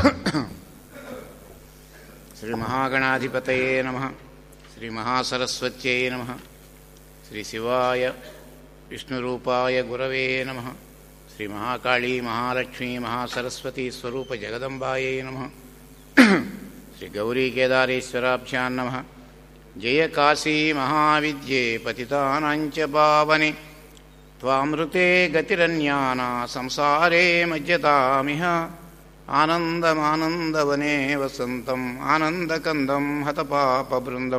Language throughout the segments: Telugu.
శ్రీ మహాగణాధిపతయే నమ శ్రీ మహాసరస్వత్యై నమ శ్రీ శివాయ విష్ణురూపాయ గురవే నమ శ్రీ మహాకాళీ మహాలక్ష్మీ మహాసరస్వతీ స్వరూప జగదంబాయై నమ శ్రీ గౌరీ కేదారేశ్వరాభ్యాం నమ జయ కాశీ మహావిద్యే పతితానాంచ పావని త్వామృతే గతిరన్యానా సంసారే మజ్జతామిహ ఆనందమానందవనే వసంతం ఆనందకందం హతపాపబృందం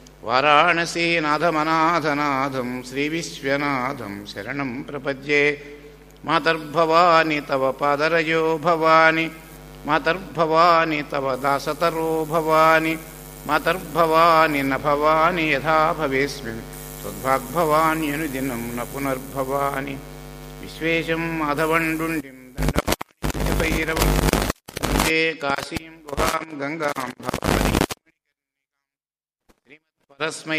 వారాణసీనాథమనాథనాథం శ్రీవిశ్వనాథం శరణం ప్రపద్యే మాతర్భవాని తవ పాదరజో భవాని మాతర్భవాని తవ దాసతరో భవాని మాతర్భవాని న భవాని యథా భవేస్మిన్ त्वद्भाग्भवान्यनुदिनं न पुनर्भवानि विश्वेशं माधवण्डुण्डिं दण्डपाणिभैरवं वन्दे काशीं गुहां गङ्गां भवानी श्रीमत्परस्मै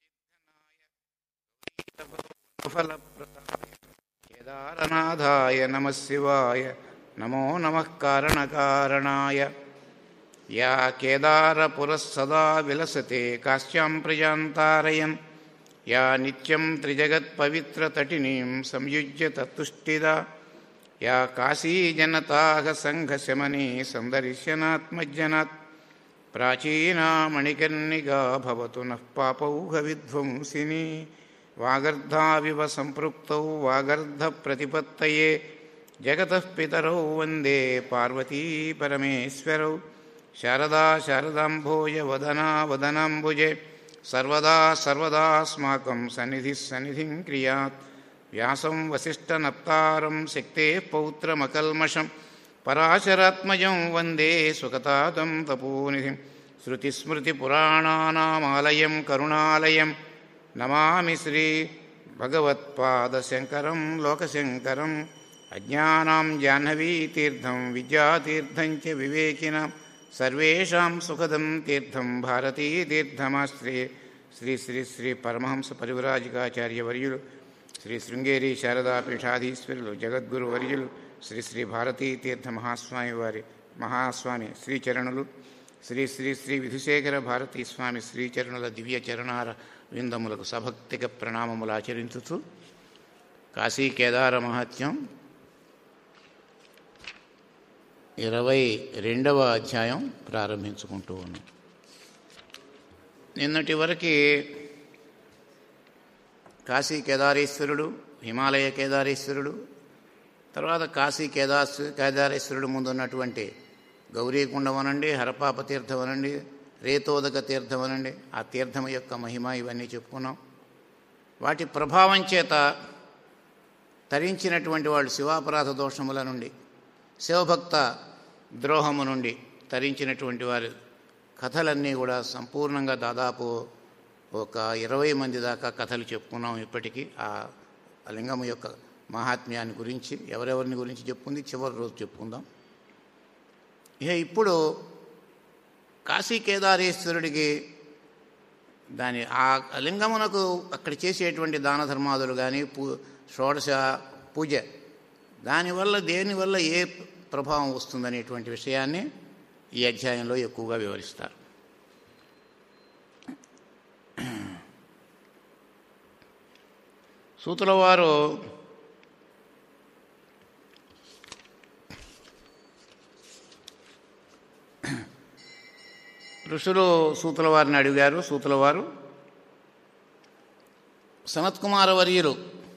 निजफलप्रदाय केदारनाथाय नमः शिवाय नमो नमः कारणकारणाय या केदारपुरः सदा विलसते काश्यां प्रजान्तारयन् या नित्यं त्रिजगत्पवित्रतटिनीं संयुज्य तत्तुष्टिदा या काशीजनताः सङ्घशमनी सन्दर्शनात्मज्जनात् प्राचीना मणिकर्णिका भवतु नः पापौघविध्वंसिनी वागर्धाविव सम्पृक्तौ वागर्धप्रतिपत्तये जगतः पितरौ वन्दे पार्वतीपरमेश्वरौ शारदा शारदाम्भोजवदना वदनाम्बुजे सर्वदा सर्वदास्माकं सन्निधिः सन्निधिं क्रियात् व्यासं वसिष्ठनप्तारं शक्तेः पौत्रमकल्मषं पराशरात्मजं वन्दे सुकतातं तपोनिधिं श्रुतिस्मृतिपुराणानामालयं करुणालयं नमामि श्रीभगवत्पादशङ्करं लोकशङ्करम् अज्ञानां जाह्नवीतीर्थं विद्यातीर्थं च विवेकिनां సర్వేషాం సుఖదం తీర్థం భారతీతీర్థమాశ్రయే శ్రీ శ్రీ శ్రీ పరమహంస పరివరాజికాచార్య వర్యులు శ్రీ శృంగేరి శారదాపీఠాధీశ్వరులు జగద్గురు వర్యులు శ్రీ శ్రీ భారతీతీర్థ మహాస్వామి వారి మహాస్వామి శ్రీచరణులు శ్రీ శ్రీ శ్రీ విధుశేఖర భారతీ స్వామి శ్రీచరణుల దివ్య చరణార విందములకు సభక్తిక ప్రణామములు ఆచరించుతూ కాశీ కేదార మహత్యం ఇరవై రెండవ అధ్యాయం ప్రారంభించుకుంటూ ఉన్నాం నిన్నటి వరకు కాశీ కేదారేశ్వరుడు హిమాలయ కేదారేశ్వరుడు తర్వాత కాశీ కేదాస్ కేదారేశ్వరుడు ముందు ఉన్నటువంటి గౌరీకుండం అనండి హరపాప తీర్థం అనండి రేతోదక తీర్థం అనండి ఆ తీర్థం యొక్క మహిమ ఇవన్నీ చెప్పుకున్నాం వాటి ప్రభావం చేత తరించినటువంటి వాళ్ళు శివాపరాధ దోషముల నుండి శివభక్త ద్రోహము నుండి తరించినటువంటి వారి కథలన్నీ కూడా సంపూర్ణంగా దాదాపు ఒక ఇరవై మంది దాకా కథలు చెప్పుకున్నాం ఇప్పటికీ ఆ లింగం యొక్క మహాత్మ్యాన్ని గురించి ఎవరెవరిని గురించి చెప్పుకుంది చివరి రోజు చెప్పుకుందాం ఇక ఇప్పుడు కాశీ కేదారేశ్వరుడికి దాని ఆ లింగమునకు అక్కడ చేసేటువంటి దాన ధర్మాదులు కానీ పూ షోడశ పూజ దానివల్ల దేనివల్ల ఏ ప్రభావం వస్తుందనేటువంటి విషయాన్ని ఈ అధ్యాయంలో ఎక్కువగా వివరిస్తారు సూతుల వారు ఋషులు సూతుల వారిని అడిగారు సూతుల వారు సనత్కుమార వర్యులు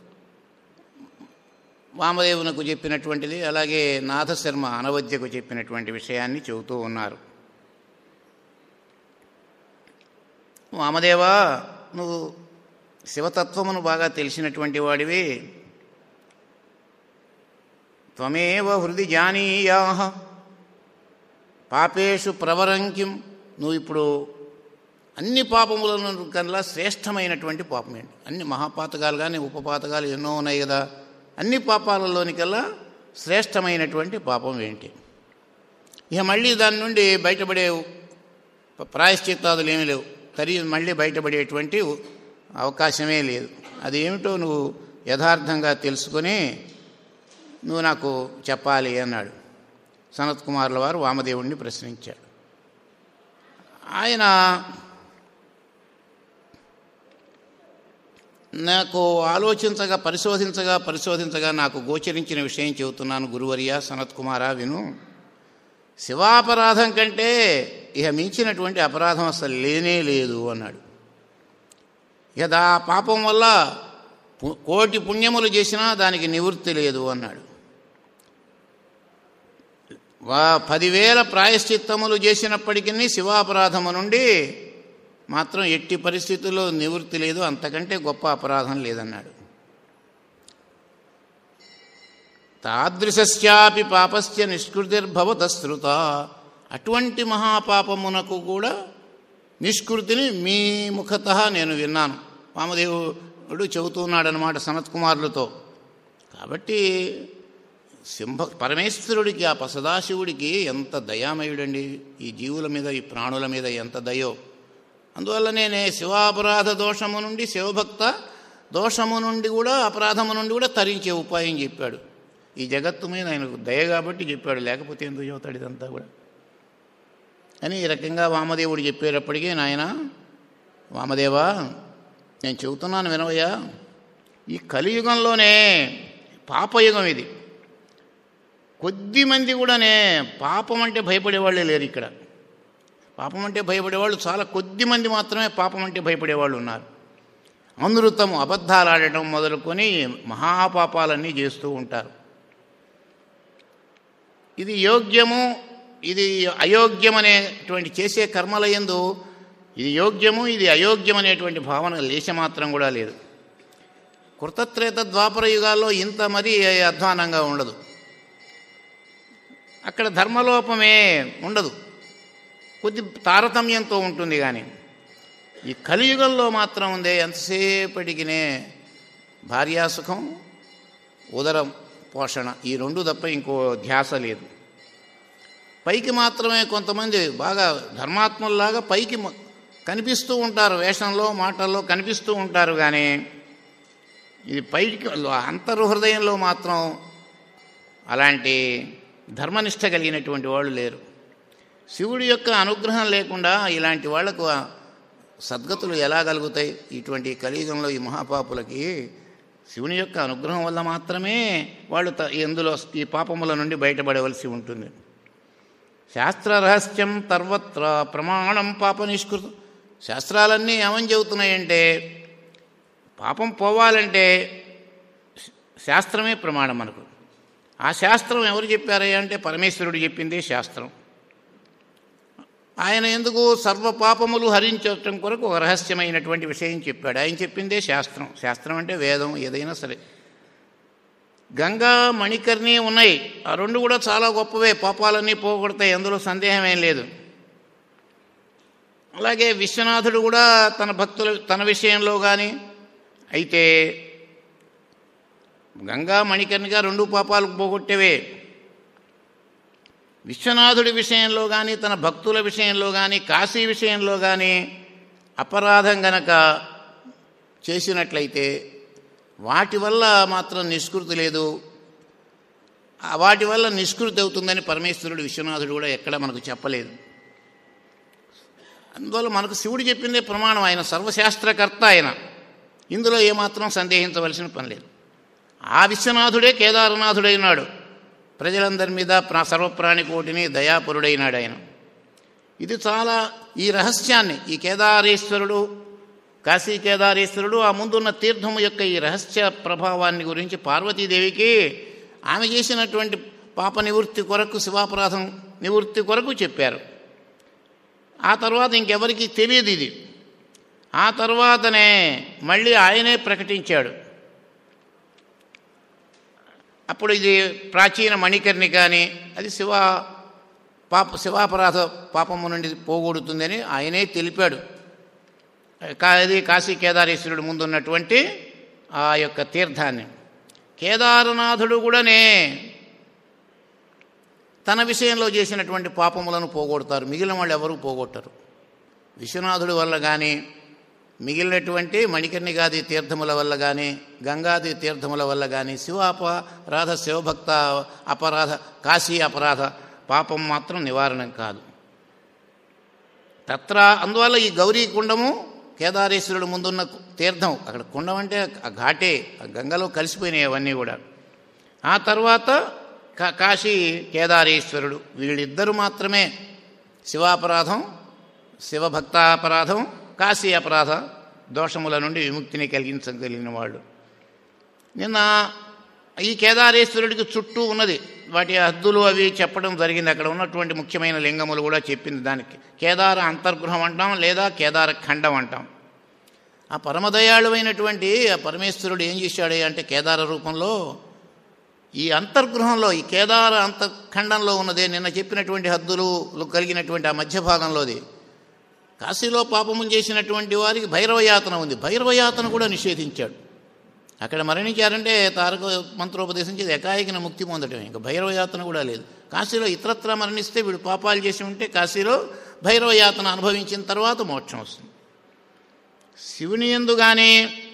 వామదేవునకు చెప్పినటువంటిది అలాగే నాథశర్మ అనవద్యకు చెప్పినటువంటి విషయాన్ని చెబుతూ ఉన్నారు వామదేవా నువ్వు శివతత్వమును బాగా తెలిసినటువంటి వాడివి త్వమేవ హృది జానీయా పాపేషు ప్రవరంకిం నువ్వు ఇప్పుడు అన్ని పాపములను కల్లా శ్రేష్టమైనటువంటి పాపం ఏంటి అన్ని మహాపాతకాలు కానీ ఉపపాతకాలు ఎన్నో ఉన్నాయి కదా అన్ని పాపాలలోనికల్లా శ్రేష్టమైనటువంటి పాపం ఏంటి ఇక మళ్ళీ దాని నుండి బయటపడే ప్రాయశ్చిత్తాదులు ఏమీ లేవు తరి మళ్ళీ బయటపడేటువంటి అవకాశమే లేదు అది ఏమిటో నువ్వు యథార్థంగా తెలుసుకొని నువ్వు నాకు చెప్పాలి అన్నాడు సనత్ కుమారుల వారు వామదేవుణ్ణి ప్రశ్నించాడు ఆయన నాకు ఆలోచించగా పరిశోధించగా పరిశోధించగా నాకు గోచరించిన విషయం చెబుతున్నాను గురువర్య సనత్ కుమార విను శివాపరాధం కంటే ఇక మించినటువంటి అపరాధం అసలు లేనే లేదు అన్నాడు ఇక దా పాపం వల్ల పు- కోటి పుణ్యములు చేసినా దానికి నివృత్తి లేదు అన్నాడు వా పదివేల ప్రాయశ్చిత్తములు చేసినప్పటికీ శివాపరాధము నుండి మాత్రం ఎట్టి పరిస్థితుల్లో నివృత్తి లేదు అంతకంటే గొప్ప అపరాధం లేదన్నాడు తాదృశ్యాపి పాపస్య నిష్కృతిర్భవత శృత అటువంటి మహాపాపమునకు కూడా నిష్కృతిని మీ ముఖత నేను విన్నాను వామదేవుడు చెబుతున్నాడనమాట సనత్ కుమారులతో కాబట్టి సింహ పరమేశ్వరుడికి ఆ సదాశివుడికి ఎంత దయామయుడండి ఈ జీవుల మీద ఈ ప్రాణుల మీద ఎంత దయో అందువల్ల నేనే శివాపరాధ దోషము నుండి శివభక్త దోషము నుండి కూడా అపరాధము నుండి కూడా తరించే ఉపాయం చెప్పాడు ఈ జగత్తు మీద ఆయనకు దయ కాబట్టి చెప్పాడు లేకపోతే ఎందుకు చెబుతాడు ఇదంతా కూడా అని ఈ రకంగా వామదేవుడు చెప్పేటప్పటికీ నాయన వామదేవా నేను చెబుతున్నాను వినవయ్యా ఈ కలియుగంలోనే పాపయుగం ఇది కొద్ది మంది కూడానే పాపం అంటే భయపడేవాళ్ళే లేరు ఇక్కడ పాపం అంటే భయపడేవాళ్ళు చాలా కొద్ది మంది మాత్రమే పాపం అంటే భయపడేవాళ్ళు ఉన్నారు అనృతము అబద్ధాలు ఆడటం మొదలుకొని మహాపాపాలన్నీ చేస్తూ ఉంటారు ఇది యోగ్యము ఇది అయోగ్యం అనేటువంటి చేసే కర్మల యందు ఇది యోగ్యము ఇది అయోగ్యం అనేటువంటి భావన లేశమాత్రం కూడా లేదు కృతత్రేత ద్వాపర యుగాల్లో ఇంత మరీ అధ్వానంగా ఉండదు అక్కడ ధర్మలోపమే ఉండదు కొద్ది తారతమ్యంతో ఉంటుంది కానీ ఈ కలియుగంలో మాత్రం ఉందే ఎంతసేపటికినే భార్యాసుఖం ఉదరం పోషణ ఈ రెండు తప్ప ఇంకో ధ్యాస లేదు పైకి మాత్రమే కొంతమంది బాగా ధర్మాత్ముల్లాగా పైకి మ- కనిపిస్తూ ఉంటారు వేషంలో మాటల్లో కనిపిస్తూ ఉంటారు కానీ ఇది పైకి అంతర్హృదయంలో మాత్రం అలాంటి ధర్మనిష్ట కలిగినటువంటి వాళ్ళు లేరు శివుడి యొక్క అనుగ్రహం లేకుండా ఇలాంటి వాళ్లకు ఆ సద్గతులు ఎలా కలుగుతాయి ఇటువంటి కలియుగంలో ఈ మహాపాపులకి శివుని యొక్క అనుగ్రహం వల్ల మాత్రమే వాళ్ళు త ఎందులో ఈ పాపముల నుండి బయటపడవలసి ఉంటుంది శాస్త్ర రహస్యం తర్వత్ర ప్రమాణం పాప నిష్కృతం శాస్త్రాలన్నీ ఏమని చెబుతున్నాయంటే పాపం పోవాలంటే శాస్త్రమే ప్రమాణం మనకు ఆ శాస్త్రం ఎవరు చెప్పారయ్యా అంటే పరమేశ్వరుడు చెప్పిందే శాస్త్రం ఆయన ఎందుకు సర్వ పాపములు హరించటం కొరకు ఒక రహస్యమైనటువంటి విషయం చెప్పాడు ఆయన చెప్పిందే శాస్త్రం శాస్త్రం అంటే వేదం ఏదైనా సరే గంగా మణికర్ణి ఉన్నాయి ఆ రెండు కూడా చాలా గొప్పవే పాపాలన్నీ పోగొడతాయి అందులో సందేహం ఏం లేదు అలాగే విశ్వనాథుడు కూడా తన భక్తుల తన విషయంలో కానీ అయితే గంగా మణికర్ణిగా రెండు పాపాలు పోగొట్టేవే విశ్వనాథుడి విషయంలో కానీ తన భక్తుల విషయంలో కానీ కాశీ విషయంలో కానీ అపరాధం గనక చేసినట్లయితే వాటి వల్ల మాత్రం నిష్కృతి లేదు ఆ వాటి వల్ల నిష్కృతి అవుతుందని పరమేశ్వరుడు విశ్వనాథుడు కూడా ఎక్కడ మనకు చెప్పలేదు అందువల్ల మనకు శివుడు చెప్పిందే ప్రమాణం ఆయన సర్వశాస్త్రకర్త ఆయన ఇందులో ఏమాత్రం సందేహించవలసిన పని లేదు ఆ విశ్వనాథుడే కేదారనాథుడైనాడు ప్రజలందరి మీద ప్ర- సర్వప్రాణి కోటిని దయాపురుడైనాడు ఆయన ఇది చాలా ఈ రహస్యాన్ని ఈ కేదారేశ్వరుడు కాశీ కేదారేశ్వరుడు ఆ ముందున్న తీర్థము యొక్క ఈ రహస్య ప్రభావాన్ని గురించి పార్వతీదేవికి ఆమె చేసినటువంటి పాప నివృత్తి కొరకు శివాపరాధం నివృత్తి కొరకు చెప్పారు ఆ తర్వాత ఇంకెవరికి తెలియదు ఇది ఆ తర్వాతనే మళ్ళీ ఆయనే ప్రకటించాడు అప్పుడు ఇది ప్రాచీన మణికర్ణి కానీ అది శివ పాప శివాపరాధ పాపము నుండి పోగొడుతుందని ఆయనే తెలిపాడు కా- అది కాశీ కేదారేశ్వరుడు ముందున్నటువంటి ఆ యొక్క తీర్థాన్ని కేదారనాథుడు కూడానే తన విషయంలో చేసినటువంటి పాపములను పోగొడతారు మిగిలిన వాళ్ళు ఎవరు పోగొట్టరు విశ్వనాథుడి వల్ల కానీ మిగిలినటువంటి మణికర్ణిగాది తీర్థముల వల్ల కానీ గంగాది తీర్థముల వల్ల కానీ శివాపరాధ శివభక్త అపరాధ కాశీ అపరాధ పాపం మాత్రం నివారణ కాదు తత్ర అందువల్ల ఈ గౌరీ కుండము కేదారేశ్వరుడు ముందున్న తీర్థం అక్కడ కుండం అంటే ఆ ఘాటే ఆ గంగలో కలిసిపోయినాయి అవన్నీ కూడా ఆ తర్వాత కా- కాశీ కేదారేశ్వరుడు వీళ్ళిద్దరూ మాత్రమే శివాపరాధం శివభక్తాపరాధం కాశీ అపరాధ దోషముల నుండి విముక్తిని కలిగించగలిగిన వాళ్ళు నిన్న ఈ కేదారేశ్వరుడికి చుట్టూ ఉన్నది వాటి హద్దులు అవి చెప్పడం జరిగింది అక్కడ ఉన్నటువంటి ముఖ్యమైన లింగములు కూడా చెప్పింది దానికి కేదార అంతర్గృహం అంటాం లేదా కేదార ఖండం అంటాం ఆ పరమదయాళువైనటువంటి ఆ పరమేశ్వరుడు ఏం చేశాడు అంటే కేదార రూపంలో ఈ అంతర్గృహంలో ఈ కేదార అంతఃఖండంలో ఉన్నదే నిన్న చెప్పినటువంటి హద్దులు కలిగినటువంటి ఆ మధ్య భాగంలోది కాశీలో పాపము చేసినటువంటి వారికి భైరవయాతన ఉంది భైరవయాతన కూడా నిషేధించాడు అక్కడ మరణించారంటే తారక మంత్రోపదేశం చేసి ఎకాయికిన ముక్తి పొందటమే ఇంకా భైరవయాతన కూడా లేదు కాశీలో ఇతరత్ర మరణిస్తే వీడు పాపాలు చేసి ఉంటే కాశీలో భైరవయాతన అనుభవించిన తర్వాత మోక్షం వస్తుంది శివుని ఎందు కానీ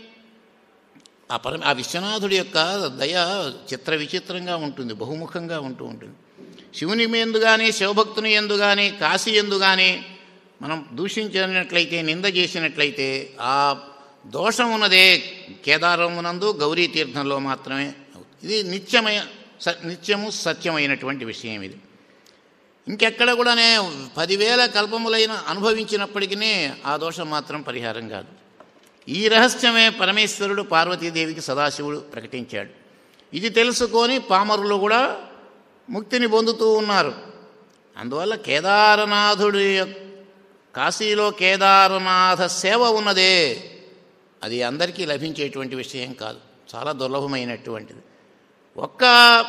ఆ పరమ ఆ విశ్వనాథుడి యొక్క దయ చిత్ర విచిత్రంగా ఉంటుంది బహుముఖంగా ఉంటూ ఉంటుంది శివుని ఎందు కానీ శివభక్తుని ఎందు కానీ కాశీ ఎందు కానీ మనం దూషించినట్లయితే నింద చేసినట్లయితే ఆ దోషం ఉన్నదే కేదారమునందు గౌరీ తీర్థంలో మాత్రమే ఇది నిత్యమయ స నిత్యము సత్యమైనటువంటి విషయం ఇది ఇంకెక్కడ కూడానే పదివేల కల్పములైన అనుభవించినప్పటికీ ఆ దోషం మాత్రం పరిహారం కాదు ఈ రహస్యమే పరమేశ్వరుడు పార్వతీదేవికి సదాశివుడు ప్రకటించాడు ఇది తెలుసుకొని పామరులు కూడా ముక్తిని పొందుతూ ఉన్నారు అందువల్ల కేదారనాథుడి యొక్క- కాశీలో కేదారనాథ సేవ ఉన్నదే అది అందరికీ లభించేటువంటి విషయం కాదు చాలా దుర్లభమైనటువంటిది ఒక్క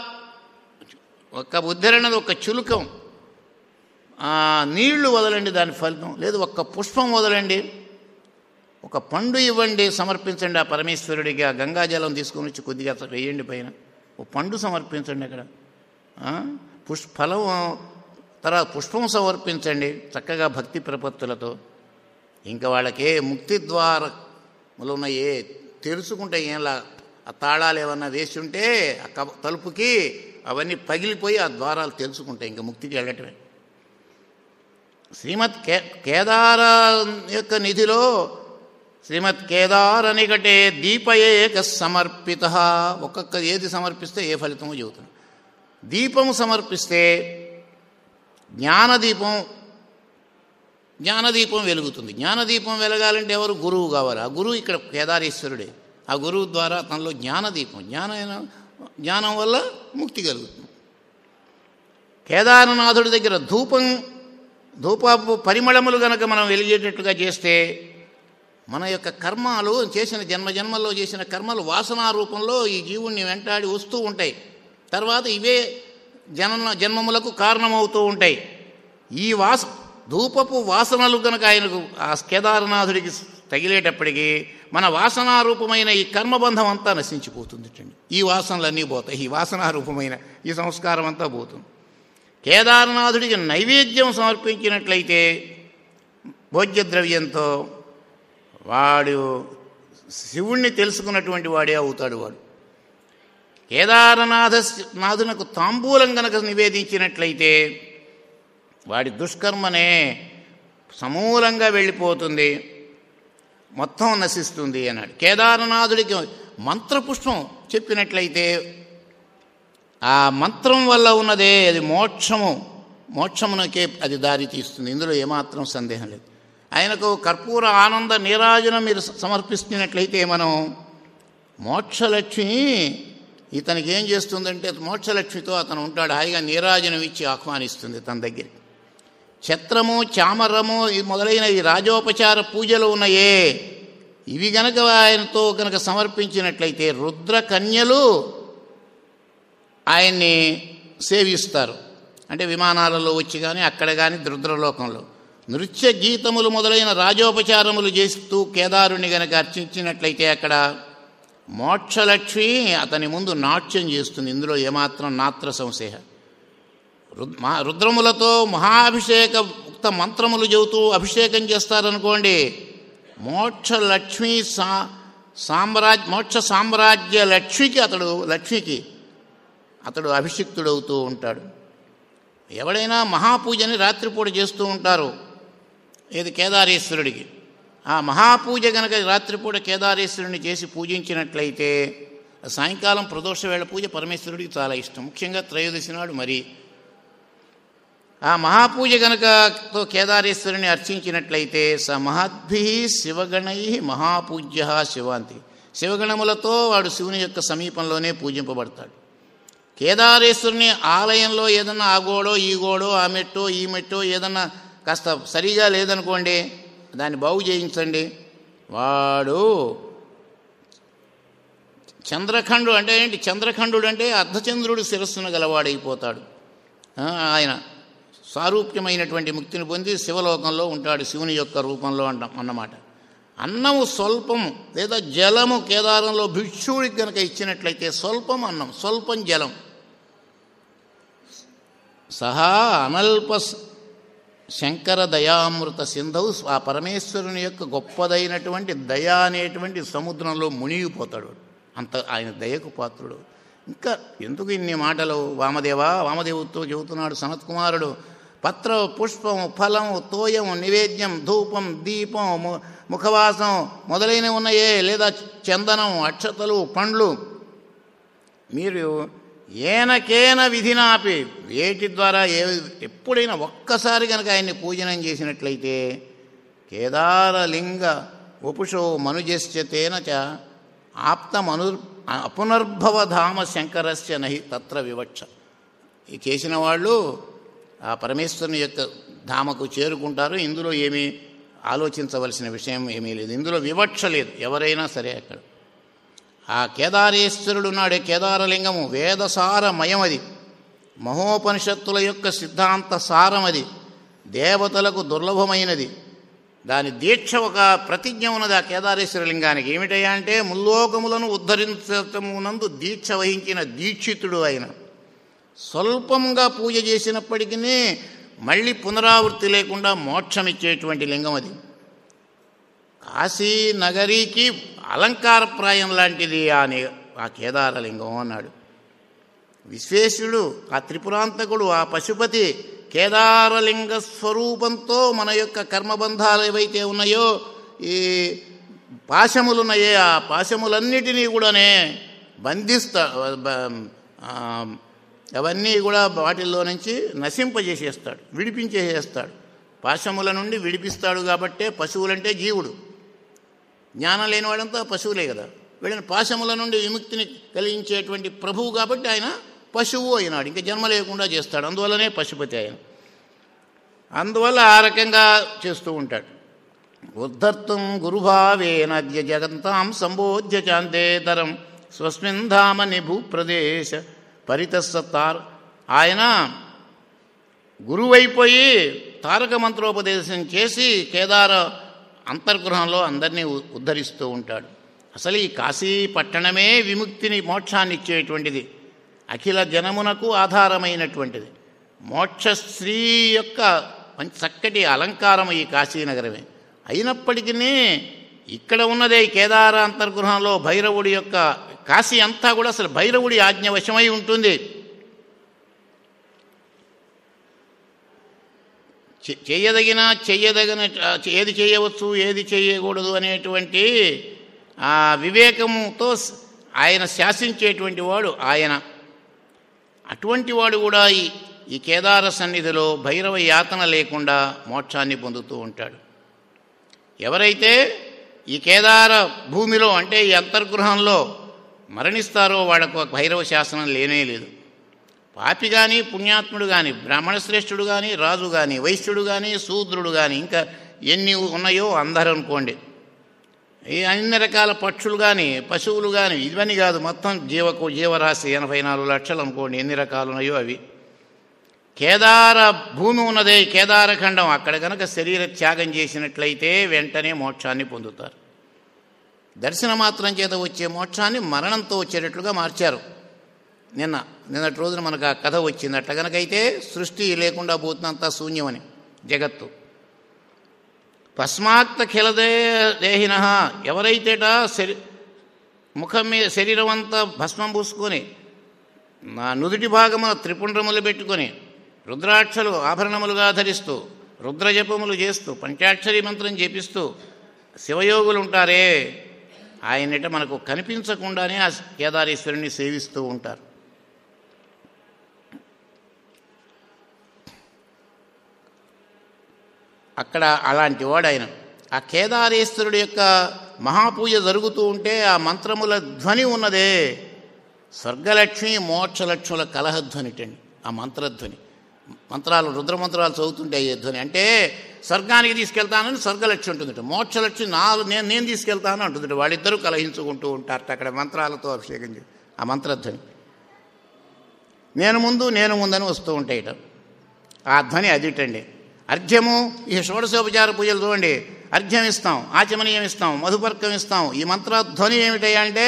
ఒక్క ఉద్ధరణది ఒక చులుకం ఆ, నీళ్లు వదలండి దాని ఫలితం లేదు ఒక్క పుష్పం వదలండి ఒక పండు ఇవ్వండి సమర్పించండి ఆ పరమేశ్వరుడికి ఆ గంగాజలం తీసుకొని వచ్చి కొద్దిగా వేయండి పైన ఓ పండు సమర్పించండి అక్కడ ఆ? పుష్ ఫలం తర్వాత పుష్పం సమర్పించండి చక్కగా భక్తి ప్రపత్తులతో ఇంకా వాళ్ళకే ముక్తి ద్వారములు ఉన్న ఏ తెరుచుకుంటే ఏంలా ఆ తాళాలు ఏమన్నా వేసి ఉంటే ఆ కబ- తలుపుకి అవన్నీ పగిలిపోయి ఆ ద్వారాలు తెలుసుకుంటాయి ఇంకా ముక్తికి వెళ్ళటమే శ్రీమద్ కే కేదార యొక్క నిధిలో శ్రీమద్ కేదార నికటే దీపయేక సమర్పిత ఒక్కొక్క ఏది సమర్పిస్తే ఏ ఫలితమో చెబుతుంది దీపము సమర్పిస్తే జ్ఞానదీపం జ్ఞానదీపం వెలుగుతుంది జ్ఞానదీపం వెలగాలంటే ఎవరు గురువు కావాలి ఆ గురువు ఇక్కడ కేదారేశ్వరుడే ఆ గురువు ద్వారా తనలో జ్ఞానదీపం జ్ఞాన జ్ఞానం వల్ల ముక్తి కలుగుతుంది కేదారనాథుడి దగ్గర ధూపం ధూపపు పరిమళములు గనక మనం వెలిగేటట్టుగా చేస్తే మన యొక్క కర్మలు చేసిన జన్మ జన్మల్లో చేసిన కర్మలు వాసనా రూపంలో ఈ జీవుణ్ణి వెంటాడి వస్తూ ఉంటాయి తర్వాత ఇవే జన జన్మములకు కారణమవుతూ ఉంటాయి ఈ వాస ధూపపు వాసనలు కనుక ఆయనకు ఆ కేదారనాథుడికి తగిలేటప్పటికీ మన వాసనా రూపమైన ఈ కర్మబంధం అంతా నశించిపోతుంది చూడండి. ఈ వాసనలన్నీ పోతాయి ఈ వాసనా రూపమైన ఈ సంస్కారం అంతా పోతుంది కేదారనాథుడికి నైవేద్యం సమర్పించినట్లయితే భోజ్యద్రవ్యంతో వాడు శివుణ్ణి తెలుసుకున్నటువంటి వాడే అవుతాడు వాడు కేదారనాథ నాథునకు తాంబూలం గనక నివేదించినట్లయితే వాడి దుష్కర్మనే సమూలంగా వెళ్ళిపోతుంది మొత్తం నశిస్తుంది అన్నాడు కేదారనాథుడికి మంత్రపుష్పం చెప్పినట్లయితే ఆ మంత్రం వల్ల ఉన్నదే అది మోక్షము మోక్షమునకే అది దారి తీస్తుంది ఇందులో ఏమాత్రం సందేహం లేదు ఆయనకు కర్పూర ఆనంద నీరాజనం మీరు సమర్పిస్తున్నట్లయితే మనం మోక్షలక్ష్మి ఇతనికి ఏం చేస్తుందంటే మోక్షలక్ష్మితో అతను ఉంటాడు హాయిగా నీరాజనం ఇచ్చి ఆహ్వానిస్తుంది తన దగ్గర ఛత్రము చామరము ఈ మొదలైన ఈ రాజోపచార పూజలు ఉన్నాయే ఇవి గనక ఆయనతో గనక సమర్పించినట్లయితే రుద్ర కన్యలు ఆయన్ని సేవిస్తారు అంటే విమానాలలో వచ్చి కానీ అక్కడ కానీ రుద్రలోకంలో నృత్య గీతములు మొదలైన రాజోపచారములు చేస్తూ కేదారుని గనక అర్చించినట్లయితే అక్కడ మోక్షలక్ష్మి అతని ముందు నాట్యం చేస్తుంది ఇందులో ఏమాత్రం నాత్ర సంశయ రుద్ మా రుద్రములతో మహాభిషేక ఉక్త మంత్రములు చెబుతూ అభిషేకం చేస్తారనుకోండి మోక్ష లక్ష్మి సా సామ్రాజ్ మోక్ష సామ్రాజ్య లక్ష్మికి అతడు లక్ష్మికి అతడు అభిషిక్తుడవుతూ ఉంటాడు ఎవడైనా మహాపూజని రాత్రిపూట చేస్తూ ఉంటారు ఏది కేదారేశ్వరుడికి ఆ మహాపూజ గనక రాత్రిపూట కేదారేశ్వరుని చేసి పూజించినట్లయితే సాయంకాలం ప్రదోష వేళ పూజ పరమేశ్వరుడికి చాలా ఇష్టం ముఖ్యంగా త్రయోదశి నాడు మరి ఆ మహాపూజ గనక తో కేదారేశ్వరుని అర్చించినట్లయితే స మహద్భి శివగణై మహాపూజ్య శివాంతి శివగణములతో వాడు శివుని యొక్క సమీపంలోనే పూజింపబడతాడు కేదారేశ్వరుని ఆలయంలో ఏదన్నా ఆ గోడో ఈ గోడో ఆ మెట్టో ఈ మెట్టో ఏదన్నా కాస్త సరిగా లేదనుకోండి దాన్ని బాగు చేయించండి వాడు చంద్రఖండు అంటే ఏంటి చంద్రఖండుడు అంటే అర్ధచంద్రుడు శిరస్సును గలవాడైపోతాడు ఆ, ఆయన సారూప్యమైనటువంటి ముక్తిని పొంది శివలోకంలో ఉంటాడు శివుని యొక్క రూపంలో అంటాం అన్నమాట అన్నము స్వల్పము లేదా జలము కేదారంలో భిక్షుడికి కనుక ఇచ్చినట్లయితే స్వల్పం అన్నం స్వల్పం జలం సహా అనల్ప స- శంకర దయామృత సింధు ఆ పరమేశ్వరుని యొక్క గొప్పదైనటువంటి దయ అనేటువంటి సముద్రంలో మునిగిపోతాడు అంత ఆయన దయకు పాత్రుడు ఇంకా ఎందుకు ఇన్ని మాటలు వామదేవ వామదేవుతో చెబుతున్నాడు సనత్కుమారుడు పత్ర పుష్పం ఫలము తోయం నివేద్యం ధూపం దీపం ము- ముఖవాసం మొదలైనవి ఉన్నాయే లేదా చందనం అక్షతలు పండ్లు మీరు ఏనకేన విధినాపి వేటి ద్వారా ఏ ఎప్పుడైనా ఒక్కసారి కనుక ఆయన్ని పూజనం చేసినట్లయితే కేదారలింగ వపుషో మనుజస్యతేన చ ఆప్తమను అపునర్భవధామ శంకరస్య నహి తత్ర వివక్ష ఈ చేసిన వాళ్ళు ఆ పరమేశ్వరుని యొక్క ధామకు చేరుకుంటారు ఇందులో ఏమీ ఆలోచించవలసిన విషయం ఏమీ లేదు ఇందులో వివక్ష లేదు ఎవరైనా సరే అక్కడ ఆ కేదారేశ్వరుడు నాడే కేదారలింగము వేదసారమయం అది మహోపనిషత్తుల యొక్క సిద్ధాంత సారం అది దేవతలకు దుర్లభమైనది దాని దీక్ష ఒక ప్రతిజ్ఞ ఉన్నది ఆ కేదారేశ్వర లింగానికి ఏమిటయ్యా అంటే ముల్లోకములను ఉద్ధరించటమునందు దీక్ష వహించిన దీక్షితుడు ఆయన స్వల్పంగా పూజ చేసినప్పటికీ మళ్ళీ పునరావృత్తి లేకుండా మోక్షమిచ్చేటువంటి లింగం అది కాశీ నగరీకి అలంకారప్రాయం లాంటిది ఆ ని- ఆ కేదారలింగం అన్నాడు విశ్వేశ్వరుడు ఆ త్రిపురాంతకుడు ఆ పశుపతి కేదారలింగ స్వరూపంతో మన యొక్క కర్మబంధాలు ఏవైతే ఉన్నాయో ఈ పాశములు ఉన్నాయే ఆ పాశములన్నిటినీ కూడానే బంధిస్తా బ- ఆ, అవన్నీ కూడా వాటిల్లో నుంచి నశింపజేసేస్తాడు విడిపించేసేస్తాడు పాశముల నుండి విడిపిస్తాడు కాబట్టే పశువులంటే జీవుడు జ్ఞానం లేనివాడంతా పశువులే కదా వీళ్ళని పాశముల నుండి విముక్తిని కలిగించేటువంటి ప్రభువు కాబట్టి ఆయన పశువు అయినాడు ఇంకా జన్మ లేకుండా చేస్తాడు అందువల్లనే పశుపతి ఆయన అందువల్ల ఆ రకంగా చేస్తూ ఉంటాడు ఉద్ధర్తం గురుభావేనద్య జగంతాం సంబోధ్య చాందేతరం స్వస్మిన్ ధామ నిభూప్రదేశ పరితస్సత్తార్ ఆయన గురువైపోయి తారక మంత్రోపదేశం చేసి కేదార అంతర్గృహంలో అందరినీ ఉ- ఉద్ధరిస్తూ ఉంటాడు అసలు ఈ కాశీ పట్టణమే విముక్తిని మోక్షాన్ని ఇచ్చేటువంటిది అఖిల జనమునకు ఆధారమైనటువంటిది మోక్షశ్రీ యొక్క మంచి చక్కటి అలంకారం ఈ కాశీనగరమే అయినప్పటికీ ఇక్కడ ఉన్నదే ఈ కేదార అంతర్గృహంలో భైరవుడి యొక్క కాశీ అంతా కూడా అసలు భైరవుడి ఆజ్ఞ వశమై ఉంటుంది చే- చేయదగిన చెయ్యదగిన ఆ, ఏది చేయవచ్చు ఏది చేయకూడదు అనేటువంటి ఆ వివేకముతో స్- ఆయన శాసించేటువంటి వాడు ఆయన అటువంటి వాడు కూడా ఈ ఈ కేదార సన్నిధిలో భైరవ యాతన లేకుండా మోక్షాన్ని పొందుతూ ఉంటాడు ఎవరైతే ఈ కేదార భూమిలో అంటే ఈ అంతర్గృహంలో మరణిస్తారో వాళ్ళకు భైరవ శాసనం లేనే లేదు పాపి కానీ పుణ్యాత్ముడు కానీ బ్రాహ్మణ శ్రేష్ఠుడు కానీ రాజు కానీ వైశ్యుడు కానీ శూద్రుడు కానీ ఇంకా ఎన్ని ఉన్నాయో అందరూ అనుకోండి ఈ అన్ని రకాల పక్షులు కానీ పశువులు కానీ ఇవన్నీ కాదు మొత్తం జీవకు జీవరాశి ఎనభై నాలుగు లక్షలు అనుకోండి ఎన్ని రకాలు ఉన్నాయో అవి కేదార భూమి ఉన్నదే ఈ కేదారఖండం అక్కడ కనుక శరీర త్యాగం చేసినట్లయితే వెంటనే మోక్షాన్ని పొందుతారు దర్శన మాత్రం చేత వచ్చే మోక్షాన్ని మరణంతో వచ్చేటట్లుగా మార్చారు నిన్న నిన్నటి రోజున మనకు ఆ కథ వచ్చింది అట్లా కనుకైతే సృష్టి లేకుండా పోతున్నంత శూన్యమని జగత్తు పస్మాత్త ఖిలదే దేహిన ఎవరైతేట శరీ ముఖం మీద శరీరం అంతా భస్మం పూసుకొని నా నుదుటి భాగమున త్రిపుండ్రములు పెట్టుకొని రుద్రాక్షలు ఆభరణములుగా ధరిస్తూ రుద్రజపములు చేస్తూ పంచాక్షరి మంత్రం జపిస్తూ శివయోగులు ఉంటారే ఆయనట మనకు కనిపించకుండానే ఆ కేదారేశ్వరుని సేవిస్తూ ఉంటారు అక్కడ అలాంటి వాడు ఆయన ఆ కేదారేశ్వరుడి యొక్క మహాపూజ జరుగుతూ ఉంటే ఆ మంత్రముల ధ్వని ఉన్నదే స్వర్గలక్ష్మి మోక్షలక్ష్ముల కలహధ్వనిటండి ఆ మంత్రధ్వని మంత్రాలు రుద్రమంత్రాలు చదువుతుంటే అయ్యే ధ్వని అంటే స్వర్గానికి తీసుకెళ్తానని స్వర్గలక్ష్మి ఉంటుందట మోక్షలక్ష్మి నా నేను నేను తీసుకెళ్తాను అంటుందట వాళ్ళిద్దరూ కలహించుకుంటూ ఉంటారట అక్కడ మంత్రాలతో అభిషేకం చేసి ఆ మంత్రధ్వని నేను ముందు నేను ముందని వస్తూ ఉంటాయిట ఆ ధ్వని అదిటండి అర్ఘ్యము ఈ షోడశోపచార పూజలు చూడండి అర్ఘ్యం ఇస్తాం ఆచమనీయం ఇస్తాం మధుపర్కం ఇస్తాం ఈ మంత్రధ్వని ఏమిటయ్యా అంటే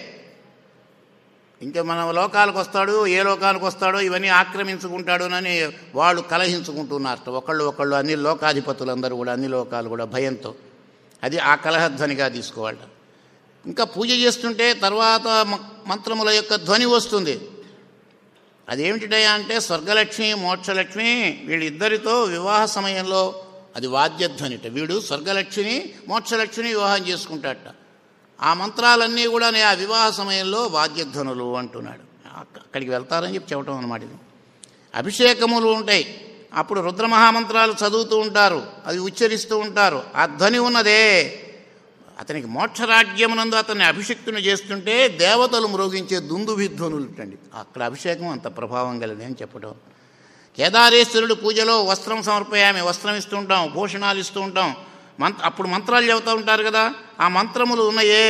ఇంకా మన లోకాలకు వస్తాడు ఏ లోకానికి వస్తాడో ఇవన్నీ ఆక్రమించుకుంటాడు అని వాళ్ళు కలహించుకుంటున్నారట ఒకళ్ళు ఒకళ్ళు అన్ని లోకాధిపతులందరూ కూడా అన్ని లోకాలు కూడా భయంతో అది ఆ కలహధ్వనిగా తీసుకోవాలట ఇంకా పూజ చేస్తుంటే తర్వాత మ- మంత్రముల యొక్క ధ్వని వస్తుంది అదేమిటిటయా అంటే స్వర్గలక్ష్మి మోక్షలక్ష్మి వీళ్ళిద్దరితో వివాహ సమయంలో అది వాద్యధ్వనిట వీడు స్వర్గలక్ష్మిని మోక్షలక్ష్మిని వివాహం చేసుకుంటాడట ఆ మంత్రాలన్నీ కూడా ఆ వివాహ సమయంలో వాద్యధ్వనులు అంటున్నాడు అక్క- అక్కడికి వెళ్తారని చెప్పి చెప్పటం అన్నమాట ఇది అభిషేకములు ఉంటాయి అప్పుడు రుద్రమహామంత్రాలు చదువుతూ ఉంటారు అది ఉచ్చరిస్తూ ఉంటారు ఆ ధ్వని ఉన్నదే అతనికి మోక్షరాజ్యమునందు అతన్ని అభిషిక్తుని చేస్తుంటే దేవతలు మ్రోగించే దుందుభిధ్వనులు అండి అక్కడ అభిషేకం అంత ప్రభావం కలిగింది అని చెప్పడం కేదారేశ్వరుడు పూజలో వస్త్రం సమర్పయామి వస్త్రం ఇస్తూ ఉంటాం భూషణాలు ఇస్తూ ఉంటాం మంత్ అప్పుడు మంత్రాలు చెబుతూ ఉంటారు కదా ఆ మంత్రములు ఉన్నాయే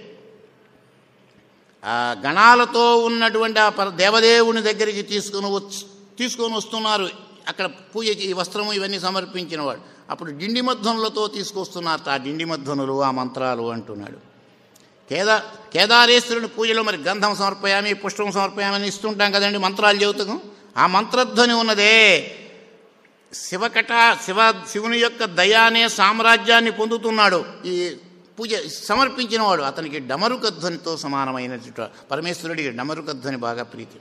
ఆ గణాలతో ఉన్నటువంటి ఆ పర దేవదేవుని దగ్గరికి తీసుకొని వచ్చి తీసుకొని వస్తున్నారు అక్కడ పూజకి ఈ వస్త్రము ఇవన్నీ సమర్పించిన వాడు అప్పుడు డిండి మధ్వనులతో తీసుకొస్తున్నారు ఆ డిండి మధ్వనులు ఆ మంత్రాలు అంటున్నాడు కేదా కేదారేశ్వరుని పూజలో మరి గంధం సమర్పయామి పుష్పం సమర్పయామని ఇస్తుంటాం కదండి మంత్రాలు చెబుతాం ఆ మంత్రధ్వని ఉన్నదే శివకట శివ శివుని యొక్క దయానే సామ్రాజ్యాన్ని పొందుతున్నాడు ఈ పూజ సమర్పించినవాడు అతనికి డమరుక ధ్వనితో సమానమైన పరమేశ్వరుడికి డమరుక ధ్వని బాగా ప్రీతి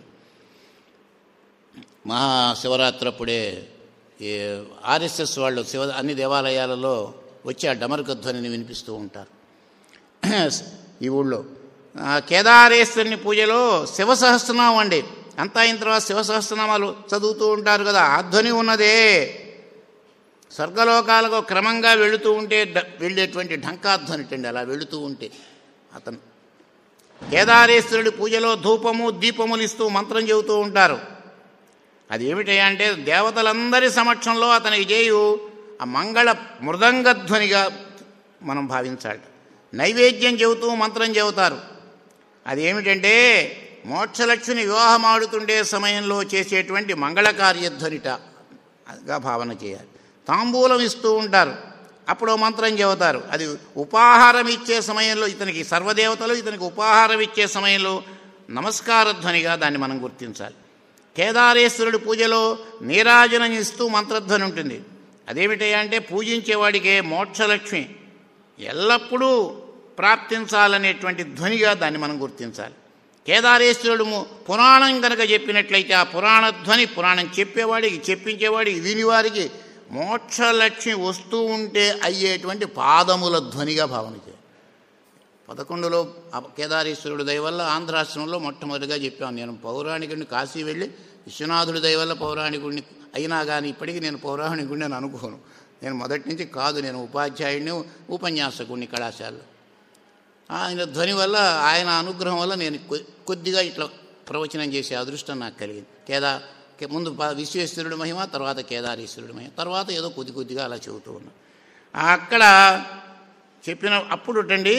మహాశివరాత్రి అప్పుడే ఈ ఆర్ఎస్ఎస్ వాళ్ళు శివ అన్ని దేవాలయాలలో వచ్చి ఆ డమరుక ధ్వనిని వినిపిస్తూ ఉంటారు ఈ ఊళ్ళో ఆ కేదారేశ్వరుని పూజలో శివ సహస్రనామం అండి అంతా అయిన తర్వాత శివ సహస్రనామాలు చదువుతూ ఉంటారు కదా ఆ ధ్వని ఉన్నదే స్వర్గలోకాలకు క్రమంగా వెళుతూ ఉంటే డ- వెళ్ళేటువంటి ఢంకాధ్వనిటండి అలా వెళుతూ ఉంటే అతను కేదారేశ్వరుడి పూజలో ధూపము దీపములు ఇస్తూ మంత్రం చెబుతూ ఉంటారు అది ఏమిటయ్యా అంటే దేవతలందరి సమక్షంలో అతనికి చేయు ఆ మంగళ మృదంగధ్వనిగా మనం భావించాలి నైవేద్యం చెబుతూ మంత్రం చెబుతారు అది ఏమిటంటే మోక్షలక్ష్మిని వివాహం ఆడుతుండే సమయంలో చేసేటువంటి మంగళ కార్యధ్వనిట గా భావన చేయాలి తాంబూలం ఇస్తూ ఉంటారు అప్పుడు ఓ మంత్రం చెబుతారు అది ఉపాహారం ఇచ్చే సమయంలో ఇతనికి సర్వదేవతలు ఇతనికి ఉపాహారం ఇచ్చే సమయంలో నమస్కార ధ్వనిగా దాన్ని మనం గుర్తించాలి కేదారేశ్వరుడి పూజలో నీరాజనం ఇస్తూ మంత్రధ్వని ఉంటుంది అదేమిటయ్యా అంటే పూజించేవాడికే మోక్షలక్ష్మి ఎల్లప్పుడూ ప్రాప్తించాలనేటువంటి ధ్వనిగా దాన్ని మనం గుర్తించాలి కేదారేశ్వరుడు ము- పురాణం కనుక చెప్పినట్లయితే ఆ పురాణ ధ్వని పురాణం చెప్పేవాడికి చెప్పించేవాడికి వినివారికి మోక్షలక్ష్మి వస్తూ ఉంటే అయ్యేటువంటి పాదముల ధ్వనిగా భావన చేయాలి పదకొండులో ఆ కేదారేశ్వరుడు దయ వల్ల ఆంధ్రాశ్రమంలో మొట్టమొదటిగా చెప్పాను నేను పౌరాణికుడిని కాశీ వెళ్ళి విశ్వనాథుడి దయ వల్ల పౌరాణికుడిని అయినా కానీ ఇప్పటికీ నేను పౌరాణికుడిని అని అనుకోను నేను మొదటి నుంచి కాదు నేను ఉపాధ్యాయుడిని ఉపన్యాసకుడిని కళాశాలలో ఆయన ధ్వని వల్ల ఆయన అనుగ్రహం వల్ల నేను కొ- కొద్దిగా ఇట్లా ప్రవచనం చేసే అదృష్టం నాకు కలిగింది కేదా కే- ముందు ప- విశ్వేశ్వరుడి మహిమ తర్వాత కేదారేశ్వరుడి మహిమ తర్వాత ఏదో కొద్ది కొద్దిగా అలా చెబుతూ ఉన్నా అక్కడ చెప్పిన అప్పుడు అండి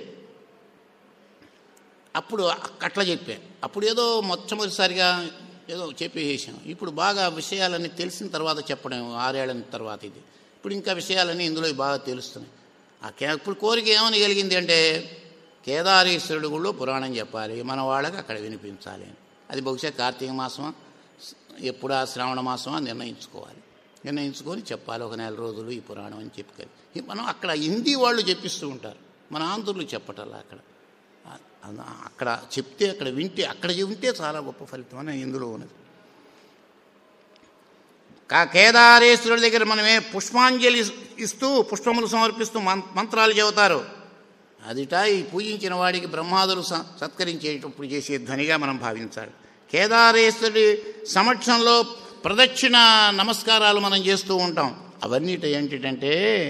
అప్పుడు అట్లా చెప్పా అప్పుడు ఏదో మొట్టమొదటిసారిగా ఏదో చెప్పేసాం ఇప్పుడు బాగా విషయాలన్నీ తెలిసిన తర్వాత చెప్పడం ఆరేళ్ళ తర్వాత ఇది ఇప్పుడు ఇంకా విషయాలన్నీ ఇందులో బాగా తెలుస్తున్నాయి ఆ కే ఇప్పుడు కోరిక ఏమని కలిగింది అంటే కేదారేశ్వరుడు గుళ్ళో పురాణం చెప్పాలి మన వాళ్ళకి అక్కడ వినిపించాలి అని అది బహుశా కార్తీక మాసమా ఎప్పుడా శ్రావణ మాసమా నిర్ణయించుకోవాలి నిర్ణయించుకొని చెప్పాలి ఒక నెల రోజులు ఈ పురాణం అని చెప్పి మనం అక్కడ హిందీ వాళ్ళు చెప్పిస్తూ ఉంటారు మన ఆంధ్రులు చెప్పటల్లా అక్కడ అ- అక్కడ చెప్తే అక్కడ వింటే అక్కడ వింటే చాలా గొప్ప ఫలితం అని ఇందులో ఉన్నది కా కేదారేశ్వరుడి దగ్గర మనమే పుష్పాంజలి ఇస్తూ పుష్పములు సమర్పిస్తూ మం- మంత్రాలు చెబుతారు అదిట ఈ పూజించిన వాడికి బ్రహ్మాదులు స- సత్కరించేటప్పుడు చేసే ధ్వనిగా మనం భావించాలి కేదారేశ్వరుడి సమక్షంలో ప్రదక్షిణ నమస్కారాలు మనం చేస్తూ ఉంటాం అవన్నీ ఏంటిటంటే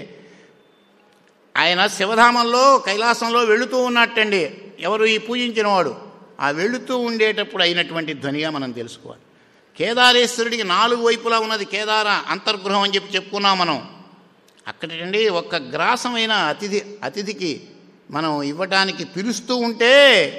ఆయన శివధామంలో కైలాసంలో వెళుతూ ఉన్నట్టండి ఎవరు ఈ పూజించిన వాడు ఆ వెళుతూ ఉండేటప్పుడు అయినటువంటి ధ్వనిగా మనం తెలుసుకోవాలి కేదారేశ్వరుడికి నాలుగు వైపులా ఉన్నది కేదార అంతర్గృహం అని చెప్పి చెప్పుకున్నాం మనం అక్కడండి ఒక్క గ్రాసమైన అతిథి అతిథికి మనం ఇవ్వటానికి పిలుస్తూ ఉంటే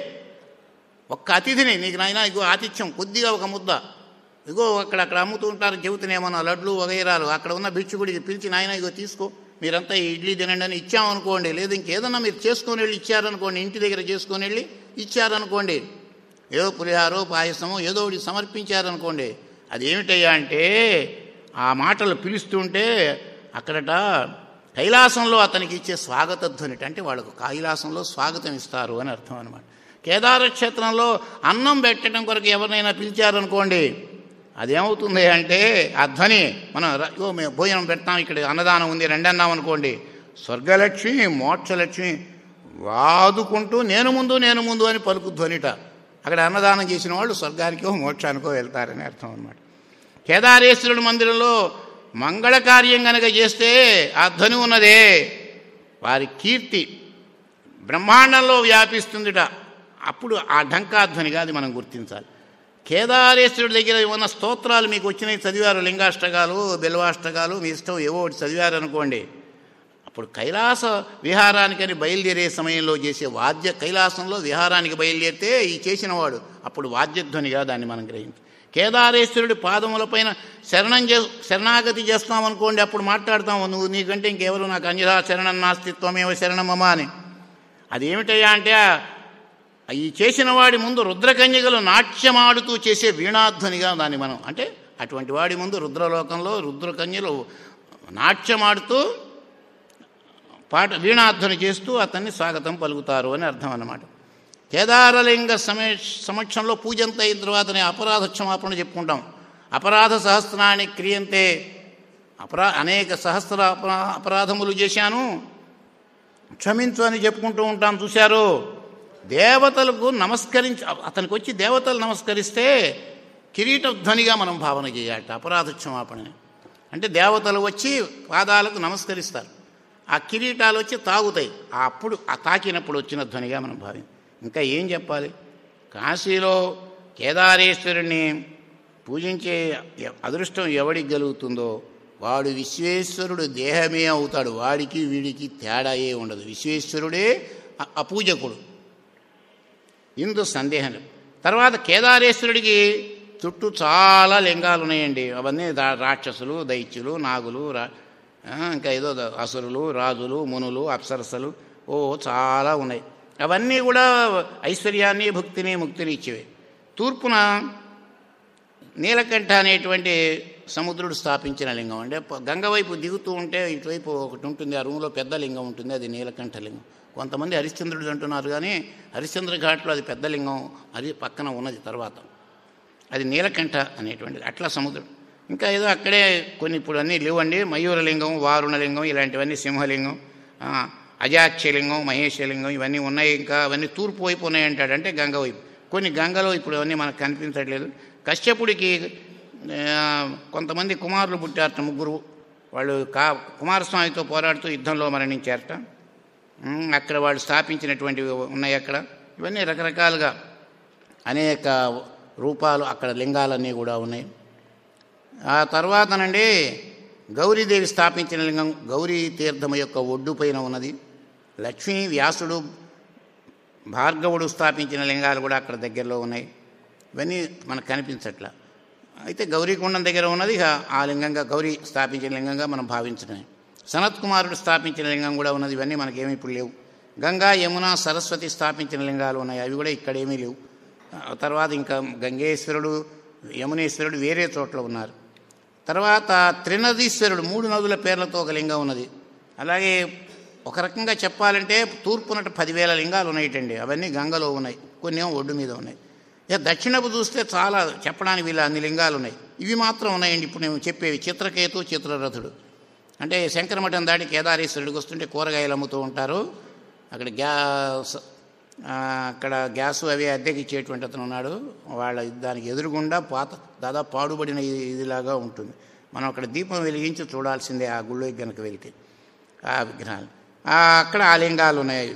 ఒక్క అతిథిని నీకు నాయన ఇగో ఆతిథ్యం కొద్దిగా ఒక ముద్ద ఇగో అక్కడ అక్కడ అమ్ముతూ ఉంటారు చెబుతున్నామన్నా లడ్లు వగైరాలు అక్కడ ఉన్న భిక్షుకుడికి పిలిచి నాయన ఇగో తీసుకో మీరంతా ఈ ఇడ్లీ తినండి అని ఇచ్చామనుకోండి లేదు ఇంకేదన్నా మీరు చేసుకొని వెళ్ళి ఇచ్చారనుకోండి ఇంటి దగ్గర చేసుకొని వెళ్ళి ఇచ్చారనుకోండి ఏదో పులిహారో పాయసమో ఏదో ఒకటి సమర్పించారనుకోండి అది ఏమిటయ్యా అంటే ఆ మాటలు పిలుస్తుంటే అక్కడట కైలాసంలో అతనికి ఇచ్చే స్వాగత ధ్వనిట అంటే వాళ్ళకు కైలాసంలో స్వాగతం ఇస్తారు అని అర్థం అనమాట కేదార క్షేత్రంలో అన్నం పెట్టడం కొరకు ఎవరినైనా పిలిచారనుకోండి అదేమవుతుంది అంటే ఆ ధ్వని మనం ర- ఇగో మేము భోజనం పెడతాం ఇక్కడ అన్నదానం ఉంది రండి అన్నాం అనుకోండి స్వర్గలక్ష్మి మోక్షలక్ష్మి వాదుకుంటూ నేను ముందు నేను ముందు అని పలుకు ధ్వనిట అక్కడ అన్నదానం చేసిన వాళ్ళు స్వర్గానికో మోక్షానికో వెళ్తారని అర్థం అనమాట కేదారేశ్వరుడి మందిరంలో మంగళ కార్యం గనక చేస్తే ఆ ధ్వని ఉన్నదే వారి కీర్తి బ్రహ్మాండంలో వ్యాపిస్తుందిట అప్పుడు ఆ ఢంకాధ్వనిగా అది మనం గుర్తించాలి కేదారేశ్వరుడి దగ్గర ఉన్న స్తోత్రాలు మీకు వచ్చినాయి చదివారు లింగాష్టకాలు బెల్వాష్టకాలు మీ ఇష్టం ఏవో ఒకటి చదివారు అనుకోండి అప్పుడు కైలాస విహారానికని బయలుదేరే సమయంలో చేసే వాద్య కైలాసంలో విహారానికి బయలుదేరితే ఈ చేసినవాడు అప్పుడు వాద్యధ్వనిగా దాన్ని మనం గ్రహించి కేదారేశ్వరుడి పాదములపైన శరణం చే శరణాగతి చేస్తామనుకోండి అప్పుడు మాట్లాడతాం నువ్వు నీకంటే ఇంకెవరు నాకు అంజరా శరణం నాస్తిత్వమేవ శరణమమ్మ అని అదేమిటయ్యా అంటే ఈ చేసిన వాడి ముందు రుద్రకన్యకలు నాట్యమాడుతూ చేసే వీణాధ్వనిగా దాన్ని మనం అంటే అటువంటి వాడి ముందు రుద్రలోకంలో రుద్రకన్యలు నాట్యమాడుతూ పాట వీణాధ్వని చేస్తూ అతన్ని స్వాగతం పలుకుతారు అని అర్థం అన్నమాట కేదారలింగ సమే సమక్షంలో పూజంత అయిన తర్వాతనే అపరాధ క్షమాపణ చెప్పుకుంటాం అపరాధ సహస్రాన్ని క్రియంతే అపరా అనేక సహస్ర అపరా అపరాధములు చేశాను క్షమించు అని చెప్పుకుంటూ ఉంటాం చూశారు దేవతలకు నమస్కరించి అతనికి వచ్చి దేవతలు నమస్కరిస్తే కిరీట ధ్వనిగా మనం భావన చేయాలట అపరాధ క్షమాపణని అంటే దేవతలు వచ్చి పాదాలకు నమస్కరిస్తారు ఆ కిరీటాలు వచ్చి తాగుతాయి ఆ అప్పుడు ఆ తాకినప్పుడు వచ్చిన ధ్వనిగా మనం భావి ఇంకా ఏం చెప్పాలి కాశీలో కేదారేశ్వరుణ్ణి పూజించే ఎ- అదృష్టం ఎవడికి కలుగుతుందో వాడు విశ్వేశ్వరుడు దేహమే అవుతాడు వాడికి వీడికి తేడాయే ఉండదు విశ్వేశ్వరుడే అ- అపూజకుడు ఇందు సందేహం లేదు తర్వాత కేదారేశ్వరుడికి చుట్టూ చాలా లింగాలు ఉన్నాయండి అవన్నీ దా- రాక్షసులు దైత్యులు నాగులు రా ఆ, ఇంకా ఏదో ద- అసురులు రాజులు మునులు అప్సరసలు ఓ చాలా ఉన్నాయి అవన్నీ కూడా ఐశ్వర్యాన్ని భక్తిని ముక్తిని ఇచ్చేవి తూర్పున నీలకంఠ అనేటువంటి సముద్రుడు స్థాపించిన లింగం అంటే ప- గంగ వైపు దిగుతూ ఉంటే ఇటువైపు ఒకటి ఉంటుంది ఆ రూమ్లో పెద్ద లింగం ఉంటుంది అది నీలకంఠ లింగం కొంతమంది హరిశ్చంద్రుడు అంటున్నారు కానీ హరిశ్చంద్ర ఘాట్లో అది పెద్ద లింగం అది పక్కన ఉన్నది తర్వాత అది నీలకంఠ అనేటువంటిది అట్లా సముద్రుడు ఇంకా ఏదో అక్కడే కొన్ని ఇప్పుడు అన్నీ లేవండి మయూరలింగం వారుణలింగం ఇలాంటివన్నీ సింహలింగం ఆ, అజాక్షలింగం మహేశలింగం ఇవన్నీ ఉన్నాయి ఇంకా అవన్నీ తూర్పు వైపు ఉన్నాయి అంటాడు అంటే గంగ వైపు కొన్ని గంగలో ఇప్పుడు అవన్నీ మనకు కనిపించట్లేదు కశ్యపుడికి ఆ, కొంతమంది కుమారులు పుట్టారట ముగ్గురు వాళ్ళు కా కుమారస్వామితో పోరాడుతూ యుద్ధంలో మరణించారట ఉమ్, అక్కడ వాళ్ళు స్థాపించినటువంటివి ఉన్నాయి అక్కడ ఇవన్నీ రకరకాలుగా అనేక రూపాలు అక్కడ లింగాలన్నీ కూడా ఉన్నాయి ఆ తర్వాతనండి గౌరీదేవి స్థాపించిన లింగం గౌరీ తీర్థం యొక్క ఒడ్డు పైన ఉన్నది లక్ష్మీ వ్యాసుడు భార్గవుడు స్థాపించిన లింగాలు కూడా అక్కడ దగ్గరలో ఉన్నాయి ఇవన్నీ మనకు కనిపించట్లా అయితే గౌరీకుండం దగ్గర ఉన్నది ఇక ఆ లింగంగా గౌరీ స్థాపించిన లింగంగా మనం భావించడమే సనత్ కుమారుడు స్థాపించిన లింగం కూడా ఉన్నది ఇవన్నీ మనకేమీ ఇప్పుడు లేవు గంగా యమున సరస్వతి స్థాపించిన లింగాలు ఉన్నాయి అవి కూడా ఇక్కడేమీ లేవు ఆ తర్వాత ఇంకా గంగేశ్వరుడు యమునేశ్వరుడు వేరే చోట్ల ఉన్నారు తర్వాత త్రినదీశ్వరుడు మూడు నదుల పేర్లతో ఒక లింగం ఉన్నది అలాగే ఒక రకంగా చెప్పాలంటే తూర్పునట పదివేల లింగాలు ఉన్నాయిటండి అవన్నీ గంగలో ఉన్నాయి కొన్ని ఏమో ఒడ్డు మీద ఉన్నాయి ఇక దక్షిణపు చూస్తే చాలా చెప్పడానికి వీళ్ళ అన్ని లింగాలు ఉన్నాయి ఇవి మాత్రం ఉన్నాయండి ఇప్పుడు నేను చెప్పేవి చిత్రకేతు చిత్రరథుడు అంటే శంకరమఠం దాటి కేదారేశ్వరుడికి వస్తుంటే కూరగాయలు అమ్ముతూ ఉంటారు అక్కడ గ్యాస్ ఆ, అక్కడ గ్యాస్ అవి అద్దెకి ఇచ్చేటువంటి అతను ఉన్నాడు వాళ్ళ దానికి ఎదురుగుండా పాత దాదాపు పాడుబడిన ఇది- ఇదిలాగా ఉంటుంది మనం అక్కడ దీపం వెలిగించి చూడాల్సిందే ఆ గుళ్ళోకి కనుక వెళ్తే ఆ విగ్రహాలు ఆ, అక్కడ ఆ లింగాలు ఉన్నాయి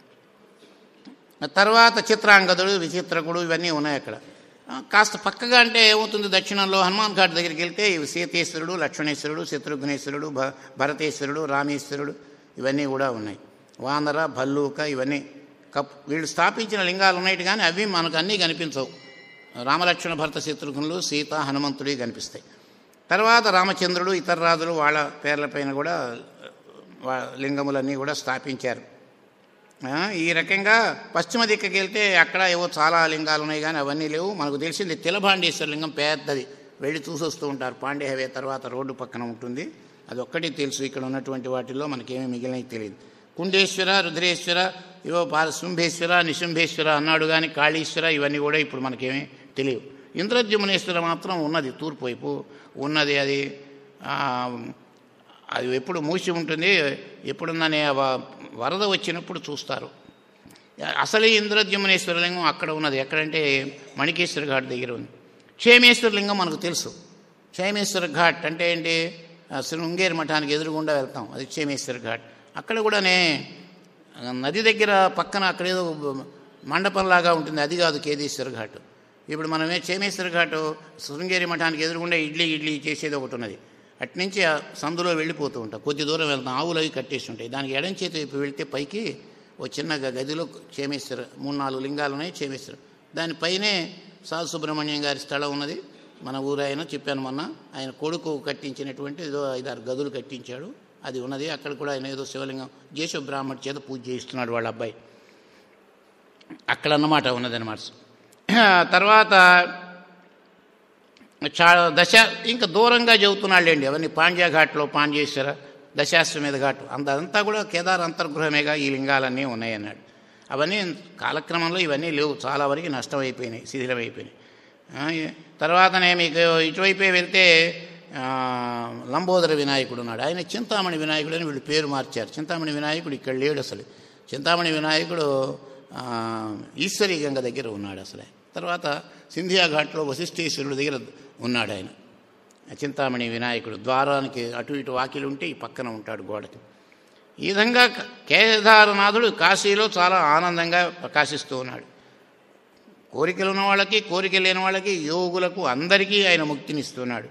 తర్వాత చిత్రాంగదుడు విచిత్రకుడు ఇవన్నీ ఉన్నాయి అక్కడ ఆ, కాస్త పక్కగా అంటే ఏమవుతుంది దక్షిణంలో హనుమాన్ ఘాట్ దగ్గరికి వెళ్తే ఇవి సీతేశ్వరుడు లక్ష్మణేశ్వరుడు శత్రుఘ్నేశ్వరుడు భ భరతేశ్వరుడు రామేశ్వరుడు ఇవన్నీ కూడా ఉన్నాయి వానర భల్లూక ఇవన్నీ కప్ వీళ్ళు స్థాపించిన లింగాలు ఉన్నాయి కానీ అవి మనకు అన్నీ కనిపించవు రామలక్ష్మణ భరత శత్రుఘ్నులు సీత హనుమంతుడి కనిపిస్తాయి తర్వాత రామచంద్రుడు ఇతర రాజులు వాళ్ళ పేర్లపైన కూడా వా- లింగములన్నీ కూడా స్థాపించారు ఆ, ఈ రకంగా పశ్చిమ దిక్కకి వెళ్తే అక్కడ ఏవో చాలా లింగాలు ఉన్నాయి కానీ అవన్నీ లేవు మనకు తెలిసింది తిలభాండేశ్వర లింగం పెద్దది వెళ్ళి చూసొస్తూ ఉంటారు పాండే హైవే తర్వాత రోడ్డు పక్కన ఉంటుంది అది ఒక్కటి తెలుసు ఇక్కడ ఉన్నటువంటి వాటిల్లో మనకేమీ మిగిలినవి తెలియదు కుండేశ్వర రుద్రేశ్వర ఇవో పాల శుంభేశ్వర నిశుంభేశ్వర అన్నాడు కానీ కాళీశ్వర ఇవన్నీ కూడా ఇప్పుడు మనకేమీ తెలియవు ఇంద్రద్యుమ్నేశ్వర మాత్రం ఉన్నది తూర్పు వైపు ఉన్నది అది ఆ, అది ఎప్పుడు మూసి ఉంటుంది ఎప్పుడుందనే ఆ వ- వరద వచ్చినప్పుడు చూస్తారు అసలు ఇంద్రద్యుమ్నేశ్వర లింగం అక్కడ ఉన్నది ఎక్కడంటే మణికేశ్వర ఘాట్ దగ్గర ఉంది క్షేమేశ్వర లింగం మనకు తెలుసు క్షేమేశ్వర ఘాట్ అంటే ఏంటి ఆ శృంగేరి మఠానికి ఎదురుగుండా వెళ్తాం అది క్షేమేశ్వర ఘాట్ అక్కడ కూడానే ఆ, నది దగ్గర పక్కన అక్కడ ఏదో మండపంలాగా ఉంటుంది అది కాదు కేదీశ్వర ఘాట్ ఇప్పుడు మనమే క్షేమేశ్వర ఘాటు శృంగేరి మఠానికి ఎదురుగుండా ఇడ్లీ ఇడ్లీ చేసేది ఒకటి ఉన్నది అట్నుంచి ఆ సందులో వెళ్ళిపోతూ ఉంటాం కొద్ది దూరం వెళ్తాం ఆవులు అవి కట్టేసి ఉంటాయి దానికి ఎడం చేతి వైపు వెళ్తే పైకి ఓ చిన్న గ- గదిలో క్షేమేశ్వర మూడు నాలుగు లింగాలు ఉన్నాయి క్షేమేశ్వర దానిపైనే సాధు సుబ్రహ్మణ్యం గారి స్థలం ఉన్నది మన ఊరు ఆయన చెప్పాను మొన్న ఆయన కొడుకు కట్టించినటువంటి ఏదో ఐదారు గదులు కట్టించాడు అది ఉన్నది అక్కడ కూడా ఆయన ఏదో శివలింగం జేషు బ్రాహ్మణ్ చేత పూజ చేయిస్తున్నాడు వాళ్ళ అబ్బాయి అక్కడ అన్నమాట ఉన్నదన్నమాట తర్వాత చా దశ ఇంకా దూరంగా చెబుతున్నాళ్ళండి అవన్నీ పాండ్య ఘాట్లో పాండ్యేశ్వర దశాశ్వమేధ ఘాట్ అంత అదంతా కూడా కేదార్ అంతర్గృహమేగా ఈ లింగాలన్నీ ఉన్నాయన్నాడు అవన్నీ కాలక్రమంలో ఇవన్నీ లేవు చాలా వరకు నష్టమైపోయినాయి శిథిలమైపోయినాయి ఆ, తర్వాతనే మీకు ఇటువైపే వెళ్తే ఆ, లంబోదర వినాయకుడు ఉన్నాడు ఆయన చింతామణి వినాయకుడు అని వీళ్ళు పేరు మార్చారు చింతామణి వినాయకుడు ఇక్కడ లేడు అసలు చింతామణి వినాయకుడు ఆ, ఈశ్వరీ గంగ దగ్గర ఉన్నాడు అసలే తర్వాత సింధియా ఘాట్లో వశిష్ఠేశ్వరుడి దగ్గర ఉన్నాడు ఆయన చింతామణి వినాయకుడు ద్వారానికి అటు ఇటు వాకిలు ఉంటే ఈ పక్కన ఉంటాడు గోడకి ఈ విధంగా క- కేదారనాథుడు కాశీలో చాలా ఆనందంగా ప్రకాశిస్తూ ఉన్నాడు కోరికలు ఉన్న వాళ్ళకి కోరిక లేని వాళ్ళకి యోగులకు అందరికీ ఆయన ముక్తినిస్తున్నాడు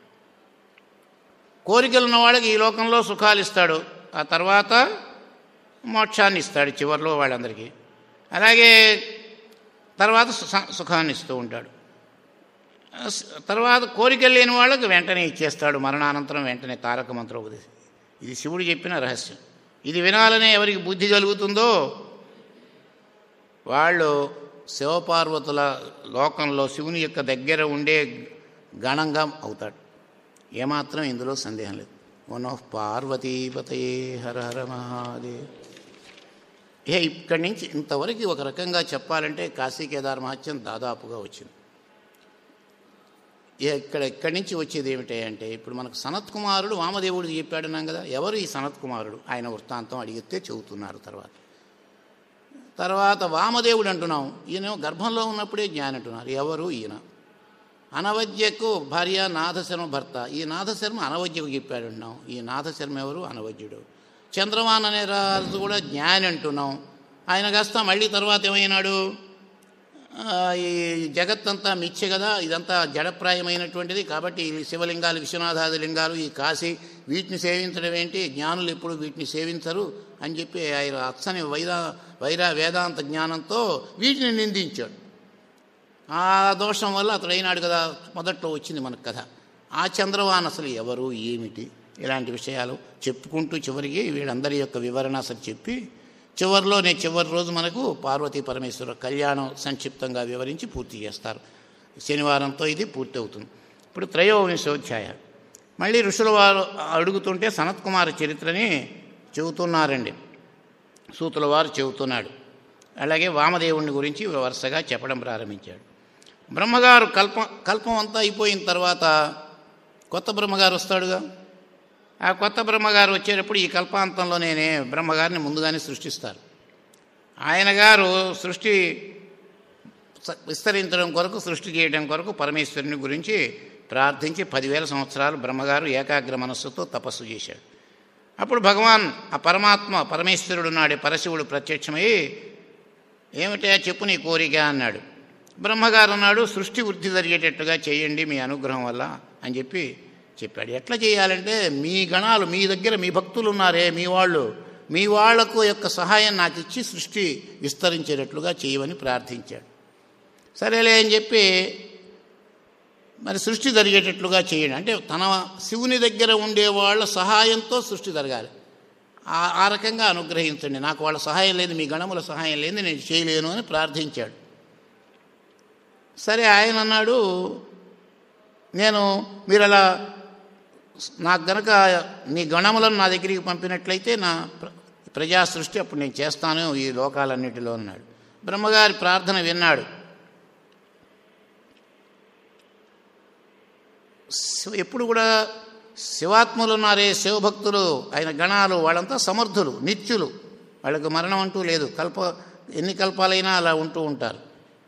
కోరికలు ఉన్న వాళ్ళకి ఈ లోకంలో సుఖాలు ఇస్తాడు ఆ తర్వాత మోక్షాన్ని ఇస్తాడు చివరిలో వాళ్ళందరికీ అలాగే తర్వాత సు- సుఖాన్ని ఇస్తూ ఉంటాడు స్- తర్వాత కోరికలు లేని వాళ్ళకి వెంటనే ఇచ్చేస్తాడు మరణానంతరం వెంటనే తారక మంత్రోపదేశం ఇది శివుడు చెప్పిన రహస్యం ఇది వినాలనే ఎవరికి బుద్ధి కలుగుతుందో వాళ్ళు శివపార్వతుల లోకంలో శివుని యొక్క దగ్గర ఉండే గణంగా అవుతాడు ఏమాత్రం ఇందులో సందేహం లేదు వన్ ఆఫ్ పార్వతీపతయే హర హర మహాదేవ్ ఏ ఇక్కడి నుంచి ఇంతవరకు ఒక రకంగా చెప్పాలంటే కాశీ కేదార్ మహత్యం దాదాపుగా వచ్చింది ఇక ఇక్కడ ఇక్కడి నుంచి వచ్చేది ఏమిటి అంటే ఇప్పుడు మనకు సనత్ కుమారుడు వామదేవుడు చెప్పాడున్నాం కదా ఎవరు ఈ సనత్ కుమారుడు ఆయన వృత్తాంతం అడిగితే చెబుతున్నారు తర్వాత తర్వాత వామదేవుడు అంటున్నాం ఈయన గర్భంలో ఉన్నప్పుడే జ్ఞాని అంటున్నారు ఎవరు ఈయన అనవద్యకు భార్య నాథశర్మ భర్త ఈ నాథశర్మ అనవద్యకు చెప్పాడు అంటున్నాం ఈ నాథశర్మ ఎవరు అనవద్యుడు చంద్రమాన్ అనే రాజు కూడా జ్ఞాని అంటున్నాం ఆయన కాస్త మళ్ళీ తర్వాత ఏమైనాడు ఆ, ఈ జగత్తంతా మిథ్య కదా ఇదంతా జడప్రాయమైనటువంటిది కాబట్టి ఈ శివలింగాలు విశ్వనాథాది లింగాలు ఈ కాశీ వీటిని సేవించడం ఏంటి జ్ఞానులు ఎప్పుడు వీటిని సేవించరు అని చెప్పి ఆయన అచ్చని వైదా వైరా వేదాంత జ్ఞానంతో వీటిని నిందించాడు ఆ దోషం వల్ల అతడు అయినాడు కదా మొదట్లో వచ్చింది మనకు కథ ఆ చంద్రవాన్ అసలు ఎవరు ఏమిటి ఇలాంటి విషయాలు చెప్పుకుంటూ చివరికి వీళ్ళందరి యొక్క వివరణ అసలు చెప్పి చివరిలో నేను చివరి రోజు మనకు పార్వతీ పరమేశ్వర కళ్యాణం సంక్షిప్తంగా వివరించి పూర్తి చేస్తారు శనివారంతో ఇది పూర్తి అవుతుంది ఇప్పుడు త్రయోవింశోధ్యాయ మళ్ళీ ఋషుల వారు అడుగుతుంటే సనత్కుమార చరిత్రని చెబుతున్నారండి సూతుల వారు చెబుతున్నాడు అలాగే వామదేవుని గురించి వరుసగా చెప్పడం ప్రారంభించాడు బ్రహ్మగారు కల్ప కల్పం అంతా అయిపోయిన తర్వాత కొత్త బ్రహ్మగారు వస్తాడుగా ఆ కొత్త బ్రహ్మగారు వచ్చేటప్పుడు ఈ కల్పాంతంలో నేనే బ్రహ్మగారిని ముందుగానే సృష్టిస్తారు ఆయన గారు సృష్టి స- విస్తరించడం కొరకు సృష్టి చేయడం కొరకు పరమేశ్వరుని గురించి ప్రార్థించి పదివేల సంవత్సరాలు బ్రహ్మగారు ఏకాగ్ర మనస్సుతో తపస్సు చేశాడు అప్పుడు భగవాన్ ఆ పరమాత్మ పరమేశ్వరుడు నాడే పరశివుడు ప్రత్యక్షమై ఏమిటా చెప్పు నీ కోరిక అన్నాడు బ్రహ్మగారు అన్నాడు సృష్టి వృద్ధి జరిగేటట్టుగా చేయండి మీ అనుగ్రహం వల్ల అని చెప్పి చెప్పాడు ఎట్లా చేయాలంటే మీ గణాలు మీ దగ్గర మీ భక్తులు ఉన్నారే మీ వాళ్ళు మీ వాళ్లకు యొక్క సహాయం నాకు ఇచ్చి సృష్టి విస్తరించేటట్లుగా చేయమని ప్రార్థించాడు సరేలే అని చెప్పి మరి సృష్టి జరిగేటట్లుగా చేయండి అంటే తన శివుని దగ్గర ఉండే వాళ్ళ సహాయంతో సృష్టి జరగాలి ఆ ఆ రకంగా అనుగ్రహించండి నాకు వాళ్ళ సహాయం లేదు మీ గణముల సహాయం లేదు నేను చేయలేను అని ప్రార్థించాడు సరే ఆయన అన్నాడు నేను మీరు అలా నాకు గనక నీ గణములను నా దగ్గరికి పంపినట్లయితే నా ప్ర- ప్రజా సృష్టి అప్పుడు నేను చేస్తాను ఈ లోకాలన్నిటిలో అన్నాడు బ్రహ్మగారి ప్రార్థన విన్నాడు శివ- ఎప్పుడు కూడా శివాత్ములు ఉన్నారే శివభక్తులు ఆయన గణాలు వాళ్ళంతా సమర్థులు నిత్యులు వాళ్ళకు మరణం అంటూ లేదు కల్ప ఎన్ని కల్పాలైనా అలా ఉంటూ ఉంటారు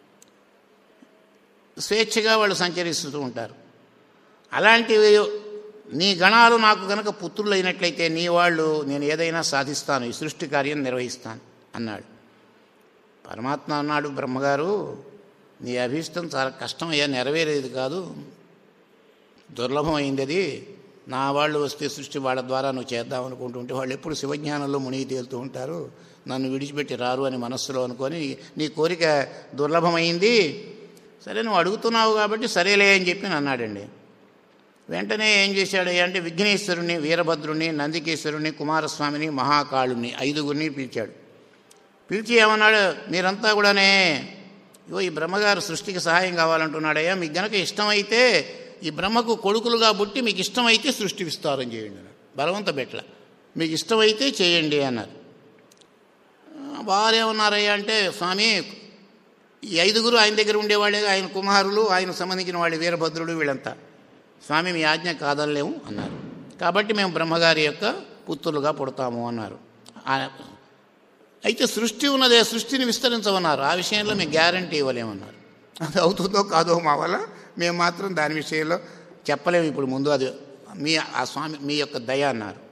స్వేచ్ఛగా వాళ్ళు సంచరిస్తూ ఉంటారు అలాంటివి నీ గణాలు నాకు గనక పుత్రులు అయినట్లయితే నీ వాళ్ళు నేను ఏదైనా సాధిస్తాను ఈ సృష్టి కార్యం నిర్వహిస్తాను అన్నాడు పరమాత్మ అన్నాడు బ్రహ్మగారు నీ అభీష్టం చాలా కష్టమయ్యా నెరవేరేది కాదు దుర్లభమైంది అది నా వాళ్ళు వస్తే సృష్టి వాళ్ళ ద్వారా నువ్వు చేద్దాం అనుకుంటుంటే వాళ్ళు ఎప్పుడు శివజ్ఞానంలో మునిగి తేలుతూ ఉంటారు నన్ను విడిచిపెట్టి రారు అని మనస్సులో అనుకొని నీ కోరిక దుర్లభమైంది సరే నువ్వు అడుగుతున్నావు కాబట్టి సరేలే అని చెప్పి అని అన్నాడండి వెంటనే ఏం చేశాడు అంటే విఘ్నేశ్వరుని వీరభద్రుని నందికేశ్వరుని కుమారస్వామిని మహాకాళుని ఐదుగురిని పిలిచాడు పిలిచి ఏమన్నాడు మీరంతా కూడానే ఇగో ఈ బ్రహ్మగారు సృష్టికి సహాయం కావాలంటున్నాడయ్యా మీకు గనక ఇష్టమైతే ఈ బ్రహ్మకు కొడుకులుగా పుట్టి మీకు ఇష్టమైతే సృష్టి విస్తారం చేయండి అన్నాడు బలవంత బెట్ల మీకు ఇష్టమైతే చేయండి అన్నారు ఆ, వారేమన్నారయ్యా అంటే స్వామి ఈ ఐదుగురు ఆయన దగ్గర ఉండేవాళ్ళే ఆయన కుమారులు ఆయన సంబంధించిన వాళ్ళు వీరభద్రుడు వీళ్ళంతా స్వామి మీ ఆజ్ఞ కాదనలేము అన్నారు కాబట్టి మేము బ్రహ్మగారి యొక్క పుత్రులుగా పుడతాము అన్నారు ఆ- అయితే సృష్టి ఉన్నదే సృష్టిని విస్తరించమన్నారు ఆ విషయంలో మేము గ్యారంటీ ఇవ్వలేమన్నారు అది అవుతుందో కాదో మా వల్ల మేము మాత్రం దాని విషయంలో చెప్పలేము ఇప్పుడు ముందు అది మీ ఆ స్వామి మీ యొక్క దయ అన్నారు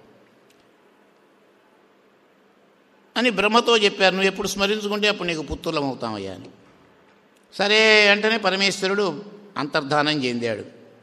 అని బ్రహ్మతో చెప్పారు నువ్వు ఎప్పుడు స్మరించుకుంటే అప్పుడు నీకు పుత్రులం అవుతామయ్యా అని సరే వెంటనే పరమేశ్వరుడు అంతర్ధానం చెందాడు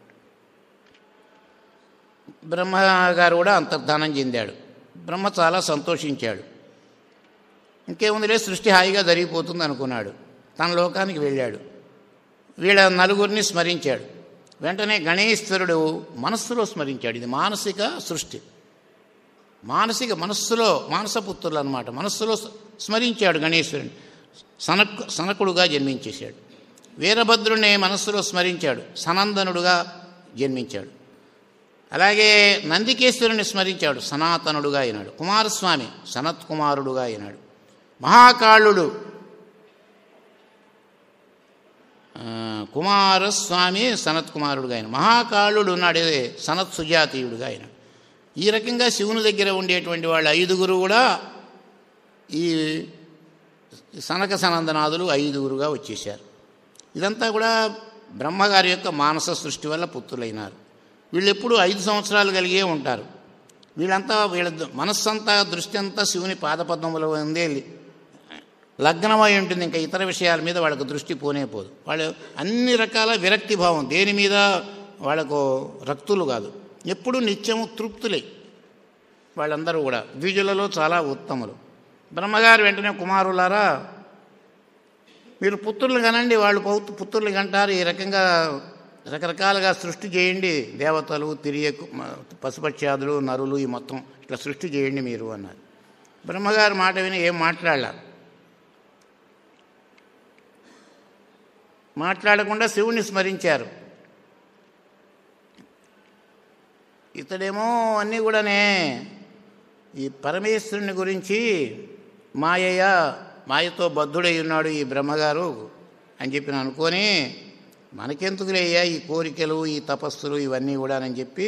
బ్రహ్మ గారు కూడా అంతర్ధానం చెందాడు బ్రహ్మ చాలా సంతోషించాడు ఇంకేముందిలే సృష్టి హాయిగా జరిగిపోతుంది అనుకున్నాడు తన లోకానికి వెళ్ళాడు వీళ్ళ నలుగురిని స్మరించాడు వెంటనే గణేశ్వరుడు మనస్సులో స్మరించాడు ఇది మానసిక సృష్టి మానసిక మనస్సులో మానసపుత్రులు అనమాట మనస్సులో స్మరించాడు గణేశ్వరుని సనక్ సనకుడుగా జన్మించేశాడు వీరభద్రుని మనస్సులో స్మరించాడు సనందనుడుగా జన్మించాడు అలాగే నందికేశ్వరుని స్మరించాడు సనాతనుడుగా అయినాడు కుమారస్వామి సనత్ కుమారుడుగా అయినాడు మహాకాళుడు ఆ, కుమారస్వామి సనత్ కుమారుడుగా అయిన మహాకాళుడు ఉన్నాడు సనత్ సుజాతీయుడుగా అయినాడు ఈ రకంగా శివుని దగ్గర ఉండేటువంటి వాళ్ళు ఐదుగురు కూడా ఈ సనక సనందనాథులు ఐదుగురుగా వచ్చేశారు ఇదంతా కూడా బ్రహ్మగారి యొక్క మానస సృష్టి వల్ల పుత్రులైనారు వీళ్ళు ఎప్పుడు ఐదు సంవత్సరాలు కలిగే ఉంటారు వీళ్ళంతా వీళ్ళ ద- మనస్సంతా దృష్టి అంతా శివుని పాదపద్మములో ఉందే లగ్నమై ఉంటుంది ఇంకా ఇతర విషయాల మీద వాళ్ళకు దృష్టి పోనే పోదు వాళ్ళు అన్ని రకాల విరక్తి భావం దేని మీద వాళ్ళకు రక్తులు కాదు ఎప్పుడు నిత్యము తృప్తులే వాళ్ళందరూ కూడా ద్విజులలో చాలా ఉత్తములు బ్రహ్మగారు వెంటనే కుమారులారా మీరు పుత్రులు కనండి వాళ్ళు పౌ- పుత్రులు కంటారు ఈ రకంగా రకరకాలుగా సృష్టి చేయండి దేవతలు తిరియ పశుపక్ష్యాదులు నరులు ఈ మొత్తం ఇట్లా సృష్టి చేయండి మీరు అన్నారు బ్రహ్మగారు మాట విని ఏం మాట్లాడాల మాట్లాడకుండా శివుణ్ణి స్మరించారు ఇతడేమో అన్నీ కూడానే ఈ పరమేశ్వరుని గురించి మాయయ్య మాయతో బద్ధుడై ఉన్నాడు ఈ బ్రహ్మగారు అని చెప్పి నేను అనుకొని మనకెందుకులేయ్యా ఈ కోరికలు ఈ తపస్సులు ఇవన్నీ కూడానని చెప్పి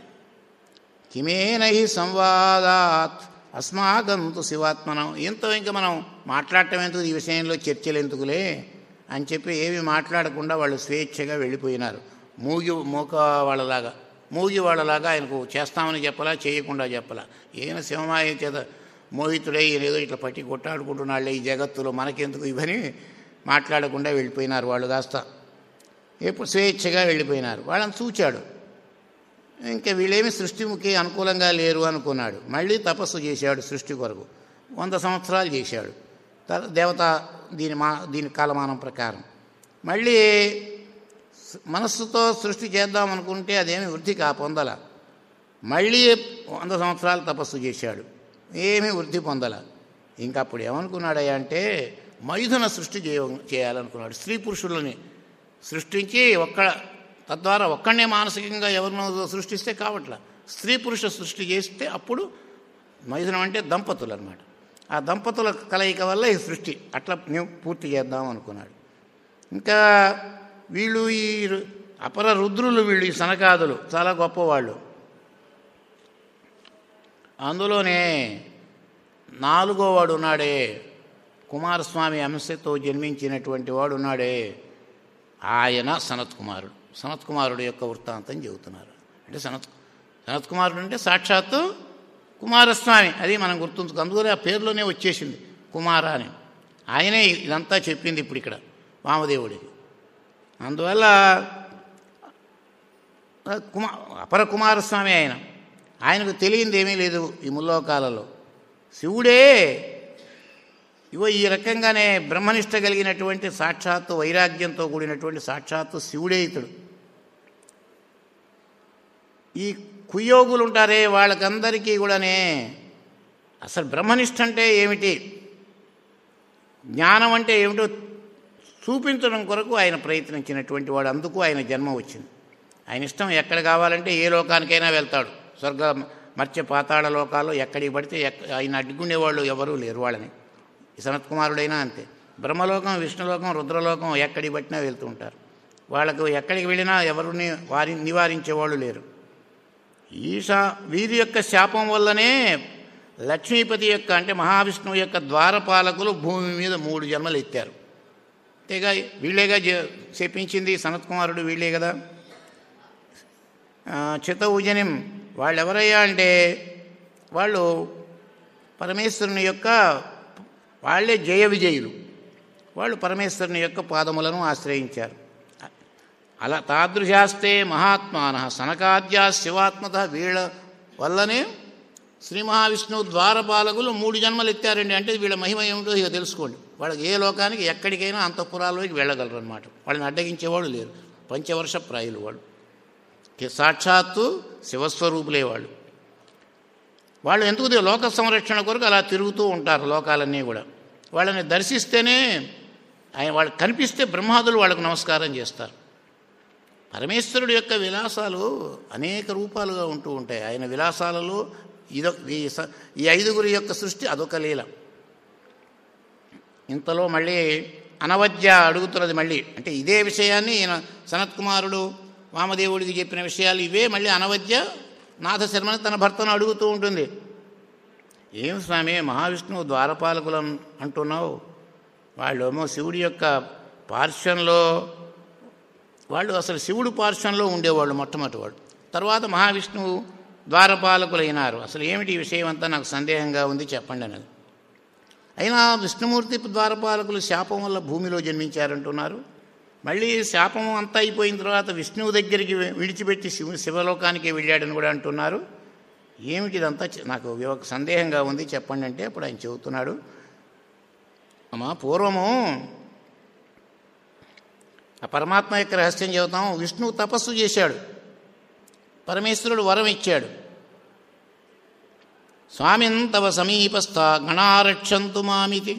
కిమేన హి సంవాదాత్ అస్మాకంతు శివాత్మనం ఎంతో ఇంకా మనం మాట్లాడటం ఎందుకు ఈ విషయంలో చర్చలు ఎందుకులే అని చెప్పి ఏమి మాట్లాడకుండా వాళ్ళు స్వేచ్ఛగా వెళ్ళిపోయినారు మూగి మూక వాళ్ళలాగా మూగి వాళ్ళలాగా ఆయనకు చేస్తామని చెప్పలా చేయకుండా చెప్పలా ఈయన శివమాయ చేత మోహితుడై ఈయన ఏదో ఇట్లా పట్టి కొట్టాడుకుంటున్నాళ్ళే ఈ జగత్తులో మనకెందుకు ఇవని మాట్లాడకుండా వెళ్ళిపోయినారు వాళ్ళు కాస్త ఎప్పుడు స్వేచ్ఛగా వెళ్ళిపోయినారు వాళ్ళని చూచాడు ఇంకా వీళ్ళేమి సృష్టిముఖి అనుకూలంగా లేరు అనుకున్నాడు మళ్ళీ తపస్సు చేశాడు సృష్టి కొరకు వంద సంవత్సరాలు చేశాడు తర్- దేవత దీని మా దీని కాలమానం ప్రకారం మళ్ళీ స- మనస్సుతో సృష్టి చేద్దాం అనుకుంటే అదేమి వృద్ధి కా పొందల మళ్ళీ వంద సంవత్సరాలు తపస్సు చేశాడు ఏమీ వృద్ధి పొందల ఇంకా అప్పుడు ఏమనుకున్నాడయ్యా అంటే మైథున సృష్టి చేయ చేయాలనుకున్నాడు స్త్రీ పురుషులని సృష్టించి ఒక్క తద్వారా ఒక్కడనే మానసికంగా ఎవరినో సృష్టిస్తే కావట్లా స్త్రీ పురుష సృష్టి చేస్తే అప్పుడు మైథునం అంటే దంపతులు అనమాట ఆ దంపతుల కలయిక వల్ల ఈ సృష్టి అట్లా మేము పూర్తి చేద్దాం అనుకున్నాడు ఇంకా వీళ్ళు ఈ రు- అపర రుద్రులు వీళ్ళు ఈ సనకాదులు చాలా గొప్పవాళ్ళు అందులోనే నాలుగో వాడు ఉన్నాడే కుమారస్వామి అంశతో జన్మించినటువంటి వాడు ఉన్నాడే ఆయన సనత్ కుమారుడు సనత్ కుమారుడు యొక్క వృత్తాంతం చెబుతున్నారు అంటే సనత్ సనత్ కుమారుడు అంటే సాక్షాత్తు కుమారస్వామి అది మనం గుర్తుంచుకో అందువల్ల ఆ పేరులోనే వచ్చేసింది కుమార అని ఆయనే ఇదంతా చెప్పింది ఇప్పుడు ఇక్కడ వామదేవుడికి అందువల్ల ఆ కుమా అపర కుమారస్వామి ఆయన ఆయనకు తెలియంది ఏమీ లేదు ఈ ముల్లోకాలలో శివుడే ఇగో ఈ రకంగానే బ్రహ్మనిష్ట కలిగినటువంటి సాక్షాత్తు వైరాగ్యంతో కూడినటువంటి సాక్షాత్తు శివుడే ఇతడు ఈ కుయోగులు ఉంటారే వాళ్ళకందరికీ కూడానే అసలు బ్రహ్మనిష్ట అంటే ఏమిటి జ్ఞానం అంటే ఏమిటో చూపించడం కొరకు ఆయన ప్రయత్నించినటువంటి వాడు అందుకు ఆయన జన్మ వచ్చింది ఆయన ఇష్టం ఎక్కడ కావాలంటే ఏ లోకానికైనా వెళ్తాడు స్వర్గ మత్స్య పాతాళ లోకాలు ఎక్కడికి పడితే ఎక్క ఆయన అడ్డుకునేవాళ్ళు ఎవరూ లేరు వాళ్ళని ఈ సనత్కుమారుడైనా అంతే బ్రహ్మలోకం విష్ణులోకం రుద్రలోకం ఎక్కడికి పట్టినా వెళ్తూ ఉంటారు వాళ్ళకు ఎక్కడికి వెళ్ళినా ఎవరిని వారి నివారించేవాళ్ళు లేరు ఈశా వీరి యొక్క శాపం వల్లనే లక్ష్మీపతి యొక్క అంటే మహావిష్ణువు యొక్క ద్వారపాలకులు భూమి మీద మూడు జన్మలు ఎత్తారు అంతేగా వీళ్ళేగా జ- శపించింది సనత్కుమారుడు వీళ్ళే కదా చిత ఉజనిం వాళ్ళు ఎవరయ్యా అంటే వాళ్ళు పరమేశ్వరుని యొక్క వాళ్ళే జయ విజయులు వాళ్ళు పరమేశ్వరుని యొక్క పాదములను ఆశ్రయించారు అలా తాదృశాస్తే మహాత్మాన సనకాద్యా శివాత్మత వీళ్ళ వల్లనే శ్రీ మహావిష్ణువు ద్వారపాలకులు మూడు జన్మలు ఎత్తారండి అంటే వీళ్ళ మహిమ ఏమిటో ఇక తెలుసుకోండి వాళ్ళకి ఏ లోకానికి ఎక్కడికైనా అంతఃపురాల్లోకి వెళ్ళగలరు అనమాట వాళ్ళని అడ్డగించేవాడు లేరు పంచవర్ష ప్రాయులు వాళ్ళు కి- సాక్షాత్తు శివస్వరూపులే వాళ్ళు వాళ్ళు ఎందుకు తె- లోక సంరక్షణ కొరకు అలా తిరుగుతూ ఉంటారు లోకాలన్నీ కూడా వాళ్ళని దర్శిస్తేనే ఆయన వాళ్ళకి కనిపిస్తే బ్రహ్మాదులు వాళ్ళకు నమస్కారం చేస్తారు పరమేశ్వరుడు యొక్క విలాసాలు అనేక రూపాలుగా ఉంటూ ఉంటాయి ఆయన విలాసాలలో ఇదొక ఈ స- ఈ ఐదుగురి యొక్క సృష్టి అదొక లీల ఇంతలో మళ్ళీ అనవద్య అడుగుతున్నది మళ్ళీ అంటే ఇదే విషయాన్ని ఈయన సనత్కుమారుడు వామదేవుడికి చెప్పిన విషయాలు ఇవే మళ్ళీ అనవద్య నాథశర్మని తన భర్తను అడుగుతూ ఉంటుంది ఏం స్వామి మహావిష్ణువు ద్వారపాలకులం అంటున్నావు వాళ్ళేమో శివుడి యొక్క పార్శ్వంలో వాళ్ళు అసలు శివుడు పార్శ్వంలో ఉండేవాళ్ళు మొట్టమొదటి వాళ్ళు తర్వాత మహావిష్ణువు ద్వారపాలకులైనారు అసలు ఏమిటి ఈ విషయం అంతా నాకు సందేహంగా ఉంది చెప్పండి అన్నది అయినా విష్ణుమూర్తి ద్వారపాలకులు శాపం వల్ల భూమిలో జన్మించారంటున్నారు మళ్ళీ శాపం అంతా అయిపోయిన తర్వాత విష్ణువు దగ్గరికి విడిచిపెట్టి శివ శివలోకానికి వెళ్ళాడని కూడా అంటున్నారు ఏమిటి ఇదంతా చె- నాకు ఒక సందేహంగా ఉంది చెప్పండి అంటే అప్పుడు ఆయన చెబుతున్నాడు అమ్మా పూర్వము ఆ పరమాత్మ యొక్క రహస్యం చెబుతాం విష్ణువు తపస్సు చేశాడు పరమేశ్వరుడు వరం ఇచ్చాడు స్వామిన్ తవ సమీపస్థ గణారక్షంతు మామితి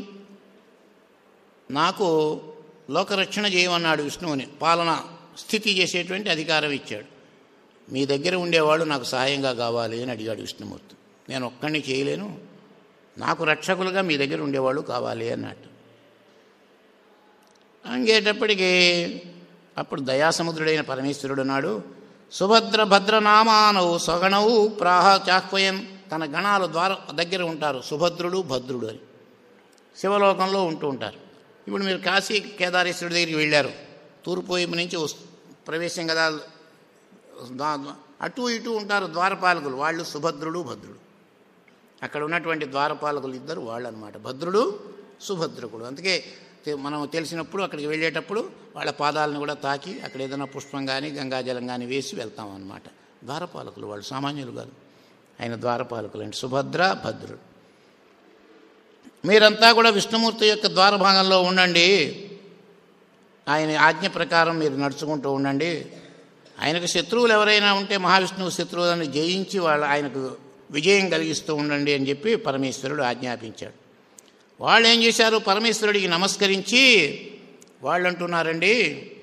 నాకు లోకరక్షణ చేయమన్నాడు విష్ణువుని పాలన స్థితి చేసేటువంటి అధికారం ఇచ్చాడు మీ దగ్గర ఉండేవాళ్ళు నాకు సహాయంగా కావాలి అని అడిగాడు విష్ణుమూర్తి నేను ఒక్కడిని చేయలేను నాకు రక్షకులుగా మీ దగ్గర ఉండేవాళ్ళు కావాలి అన్నట్టు అంగేటప్పటికీ అప్పుడు దయాసముద్రుడైన పరమేశ్వరుడు అన్నాడు సుభద్ర భద్రనామానవు సగణవు ప్రాహ చాహ్వయం తన గణాలు ద్వార దగ్గర ఉంటారు సుభద్రుడు భద్రుడు అని శివలోకంలో ఉంటూ ఉంటారు ఇప్పుడు మీరు కాశీ కేదారేశ్వరుడి దగ్గరికి వెళ్ళారు తూర్పు వైపు నుంచి వస్- ప్రవేశం కదా దా- అటు ఇటు ఉంటారు ద్వారపాలకులు వాళ్ళు సుభద్రుడు భద్రుడు అక్కడ ఉన్నటువంటి ద్వారపాలకులు ఇద్దరు వాళ్ళు అనమాట భద్రుడు సుభద్రకుడు అందుకే తె- మనం తెలిసినప్పుడు అక్కడికి వెళ్ళేటప్పుడు వాళ్ళ పాదాలను కూడా తాకి అక్కడ ఏదైనా పుష్పం కానీ గంగాజలం కానీ వేసి వెళ్తాం అనమాట ద్వారపాలకులు వాళ్ళు సామాన్యులు కాదు ఆయన ద్వారపాలకులు అంటే సుభద్ర భద్రుడు మీరంతా కూడా విష్ణుమూర్తి యొక్క ద్వారభాగంలో ఉండండి ఆయన ఆజ్ఞ ప్రకారం మీరు నడుచుకుంటూ ఉండండి ఆయనకు శత్రువులు ఎవరైనా ఉంటే మహావిష్ణువు శత్రువులను జయించి వాళ్ళ ఆయనకు విజయం కలిగిస్తూ ఉండండి అని చెప్పి పరమేశ్వరుడు ఆజ్ఞాపించాడు వాళ్ళు ఏం చేశారు పరమేశ్వరుడికి నమస్కరించి వాళ్ళు అంటున్నారండి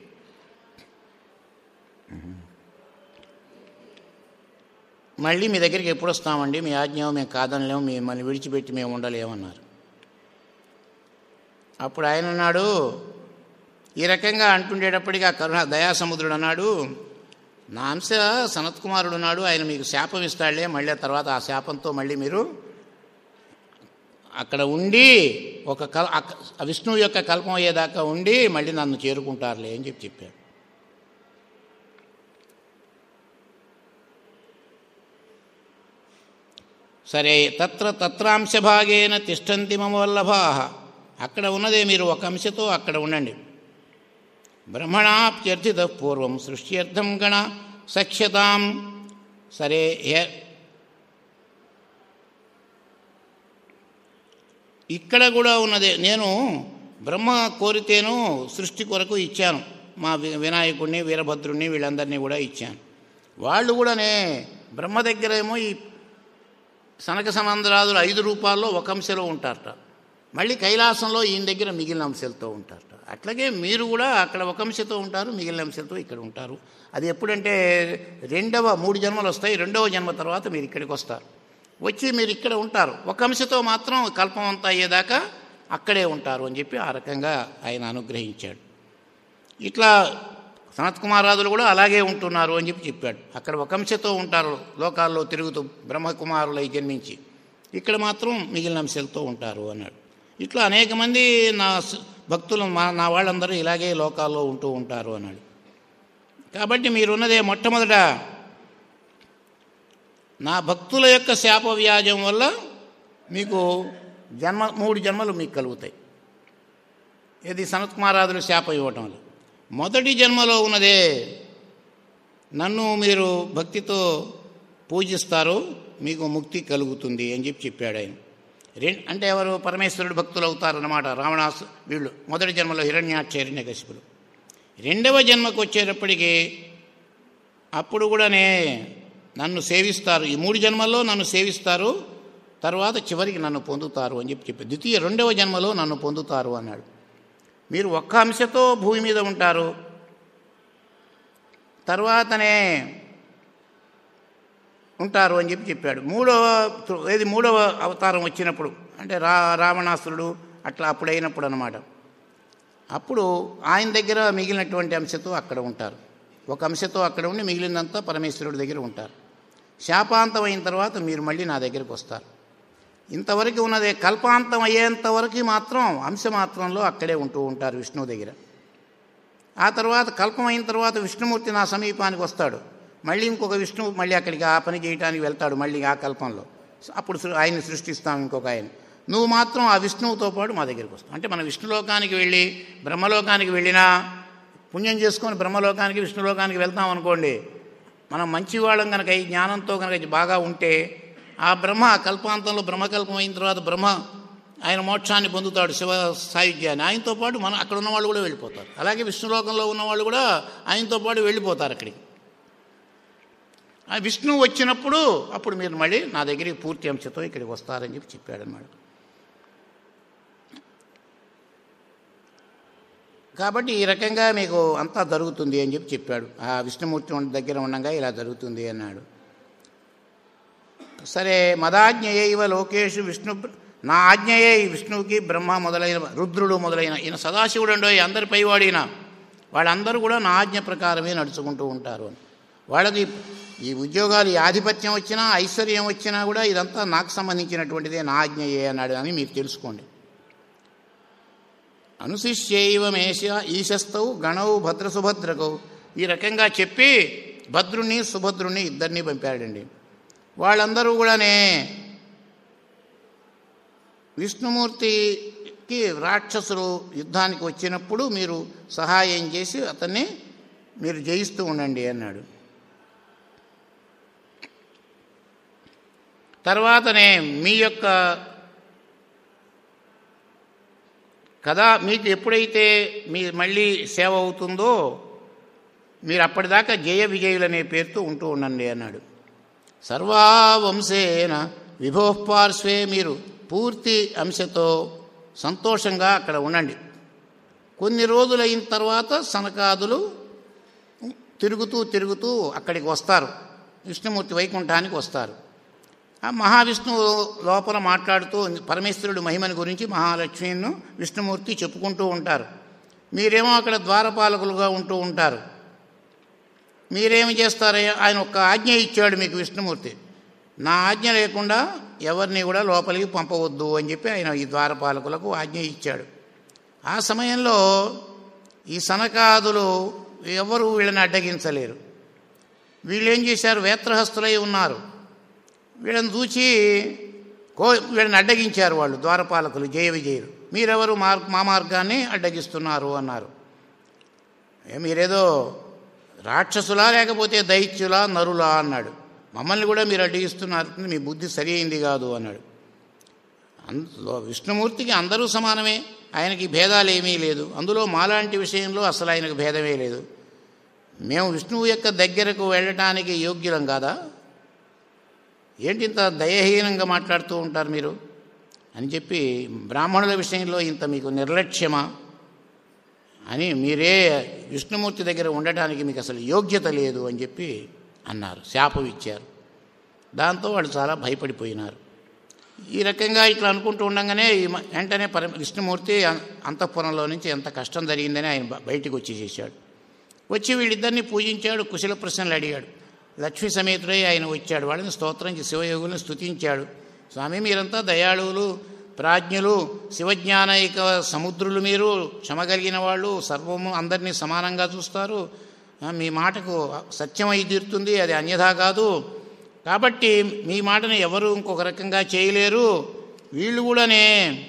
మళ్ళీ మీ దగ్గరికి ఎప్పుడు వస్తామండి మీ ఆజ్ఞ మేము కాదనలేము మిమ్మల్ని విడిచిపెట్టి మేము ఉండలేమన్నారు అప్పుడు ఆయన అన్నాడు ఈ రకంగా అంటుండేటప్పటికీ ఆ కరుణ దయాసముద్రుడు అన్నాడు నా అంశ సనత్ కుమారుడు ఉన్నాడు ఆయన మీకు శాపం ఇస్తాడులే మళ్ళీ ఆ తర్వాత ఆ శాపంతో మళ్ళీ మీరు అక్కడ ఉండి ఒక కల్ అక్క- ఆ విష్ణువు యొక్క కల్పం అయ్యేదాకా ఉండి మళ్ళీ నన్ను చేరుకుంటారులే అని చెప్పి చెప్పాడు సరే తత్ర తత్రాంశభాగేన తిష్టంతి మమ వల్లభా అక్కడ ఉన్నదే మీరు ఒక అంశతో అక్కడ ఉండండి బ్రహ్మణాప్యర్థిత పూర్వం సృష్ట్యర్థం గణ సఖ్యతాం సరే ఏ- ఇక్కడ కూడా ఉన్నదే నేను బ్రహ్మ కోరితేను సృష్టి కొరకు ఇచ్చాను మా వి- వినాయకుడిని వీరభద్రుడిని వీళ్ళందరినీ కూడా ఇచ్చాను వాళ్ళు కూడానే బ్రహ్మ దగ్గర ఏమో ఈ సనక సమంద్రాదులు ఐదు రూపాల్లో ఒక అంశలో ఉంటారట మళ్ళీ కైలాసంలో ఈయన దగ్గర మిగిలిన అంశాలతో ఉంటారట అట్లాగే మీరు కూడా అక్కడ ఒక అంశతో ఉంటారు మిగిలిన అంశాలతో ఇక్కడ ఉంటారు అది ఎప్పుడంటే రెండవ మూడు జన్మలు వస్తాయి రెండవ జన్మ తర్వాత మీరు ఇక్కడికి వస్తారు వచ్చి మీరు ఇక్కడ ఉంటారు ఒక అంశతో మాత్రం కల్పం అంతా అయ్యేదాకా అక్కడే ఉంటారు అని చెప్పి ఆ రకంగా ఆయన అనుగ్రహించాడు ఇట్లా సనత్ కుమారాదులు కూడా అలాగే ఉంటున్నారు అని చెప్పి చెప్పాడు అక్కడ ఒక అంశతో ఉంటారు లోకాల్లో తిరుగుతూ బ్రహ్మకుమారులై జన్మించి ఇక్కడ మాత్రం మిగిలిన అంశాలతో ఉంటారు అన్నాడు ఇట్లా అనేక మంది నా స- భక్తులు మా నా వాళ్ళందరూ ఇలాగే లోకాల్లో ఉంటూ ఉంటారు అన్నాడు కాబట్టి మీరున్నదే మొట్టమొదట నా భక్తుల యొక్క శాప వ్యాజం వల్ల మీకు జన్మ మూడు జన్మలు మీకు కలుగుతాయి ఇది సనత్ కుమారాదులు శాపం ఇవ్వటం వల్ల మొదటి జన్మలో ఉన్నదే నన్ను మీరు భక్తితో పూజిస్తారు మీకు ముక్తి కలుగుతుంది అని చెప్పి చెప్పాడు ఆయన రె అంటే ఎవరు పరమేశ్వరుడు భక్తులు అవుతారన్నమాట రావణాసు వీళ్ళు మొదటి జన్మలో హిరణ్యాక్షరిణ్య కశిపులు రెండవ జన్మకు వచ్చేటప్పటికి అప్పుడు కూడానే నన్ను సేవిస్తారు ఈ మూడు జన్మల్లో నన్ను సేవిస్తారు తర్వాత చివరికి నన్ను పొందుతారు అని చెప్పి చెప్పి ద్వితీయ రెండవ జన్మలో నన్ను పొందుతారు అన్నాడు మీరు ఒక్క అంశతో భూమి మీద ఉంటారు తర్వాతనే ఉంటారు అని చెప్పి చెప్పాడు మూడవ ఏది మూడవ అవతారం వచ్చినప్పుడు అంటే రా రావణాసురుడు అట్లా అప్పుడైనప్పుడు అనమాట అప్పుడు ఆయన దగ్గర మిగిలినటువంటి అంశతో అక్కడ ఉంటారు ఒక అంశతో అక్కడ ఉండి మిగిలినంతా పరమేశ్వరుడి దగ్గర ఉంటారు శాపాంతం అయిన తర్వాత మీరు మళ్ళీ నా దగ్గరికి వస్తారు ఇంతవరకు ఉన్నదే కల్పాంతం అయ్యేంత వరకు మాత్రం అంశమాత్రంలో అక్కడే ఉంటూ ఉంటారు విష్ణువు దగ్గర ఆ తర్వాత కల్పం అయిన తర్వాత విష్ణుమూర్తి నా సమీపానికి వస్తాడు మళ్ళీ ఇంకొక విష్ణువు మళ్ళీ అక్కడికి ఆ పని చేయడానికి వెళ్తాడు మళ్ళీ ఆ కల్పంలో అప్పుడు సృ- ఆయన్ని సృష్టిస్తాం ఇంకొక ఆయన నువ్వు మాత్రం ఆ విష్ణువుతో పాటు మా దగ్గరికి వస్తావు అంటే మన విష్ణులోకానికి వెళ్ళి బ్రహ్మలోకానికి వెళ్ళినా పుణ్యం చేసుకొని బ్రహ్మలోకానికి విష్ణులోకానికి వెళ్తాం అనుకోండి మనం మంచివాళ్ళం కనుక ఈ జ్ఞానంతో కనుక బాగా ఉంటే ఆ బ్రహ్మ కల్పాంతంలో బ్రహ్మకల్పం అయిన తర్వాత బ్రహ్మ ఆయన మోక్షాన్ని పొందుతాడు శివ సాయుధ్యాన్ని ఆయనతో పాటు మనం అక్కడ ఉన్న వాళ్ళు కూడా వెళ్ళిపోతారు అలాగే విష్ణులోకంలో ఉన్న వాళ్ళు కూడా ఆయనతో పాటు వెళ్ళిపోతారు అక్కడికి ఆ విష్ణువు వచ్చినప్పుడు అప్పుడు మీరు మళ్ళీ నా దగ్గరికి పూర్తి అంశతో ఇక్కడికి వస్తారని చెప్పి చెప్పాడన్నమాట కాబట్టి ఈ రకంగా మీకు అంతా జరుగుతుంది అని చెప్పి చెప్పాడు ఆ విష్ణుమూర్తి ఉన్న దగ్గర ఉండగా ఇలా జరుగుతుంది అన్నాడు సరే మదాజ్ఞయైవ లోకేషు విష్ణు నా ఆజ్ఞయే ఈ విష్ణువుకి బ్రహ్మ మొదలైన రుద్రుడు మొదలైన ఈయన సదాశివుడు అండో అందరి పైవాడిన వాళ్ళందరూ కూడా నా ఆజ్ఞ ప్రకారమే నడుచుకుంటూ ఉంటారు అని వాళ్ళకి ఈ ఉద్యోగాలు ఈ ఆధిపత్యం వచ్చినా ఐశ్వర్యం వచ్చినా కూడా ఇదంతా నాకు సంబంధించినటువంటిదే నా ఆజ్ఞయే అన్నాడు అని మీరు తెలుసుకోండి అనుశిష్యైవమేష ఈశస్తవు గణవు భద్ర సుభద్రకవు ఈ రకంగా చెప్పి భద్రుణ్ణి సుభద్రుణ్ణి ఇద్దరిని పంపాడండి వాళ్ళందరూ కూడానే విష్ణుమూర్తికి రాక్షసులు యుద్ధానికి వచ్చినప్పుడు మీరు సహాయం చేసి అతన్ని మీరు జయిస్తూ ఉండండి అన్నాడు తర్వాతనే మీ యొక్క కథ మీకు ఎప్పుడైతే మీ మళ్ళీ సేవ అవుతుందో మీరు అప్పటిదాకా జయ విజయులు అనే పేరుతో ఉంటూ ఉండండి అన్నాడు సర్వావంశేన విభోపార్శ్వే మీరు పూర్తి అంశతో సంతోషంగా అక్కడ ఉండండి కొన్ని రోజులైన తర్వాత సనకాదులు తిరుగుతూ తిరుగుతూ అక్కడికి వస్తారు విష్ణుమూర్తి వైకుంఠానికి వస్తారు ఆ మహావిష్ణువు లోపల మాట్లాడుతూ పరమేశ్వరుడు మహిమని గురించి మహాలక్ష్మిను విష్ణుమూర్తి చెప్పుకుంటూ ఉంటారు మీరేమో అక్కడ ద్వారపాలకులుగా ఉంటూ ఉంటారు మీరేమి చేస్తారో ఆయన ఒక్క ఆజ్ఞ ఇచ్చాడు మీకు విష్ణుమూర్తి నా ఆజ్ఞ లేకుండా ఎవరిని కూడా లోపలికి పంపవద్దు అని చెప్పి ఆయన ఈ ద్వారపాలకులకు ఆజ్ఞ ఇచ్చాడు ఆ సమయంలో ఈ సనకాదులు ఎవరు వీళ్ళని అడ్డగించలేరు వీళ్ళు ఏం చేశారు వేత్రహస్తులై ఉన్నారు వీళ్ళని చూచి కో వీళ్ళని అడ్డగించారు వాళ్ళు ద్వారపాలకులు జయ విజయులు మీరెవరు మార్ మా మార్గాన్ని అడ్డగిస్తున్నారు అన్నారు ఏ మీరేదో రాక్షసులా లేకపోతే దైత్యులా నరులా అన్నాడు మమ్మల్ని కూడా మీరు అడ్డగిస్తున్నారు మీ బుద్ధి సరి అయింది కాదు అన్నాడు అందులో విష్ణుమూర్తికి అందరూ సమానమే ఆయనకి భేదాలు ఏమీ లేదు అందులో మాలాంటి విషయంలో అసలు ఆయనకు భేదమే లేదు మేము విష్ణువు యొక్క దగ్గరకు వెళ్ళటానికి యోగ్యులం కాదా ఏంటి ఇంత దయహీనంగా మాట్లాడుతూ ఉంటారు మీరు అని చెప్పి బ్రాహ్మణుల విషయంలో ఇంత మీకు నిర్లక్ష్యమా అని మీరే విష్ణుమూర్తి దగ్గర ఉండటానికి మీకు అసలు యోగ్యత లేదు అని చెప్పి అన్నారు శాపం ఇచ్చారు దాంతో వాళ్ళు చాలా భయపడిపోయినారు ఈ రకంగా ఇట్లా అనుకుంటూ ఉండగానే ఈ మ- వెంటనే పర విష్ణుమూర్తి అం- అంతఃపురంలో నుంచి ఎంత కష్టం జరిగిందని ఆయన బ- బయటికి వచ్చేసేసాడు వచ్చి వీళ్ళిద్దరిని పూజించాడు కుశల ప్రశ్నలు అడిగాడు లక్ష్మీ సమేతుడై ఆయన వచ్చాడు వాళ్ళని స్తోత్రం చేసి శివయోగులను స్తుతించాడు స్వామి మీరంతా దయాళువులు ప్రాజ్ఞులు శివజ్ఞానైక సముద్రులు మీరు క్షమ కలిగిన వాళ్ళు సర్వము అందరినీ సమానంగా చూస్తారు ఆ, మీ మాటకు సత్యమై తీరుతుంది అది అన్యథా కాదు కాబట్టి మీ మాటని ఎవరు ఇంకొక రకంగా చేయలేరు వీళ్ళు కూడానే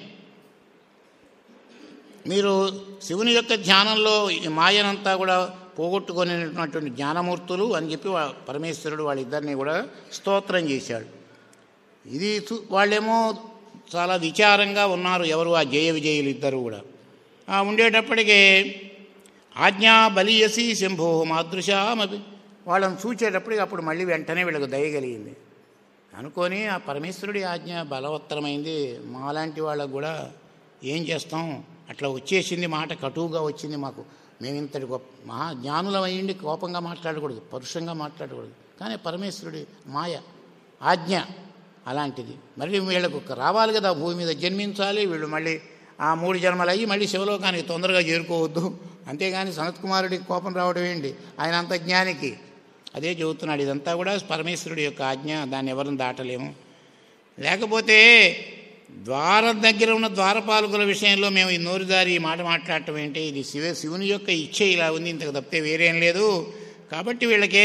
మీరు శివుని యొక్క ధ్యానంలో ఈ మాయనంతా కూడా పోగొట్టుకునేటువంటి జ్ఞానమూర్తులు అని చెప్పి వా- పరమేశ్వరుడు వాళ్ళిద్దరిని కూడా స్తోత్రం చేశాడు ఇది చూ- వాళ్ళేమో చాలా విచారంగా ఉన్నారు ఎవరు ఆ జయ విజయులు ఇద్దరు కూడా ఆ ఉండేటప్పటికే ఆజ్ఞా బలియసి శంభో మాదృశామపి వాళ్ళని చూచేటప్పటికి అప్పుడు మళ్ళీ వెంటనే వీళ్ళకు దయ కలిగింది అనుకొని ఆ పరమేశ్వరుడి ఆజ్ఞ బలవత్తరమైంది మాలాంటి వాళ్ళకు కూడా ఏం చేస్తాం అట్లా వచ్చేసింది మాట కటువుగా వచ్చింది మాకు మేము ఇంతటి గొప్ప మహా జ్ఞానులం అయ్యిండి కోపంగా మాట్లాడకూడదు పరుషంగా మాట్లాడకూడదు కానీ పరమేశ్వరుడి మాయ ఆజ్ఞ అలాంటిది మళ్ళీ వీళ్ళకు రావాలి కదా భూమి మీద జన్మించాలి వీళ్ళు మళ్ళీ ఆ మూడు జన్మలు అయ్యి మళ్ళీ శివలోకానికి తొందరగా చేరుకోవద్దు అంతేగాని సనత్ కుమారుడికి కోపం రావడం ఏంటి ఆయన అంత జ్ఞానికి అదే చెబుతున్నాడు ఇదంతా కూడా పరమేశ్వరుడి యొక్క ఆజ్ఞ దాన్ని ఎవరిని దాటలేము లేకపోతే ద్వారం దగ్గర ఉన్న ద్వారపాలకుల విషయంలో మేము ఈ నోరుదారి ఈ మాట మాట్లాడటం ఏంటి ఇది శివ శివుని యొక్క ఇచ్చ ఇలా ఉంది ఇంతకు తప్పితే వేరేం లేదు కాబట్టి వీళ్ళకే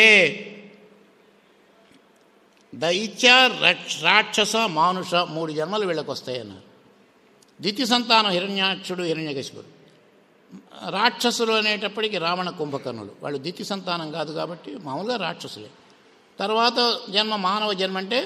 దైత్య రక్ష- రాక్షస మానుష మూడు జన్మలు వీళ్ళకి వస్తాయన్నారు ద్వితీయ సంతానం హిరణ్యాక్షుడు హిరణ్యకశిపుడు రాక్షసులు అనేటప్పటికి రావణ కుంభకర్ణులు వాళ్ళు ద్వితీయ సంతానం కాదు కాబట్టి మామూలుగా రాక్షసులే తర్వాత జన్మ మానవ జన్మ అంటే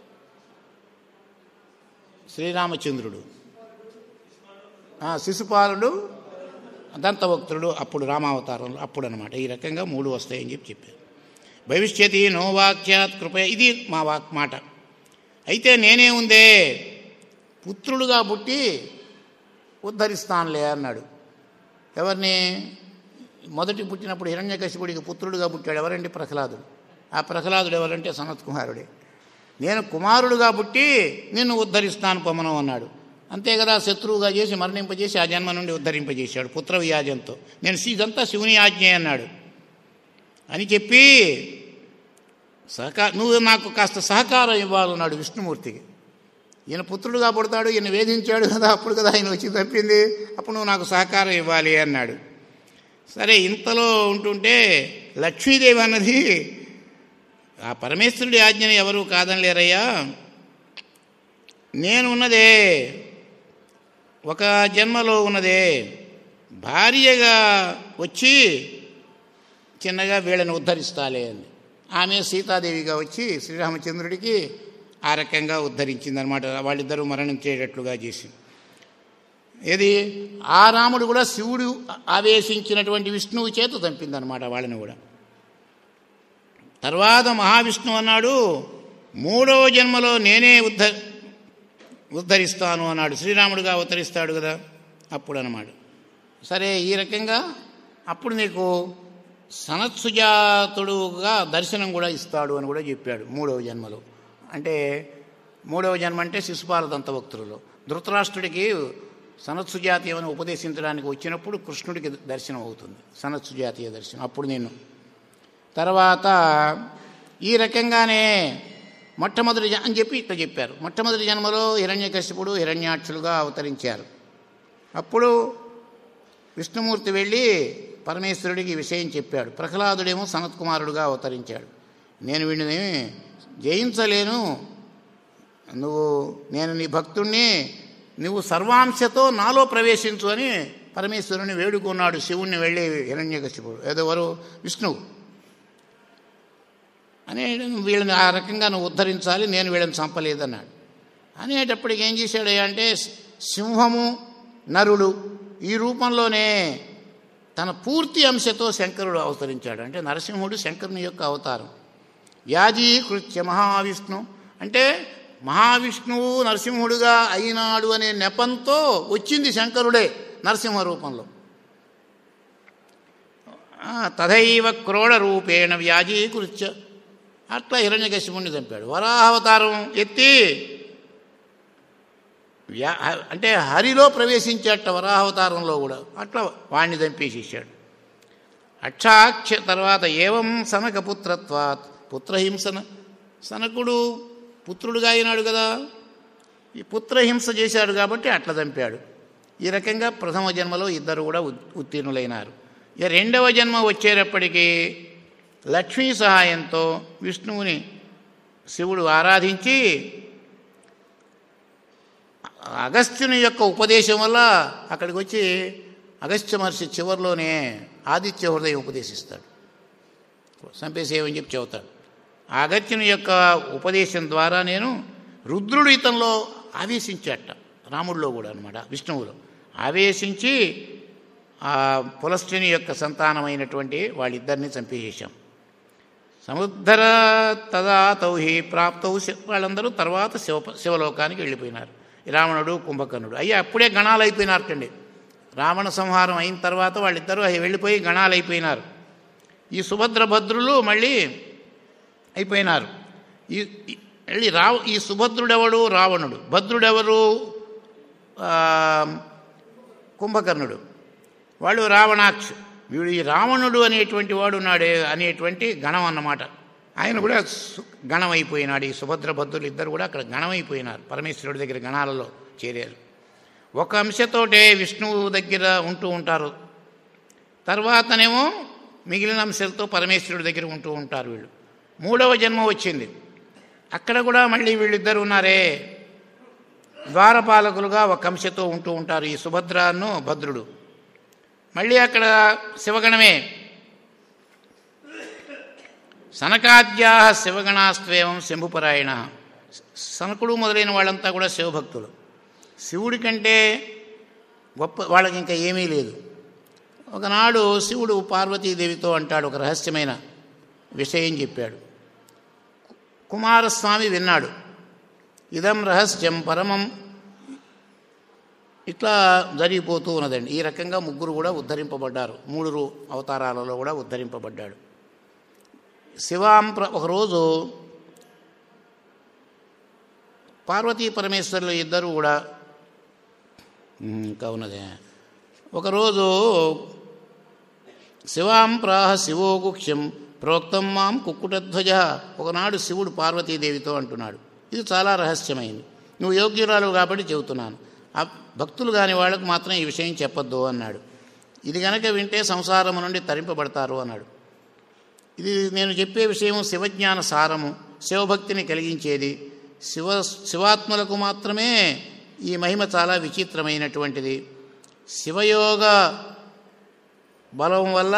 శ్రీరామచంద్రుడు ఆ, శిశుపాలుడు దంతభక్తుడు అప్పుడు రామావతారంలో అప్పుడు అనమాట ఈ రకంగా మూడు వస్తాయని చెప్పి చెప్పారు భవిష్యతి నో వాక్యాత్ కృప ఇది మా వాక్ మాట అయితే నేనే ఉందే పుత్రుడుగా పుట్టి ఉద్ధరిస్తానులే అన్నాడు ఎవరిని మొదటి పుట్టినప్పుడు హిరణ్యకశిపుడికి పుత్రుడుగా పుట్టాడు ఎవరండి ప్రహ్లాదుడు ఆ ప్రహ్లాదుడు ఎవరంటే సనత్ కుమారుడే నేను కుమారుడుగా పుట్టి నిన్ను ఉద్ధరిస్తాను పొమ్మను అన్నాడు అంతే కదా శత్రువుగా చేసి మరణింపజేసి ఆ జన్మ నుండి ఉద్ధరింపజేశాడు పుత్ర వ్యాజంతో నేను ఇదంతా శివుని ఆజ్ఞ అన్నాడు అని చెప్పి సహకార నువ్వు నాకు కాస్త సహకారం ఇవ్వాలన్నాడు విష్ణుమూర్తికి ఈయన పుత్రుడుగా పుడతాడు ఈయన వేధించాడు కదా అప్పుడు కదా ఆయన వచ్చి తప్పింది అప్పుడు నువ్వు నాకు సహకారం ఇవ్వాలి అన్నాడు సరే ఇంతలో ఉంటుంటే లక్ష్మీదేవి అన్నది ఆ పరమేశ్వరుడి ఆజ్ఞని ఎవరు కాదనలేరయ్యా నేను ఉన్నదే ఒక జన్మలో ఉన్నదే భార్యగా వచ్చి చిన్నగా వీళ్ళని ఉద్ధరిస్తాలే అని ఆమె సీతాదేవిగా వచ్చి శ్రీరామచంద్రుడికి ఆ రకంగా ఉద్ధరించిందనమాట వాళ్ళిద్దరూ మరణించేటట్లుగా చేసి ఏది ఆ రాముడు కూడా శివుడు ఆవేశించినటువంటి విష్ణువు చేత చంపిందనమాట వాళ్ళని కూడా తర్వాత మహావిష్ణువు అన్నాడు మూడవ జన్మలో నేనే ఉద్ధ ఉద్ధరిస్తాను అన్నాడు శ్రీరాముడుగా ఉద్ధరిస్తాడు కదా అప్పుడు అన్నమాట సరే ఈ రకంగా అప్పుడు నీకు సనత్సుజాతుడుగా దర్శనం కూడా ఇస్తాడు అని కూడా చెప్పాడు మూడవ జన్మలో అంటే మూడవ జన్మ అంటే శిశుపాల దంతభక్తులలో ధృతరాష్ట్రుడికి సనత్సుజాతీయం అని ఉపదేశించడానికి వచ్చినప్పుడు కృష్ణుడికి దర్శనం అవుతుంది సనత్సుజాతీయ దర్శనం అప్పుడు నేను తర్వాత ఈ రకంగానే మొట్టమొదటి జ- అని చెప్పి ఇట్లా చెప్పారు మొట్టమొదటి జన్మలో హిరణ్యకశిపుడు హిరణ్యాక్షులుగా అవతరించారు అప్పుడు విష్ణుమూర్తి వెళ్ళి పరమేశ్వరుడికి ఈ విషయం చెప్పాడు ప్రహ్లాదుడేమో సనత్కుమారుడుగా అవతరించాడు నేను వీడిని జయించలేను నువ్వు నేను నీ భక్తుణ్ణి నువ్వు సర్వాంశతో నాలో ప్రవేశించు అని పరమేశ్వరుని వేడుకున్నాడు శివుణ్ణి వెళ్ళి హిరణ్యకశిపుడు ఏదోవరు విష్ణువు అనే వీళ్ళని ఆ రకంగా నువ్వు ఉద్ధరించాలి నేను వీళ్ళని చంపలేదన్నాడు అనేటప్పటికి ఏం చేశాడు అంటే సింహము నరుడు ఈ రూపంలోనే తన పూర్తి అంశతో శంకరుడు అవతరించాడు అంటే నరసింహుడు శంకరుని యొక్క అవతారం యాజీకృత్య మహావిష్ణు అంటే మహావిష్ణువు నరసింహుడుగా అయినాడు అనే నెపంతో వచ్చింది శంకరుడే నరసింహ రూపంలో ఆ, తథైవ క్రోడ రూపేణ వ్యాజీకృత్య అట్లా హిరణ్యకశిపుణ్ణి చంపాడు వరాహావతారం ఎత్తి వ్యా అంటే హరిలో ప్రవేశించేట వరాహావతారంలో కూడా అట్లా వాణ్ణి చంపేసేసాడు అక్షాక్ష తర్వాత ఏవం సనక పుత్రత్వాత్ పుత్రహింసన సనకుడు పుత్రుడుగా అయినాడు కదా ఈ పుత్రహింస చేశాడు కాబట్టి అట్లా చంపాడు ఈ రకంగా ప్రథమ జన్మలో ఇద్దరు కూడా ఉత్- ఉత్తీర్ణులైనారు ఇక రెండవ జన్మ వచ్చేటప్పటికీ లక్ష్మీ సహాయంతో విష్ణువుని శివుడు ఆరాధించి అగస్త్యుని యొక్క ఉపదేశం వల్ల అక్కడికి వచ్చి అగస్త్య మహర్షి చివరిలోనే ఆదిత్య హృదయం ఉపదేశిస్తాడు సంపేసేవని చెప్పి చెబుతాడు ఆ అగత్యుని యొక్క ఉపదేశం ద్వారా నేను రుద్రుడు ఇతనిలో ఆవేశించాట రాముడిలో కూడా అనమాట విష్ణువులో ఆవేశించి ఆ పులస్త్యుని యొక్క సంతానమైనటువంటి వాళ్ళిద్దరిని చంపేసేశాం సముద్ధర తదా తౌహి ప్రాప్తౌ శి- వాళ్ళందరూ తర్వాత శివ శివలోకానికి వెళ్ళిపోయినారు రావణుడు కుంభకర్ణుడు అయ్యా అప్పుడే గణాలు అయిపోయినారటండి రావణ సంహారం అయిన తర్వాత వాళ్ళిద్దరూ అవి వెళ్ళిపోయి గణాలు అయిపోయినారు ఈ సుభద్ర భద్రులు మళ్ళీ అయిపోయినారు ఈ ఈ- మళ్ళీ రావ ఈ సుభద్రుడెవడు రావణుడు భద్రుడెవరు ఆ, కుంభకర్ణుడు వాళ్ళు రావణాక్షు వీడు ఈ రావణుడు అనేటువంటి వాడు ఉన్నాడే అనేటువంటి గణం అన్నమాట ఆయన కూడా సు- గణం అయిపోయినాడు ఈ సుభద్ర భద్రులు ఇద్దరు కూడా అక్కడ గణం అయిపోయినారు పరమేశ్వరుడి దగ్గర గణాలలో చేరారు ఒక అంశతోటే విష్ణువు దగ్గర ఉంటూ ఉంటారు తర్వాతనేమో మిగిలిన అంశాలతో పరమేశ్వరుడి దగ్గర ఉంటూ ఉంటారు వీళ్ళు మూడవ జన్మ వచ్చింది అక్కడ కూడా మళ్ళీ వీళ్ళిద్దరు ఉన్నారే ద్వారపాలకులుగా ఒక అంశతో ఉంటూ ఉంటారు ఈ సుభద్రను భద్రుడు మళ్ళీ అక్కడ శివగణమే సనకాద్యా శివగణాస్త్వేవం శంభుపరాయణ సనకుడు మొదలైన వాళ్ళంతా కూడా శివభక్తులు శివుడి కంటే గొప్ప వాళ్ళకి ఇంకా ఏమీ లేదు ఒకనాడు శివుడు పార్వతీదేవితో అంటాడు ఒక రహస్యమైన విషయం చెప్పాడు కుమారస్వామి విన్నాడు ఇదం రహస్యం పరమం ఇట్లా జరిగిపోతూ ఉన్నదండి ఈ రకంగా ముగ్గురు కూడా ఉద్ధరింపబడ్డారు మూడు రూ- అవతారాలలో కూడా ఉద్ధరింపబడ్డాడు శివాంప్ర ఒకరోజు పార్వతీ పరమేశ్వరులు ఇద్దరు కూడా ఉమ్, ఇంకా ఉన్నదే ఒకరోజు శివాం ప్రాహ శివో గుక్ష్యం ప్రోక్తం మాం కుక్కుటధ్వజ ఒకనాడు శివుడు పార్వతీదేవితో అంటున్నాడు ఇది చాలా రహస్యమైంది నువ్వు యోగ్యురాలు కాబట్టి చెబుతున్నాను ఆ భక్తులు కాని వాళ్ళకు మాత్రం ఈ విషయం చెప్పొద్దు అన్నాడు ఇది గనక వింటే సంసారము నుండి తరింపబడతారు అన్నాడు ఇది నేను చెప్పే విషయం శివజ్ఞాన సారము శివభక్తిని కలిగించేది శివ శివాత్మలకు మాత్రమే ఈ మహిమ చాలా విచిత్రమైనటువంటిది శివయోగ బలం వల్ల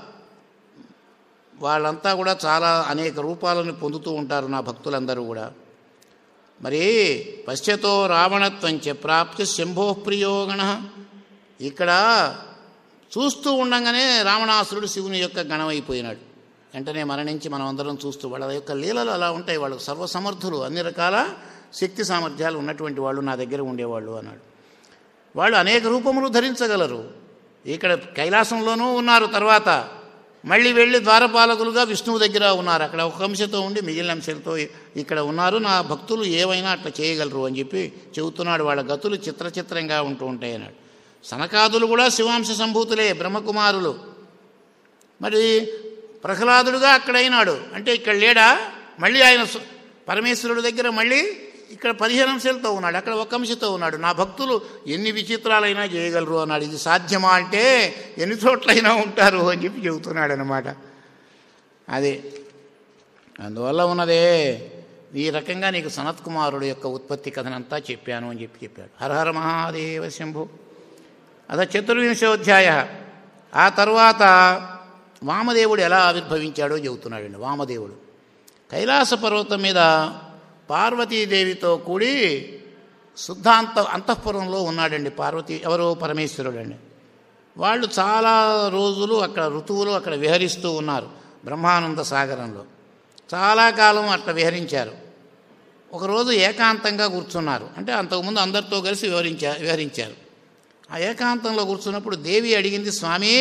వాళ్ళంతా కూడా చాలా అనేక రూపాలను పొందుతూ ఉంటారు నా భక్తులందరూ కూడా మరి పశ్చతో రావణత్వంచ ప్రాప్తి శంభో ప్రియోగణ ఇక్కడ చూస్తూ ఉండగానే రావణాసురుడు శివుని యొక్క గణమైపోయినాడు వెంటనే మరణించి మనం అందరం చూస్తూ వాళ్ళ యొక్క లీలలు అలా ఉంటాయి వాళ్ళు సర్వసమర్థులు అన్ని రకాల శక్తి సామర్థ్యాలు ఉన్నటువంటి వాళ్ళు నా దగ్గర ఉండేవాళ్ళు అన్నాడు వాళ్ళు అనేక రూపములు ధరించగలరు ఇక్కడ కైలాసంలోనూ ఉన్నారు తర్వాత మళ్ళీ వెళ్ళి ద్వారపాలకులుగా విష్ణువు దగ్గర ఉన్నారు అక్కడ ఒక అంశతో ఉండి మిగిలిన అంశాలతో ఇక్కడ ఉన్నారు నా భక్తులు ఏవైనా అట్లా చేయగలరు అని చెప్పి చెబుతున్నాడు వాళ్ళ గతులు చిత్రచిత్రంగా ఉంటూ ఉంటాయి అన్నాడు సనకాదులు కూడా శివాంశ సంభూతులే బ్రహ్మకుమారులు మరి ప్రహ్లాదుడుగా అక్కడైనాడు అంటే ఇక్కడ లేడా మళ్ళీ ఆయన సు- పరమేశ్వరుడి దగ్గర మళ్ళీ ఇక్కడ పదిహేను అంశాలతో ఉన్నాడు అక్కడ ఒక అంశతో ఉన్నాడు నా భక్తులు ఎన్ని విచిత్రాలైనా చేయగలరు అన్నాడు ఇది సాధ్యమా అంటే ఎన్ని చోట్లైనా ఉంటారు అని చెప్పి చెబుతున్నాడు అనమాట అదే అందువల్ల ఉన్నదే ఈ రకంగా నీకు సనత్ కుమారుడు యొక్క ఉత్పత్తి కథనంతా చెప్పాను అని చెప్పి చెప్పాడు హరహర మహాదేవ శంభు అద చతుర్వింశోధ్యాయ ఆ తర్వాత వామదేవుడు ఎలా ఆవిర్భవించాడో చెబుతున్నాడండి వామదేవుడు కైలాస పర్వతం మీద పార్వతీదేవితో కూడి శుద్ధాంత అంతఃపురంలో ఉన్నాడండి పార్వతీ ఎవరో పరమేశ్వరుడండి వాళ్ళు చాలా రోజులు అక్కడ ఋతువులు అక్కడ విహరిస్తూ ఉన్నారు బ్రహ్మానంద సాగరంలో చాలా కాలం అట్లా విహరించారు ఒకరోజు ఏకాంతంగా కూర్చున్నారు అంటే అంతకుముందు అందరితో కలిసి వివరించా విహరించారు ఆ ఏకాంతంలో కూర్చున్నప్పుడు దేవి అడిగింది స్వామి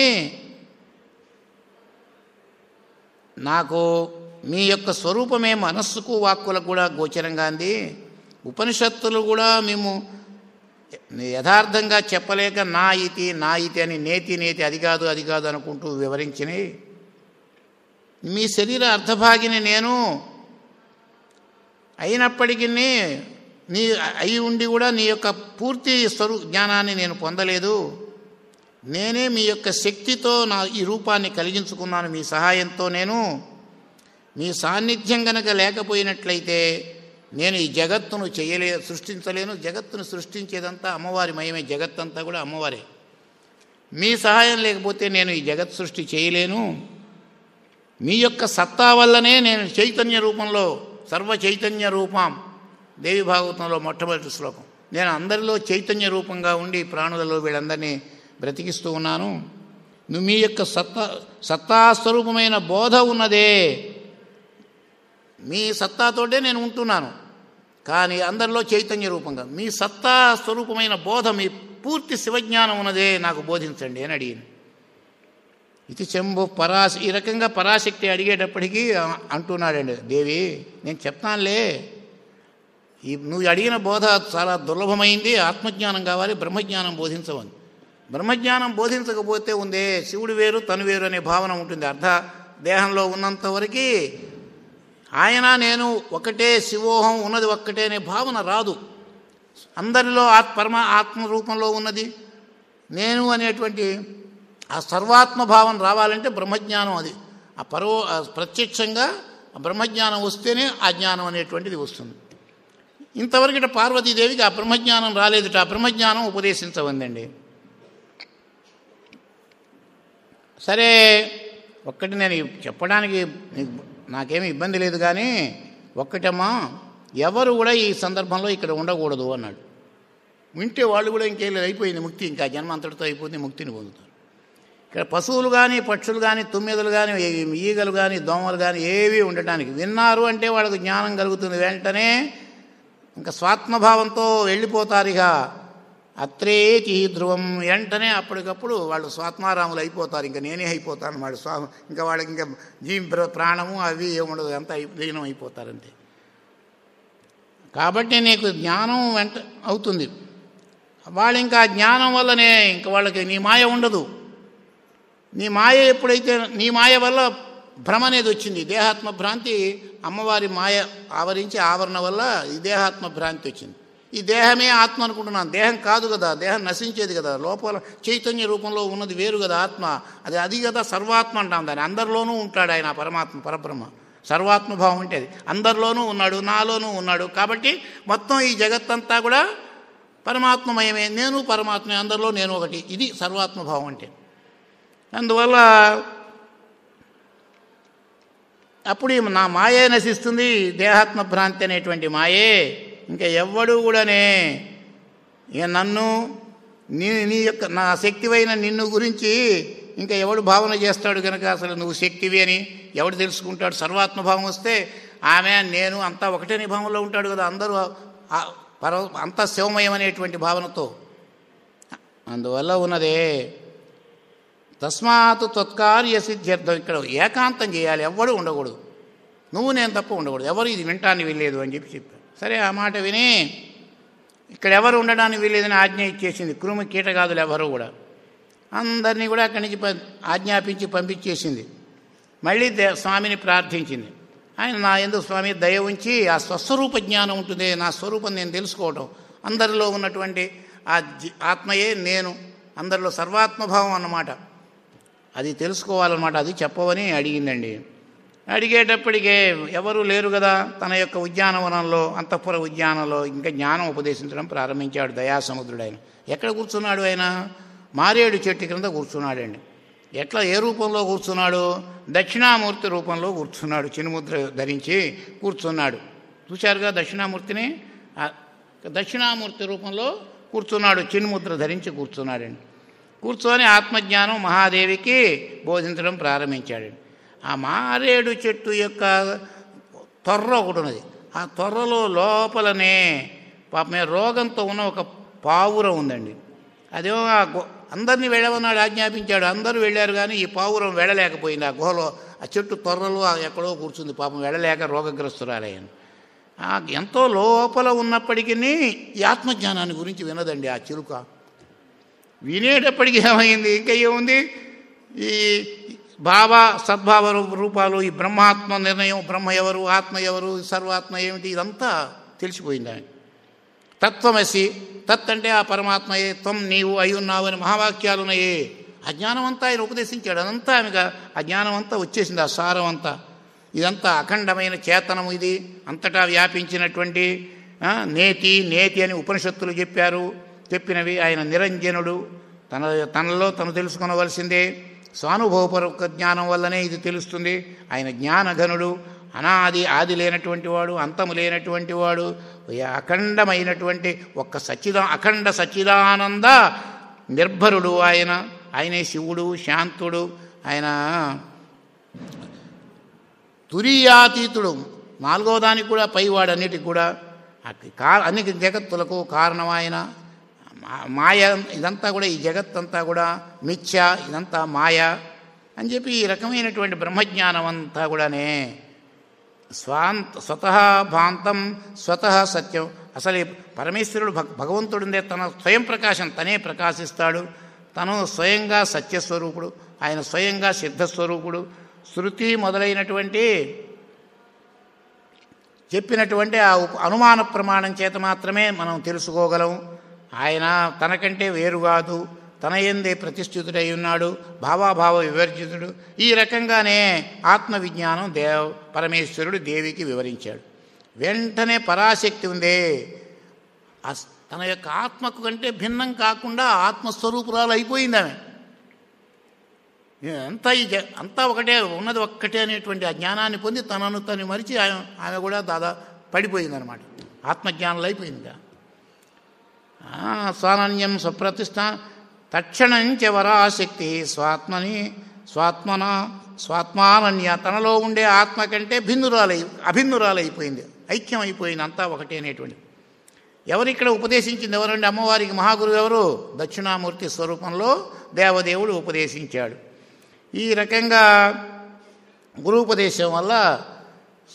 నాకు మీ యొక్క స్వరూపమే మనస్సుకు వాక్కులకు కూడా గోచరంగా అంది ఉపనిషత్తులు కూడా మేము యథార్థంగా చెప్పలేక నా ఇతి నా ఇతి అని నేతి నేతి అది కాదు అది కాదు అనుకుంటూ వివరించినాయి మీ శరీర అర్ధభాగిని నేను అయినప్పటికీ నీ అయి ఉండి కూడా నీ యొక్క పూర్తి స్వరూ జ్ఞానాన్ని నేను పొందలేదు నేనే మీ యొక్క శక్తితో నా ఈ రూపాన్ని కలిగించుకున్నాను మీ సహాయంతో నేను మీ సాన్నిధ్యం గనక లేకపోయినట్లయితే నేను ఈ జగత్తును చేయలే సృష్టించలేను జగత్తును సృష్టించేదంతా అమ్మవారి మయమే జగత్తంతా కూడా అమ్మవారే మీ సహాయం లేకపోతే నేను ఈ జగత్ సృష్టి చేయలేను మీ యొక్క సత్తా వల్లనే నేను చైతన్య రూపంలో సర్వ చైతన్య రూపం దేవి భాగవతంలో మొట్టమొదటి శ్లోకం నేను అందరిలో చైతన్య రూపంగా ఉండి ప్రాణులలో వీళ్ళందరినీ బ్రతికిస్తూ ఉన్నాను నువ్వు మీ యొక్క సత్తా సత్తాస్వరూపమైన బోధ ఉన్నదే మీ సత్తాతోటే నేను ఉంటున్నాను కానీ అందరిలో చైతన్య రూపంగా మీ సత్తా స్వరూపమైన బోధ మీ పూర్తి శివజ్ఞానం ఉన్నదే నాకు బోధించండి అని అడిగింది ఇది చెంబు పరాశ ఈ రకంగా పరాశక్తి అడిగేటప్పటికీ అంటున్నాడండి దేవి నేను చెప్తానులే ఈ నువ్వు అడిగిన బోధ చాలా దుర్లభమైంది ఆత్మజ్ఞానం కావాలి బ్రహ్మజ్ఞానం బోధించవని బ్రహ్మజ్ఞానం బోధించకపోతే ఉందే శివుడు వేరు తను వేరు అనే భావన ఉంటుంది అర్ధ దేహంలో ఉన్నంత వరకు ఆయన నేను ఒకటే శివోహం ఉన్నది ఒక్కటే అనే భావన రాదు అందరిలో ఆత్ పరమ ఆత్మ రూపంలో ఉన్నది నేను అనేటువంటి ఆ సర్వాత్మ భావం రావాలంటే బ్రహ్మజ్ఞానం అది ఆ పరో ఆ ప్రత్యక్షంగా ఆ బ్రహ్మజ్ఞానం వస్తేనే ఆ జ్ఞానం అనేటువంటిది వస్తుంది ఇంతవరకు ఇట పార్వతీదేవికి ఆ బ్రహ్మజ్ఞానం రాలేదుట ఆ బ్రహ్మజ్ఞానం ఉపదేశించవందండి సరే ఒక్కటి నేను చెప్పడానికి నీకు నాకేమీ ఇబ్బంది లేదు కానీ ఒక్కటమ్మా ఎవరు కూడా ఈ సందర్భంలో ఇక్కడ ఉండకూడదు అన్నాడు వింటే వాళ్ళు కూడా ఇంకేం లేదు అయిపోయింది ముక్తి ఇంకా జన్మ అంతటితో అయిపోయింది ముక్తిని పొందుతారు ఇక్కడ పశువులు కానీ పక్షులు కానీ తుమ్మెదలు కానీ ఈగలు కానీ దోమలు కానీ ఏవి ఉండటానికి విన్నారు అంటే వాళ్ళకు జ్ఞానం కలుగుతుంది వెంటనే ఇంకా స్వాత్మభావంతో వెళ్ళిపోతారు ఇక అత్రేతి ధ్రువం వెంటనే అప్పటికప్పుడు వాళ్ళు స్వాత్మారాములు అయిపోతారు ఇంకా నేనే అయిపోతాను వాడు స్వా ఇంకా వాళ్ళకి ఇంకా జీ ప్రాణము అవి ఏముండదు అంతా లీనం అయిపోతారంతే కాబట్టి నీకు జ్ఞానం వెంట అవుతుంది వాళ్ళు ఇంకా జ్ఞానం వల్లనే ఇంక వాళ్ళకి నీ మాయ ఉండదు నీ మాయ ఎప్పుడైతే నీ మాయ వల్ల భ్రమ అనేది వచ్చింది దేహాత్మ భ్రాంతి అమ్మవారి మాయ ఆవరించి ఆవరణ వల్ల ఈ దేహాత్మ భ్రాంతి వచ్చింది ఈ దేహమే ఆత్మ అనుకుంటున్నాను దేహం కాదు కదా దేహం నశించేది కదా లోపల చైతన్య రూపంలో ఉన్నది వేరు కదా ఆత్మ అది అది కదా సర్వాత్మ అంటాం దాన్ని అందరిలోనూ ఉంటాడు ఆయన పరమాత్మ పరబ్రహ్మ సర్వాత్మభావం అంటే అది అందరిలోనూ ఉన్నాడు నాలోనూ ఉన్నాడు కాబట్టి మొత్తం ఈ జగత్తంతా కూడా పరమాత్మమయమే నేను పరమాత్మ అందరిలో నేను ఒకటి ఇది సర్వాత్మభావం అంటే అందువల్ల అప్పుడు ఈ నా మాయే నశిస్తుంది దేహాత్మ భ్రాంతి అనేటువంటి మాయే ఇంకా ఎవ్వడు కూడానే ఇక నన్ను నీ నీ యొక్క నా శక్తివైన నిన్ను గురించి ఇంకా ఎవడు భావన చేస్తాడు కనుక అసలు నువ్వు శక్తివి అని ఎవడు తెలుసుకుంటాడు సర్వాత్మభావం వస్తే ఆమె నేను అంతా ఒకటే భావంలో ఉంటాడు కదా అందరూ ఆ పర అంతా శివమయం అనేటువంటి భావనతో అందువల్ల ఉన్నదే తస్మాత్ త్వత్కార్య సిద్ధ్యర్థం ఇక్కడ ఏకాంతం చేయాలి ఎవ్వడు ఉండకూడదు నువ్వు నేను తప్ప ఉండకూడదు ఎవరు ఇది వినటానికి వీల్లేదు అని చెప్పి చెప్పారు సరే ఆ మాట విని ఇక్కడ ఎవరు ఉండడానికి వీల్లేదని ఆజ్ఞ ఇచ్చేసింది క్రిమి కీటకాదులు ఎవరు కూడా అందరినీ కూడా అక్కడి నుంచి ప- ఆజ్ఞాపించి పంపించేసింది మళ్ళీ దే స్వామిని ప్రార్థించింది ఆయన నా ఎందుకు స్వామి దయ ఉంచి ఆ స్వస్వరూప జ్ఞానం ఉంటుంది నా స్వరూపం నేను తెలుసుకోవటం అందరిలో ఉన్నటువంటి ఆ జి- ఆత్మయే నేను అందరిలో సర్వాత్మభావం అన్నమాట అది తెలుసుకోవాలన్నమాట అది చెప్పవని అడిగిందండి అడిగేటప్పటికే ఎవరు లేరు కదా తన యొక్క ఉద్యానవనంలో అంతఃపుర ఉద్యానంలో ఇంకా జ్ఞానం ఉపదేశించడం ప్రారంభించాడు దయాసముద్రుడు ఆయన ఎక్కడ కూర్చున్నాడు ఆయన మారేడు చెట్టు క్రింద కూర్చున్నాడండి ఎట్లా ఏ రూపంలో కూర్చున్నాడు దక్షిణామూర్తి రూపంలో కూర్చున్నాడు చినుముద్ర ధరించి కూర్చున్నాడు చూశారుగా దక్షిణామూర్తిని ఆ దక్షిణామూర్తి రూపంలో కూర్చున్నాడు చిన్ముద్ర ధరించి కూర్చున్నాడండి కూర్చొని ఆత్మజ్ఞానం మహాదేవికి బోధించడం ప్రారంభించాడండి ఆ మారేడు చెట్టు యొక్క తొర్ర ఒకటి ఉన్నది ఆ తొర్రలో లోపలనే పాపమే రోగంతో ఉన్న ఒక పావురం ఉందండి అదేమో ఆ గు అందరినీ వెళ్ళమన్నాడు ఆజ్ఞాపించాడు అందరూ వెళ్ళారు కానీ ఈ పావురం వెళ్ళలేకపోయింది ఆ గుహలో ఆ చెట్టు తొర్రలో ఆ ఎక్కడో కూర్చుంది పాపం వెళ్ళలేక రోగగ్రస్తురాలయ్యాను ఆ ఎంతో లోపల ఉన్నప్పటికీ ఈ ఆత్మజ్ఞానాన్ని గురించి వినదండి ఆ చిలుక వినేటప్పటికి ఏమైంది ఇంకా ఏముంది ఈ భావ సద్భావ రూ- రూపాలు ఈ బ్రహ్మాత్మ నిర్ణయం బ్రహ్మ ఎవరు ఆత్మ ఎవరు సర్వాత్మ ఏమిటి ఇదంతా తెలిసిపోయింది ఆమె తత్వమసి తత్ అంటే ఆ పరమాత్మయే త్వం నీవు అయి ఉన్నావు అని మహావాక్యాలు ఉన్నాయే ఆ జ్ఞానం అంతా ఆయన ఉపదేశించాడు అదంతా ఆమెగా ఆ జ్ఞానం అంతా వచ్చేసింది ఆ సారం అంతా ఇదంతా అఖండమైన చేతనము ఇది అంతటా వ్యాపించినటువంటి ఆ, నేతి నేతి అని ఉపనిషత్తులు చెప్పారు చెప్పినవి ఆయన నిరంజనుడు తన తనలో తను తెలుసుకొనవలసిందే స్వానుభవపూర్వక జ్ఞానం వల్లనే ఇది తెలుస్తుంది ఆయన జ్ఞానఘనుడు అనాది ఆది లేనటువంటి వాడు అంతము లేనటువంటి వాడు అఖండమైనటువంటి ఒక్క సచ్చిదా అఖండ సచ్చిదానంద నిర్భరుడు ఆయన ఆయనే శివుడు శాంతుడు ఆయన తురియాతీతుడు నాలుగో దానికి కూడా పైవాడు అన్నిటికి కూడా అట్టి కా అన్ని జగత్తులకు కారణం ఆయన మా- మాయ ఇదంతా కూడా ఈ జగత్తంతా కూడా మిథ్య ఇదంతా మాయ అని చెప్పి ఈ రకమైనటువంటి బ్రహ్మజ్ఞానం అంతా కూడానే స్వాంత స్వతః భాంతం స్వతః సత్యం అసలు ఈ పరమేశ్వరుడు భగ భగవంతుడుందే తన స్వయం ప్రకాశం తనే ప్రకాశిస్తాడు తను స్వయంగా సత్యస్వరూపుడు ఆయన స్వయంగా సిద్ధస్వరూపుడు శృతి మొదలైనటువంటి చెప్పినటువంటి ఆ ఉప అనుమాన ప్రమాణం చేత మాత్రమే మనం తెలుసుకోగలం ఆయన తనకంటే వేరు కాదు తన ఎందే ప్రతిష్ఠితుడై ఉన్నాడు భావాభావ వివర్జితుడు ఈ రకంగానే ఆత్మ విజ్ఞానం దేవ పరమేశ్వరుడు దేవికి వివరించాడు వెంటనే పరాశక్తి ఉందే ఆ స్- తన యొక్క ఆత్మకు కంటే భిన్నం కాకుండా ఆత్మస్వరూపురాలు అయిపోయింది ఆమె అంతా ఈ జ- అంతా ఒకటే ఉన్నది ఒక్కటే అనేటువంటి ఆ జ్ఞానాన్ని పొంది తనను తను మరిచి ఆమె ఆమె కూడా దాదా పడిపోయిందనమాట ఆత్మజ్ఞానంలో అయిపోయింది స్వానన్యం స్వప్రతిష్ట తక్షణంచ వరాశక్తి స్వాత్మని స్వాత్మన స్వాత్మానన్య తనలో ఉండే ఆత్మ కంటే భిన్నురాలై అభిన్నురాలైపోయింది ఐక్యం అయిపోయింది అంతా ఒకటే అనేటువంటి ఎవరు ఇక్కడ ఉపదేశించింది ఎవరండి అమ్మవారికి మహాగురువు ఎవరు దక్షిణామూర్తి స్వరూపంలో దేవదేవుడు ఉపదేశించాడు ఈ రకంగా గురూపదేశం వల్ల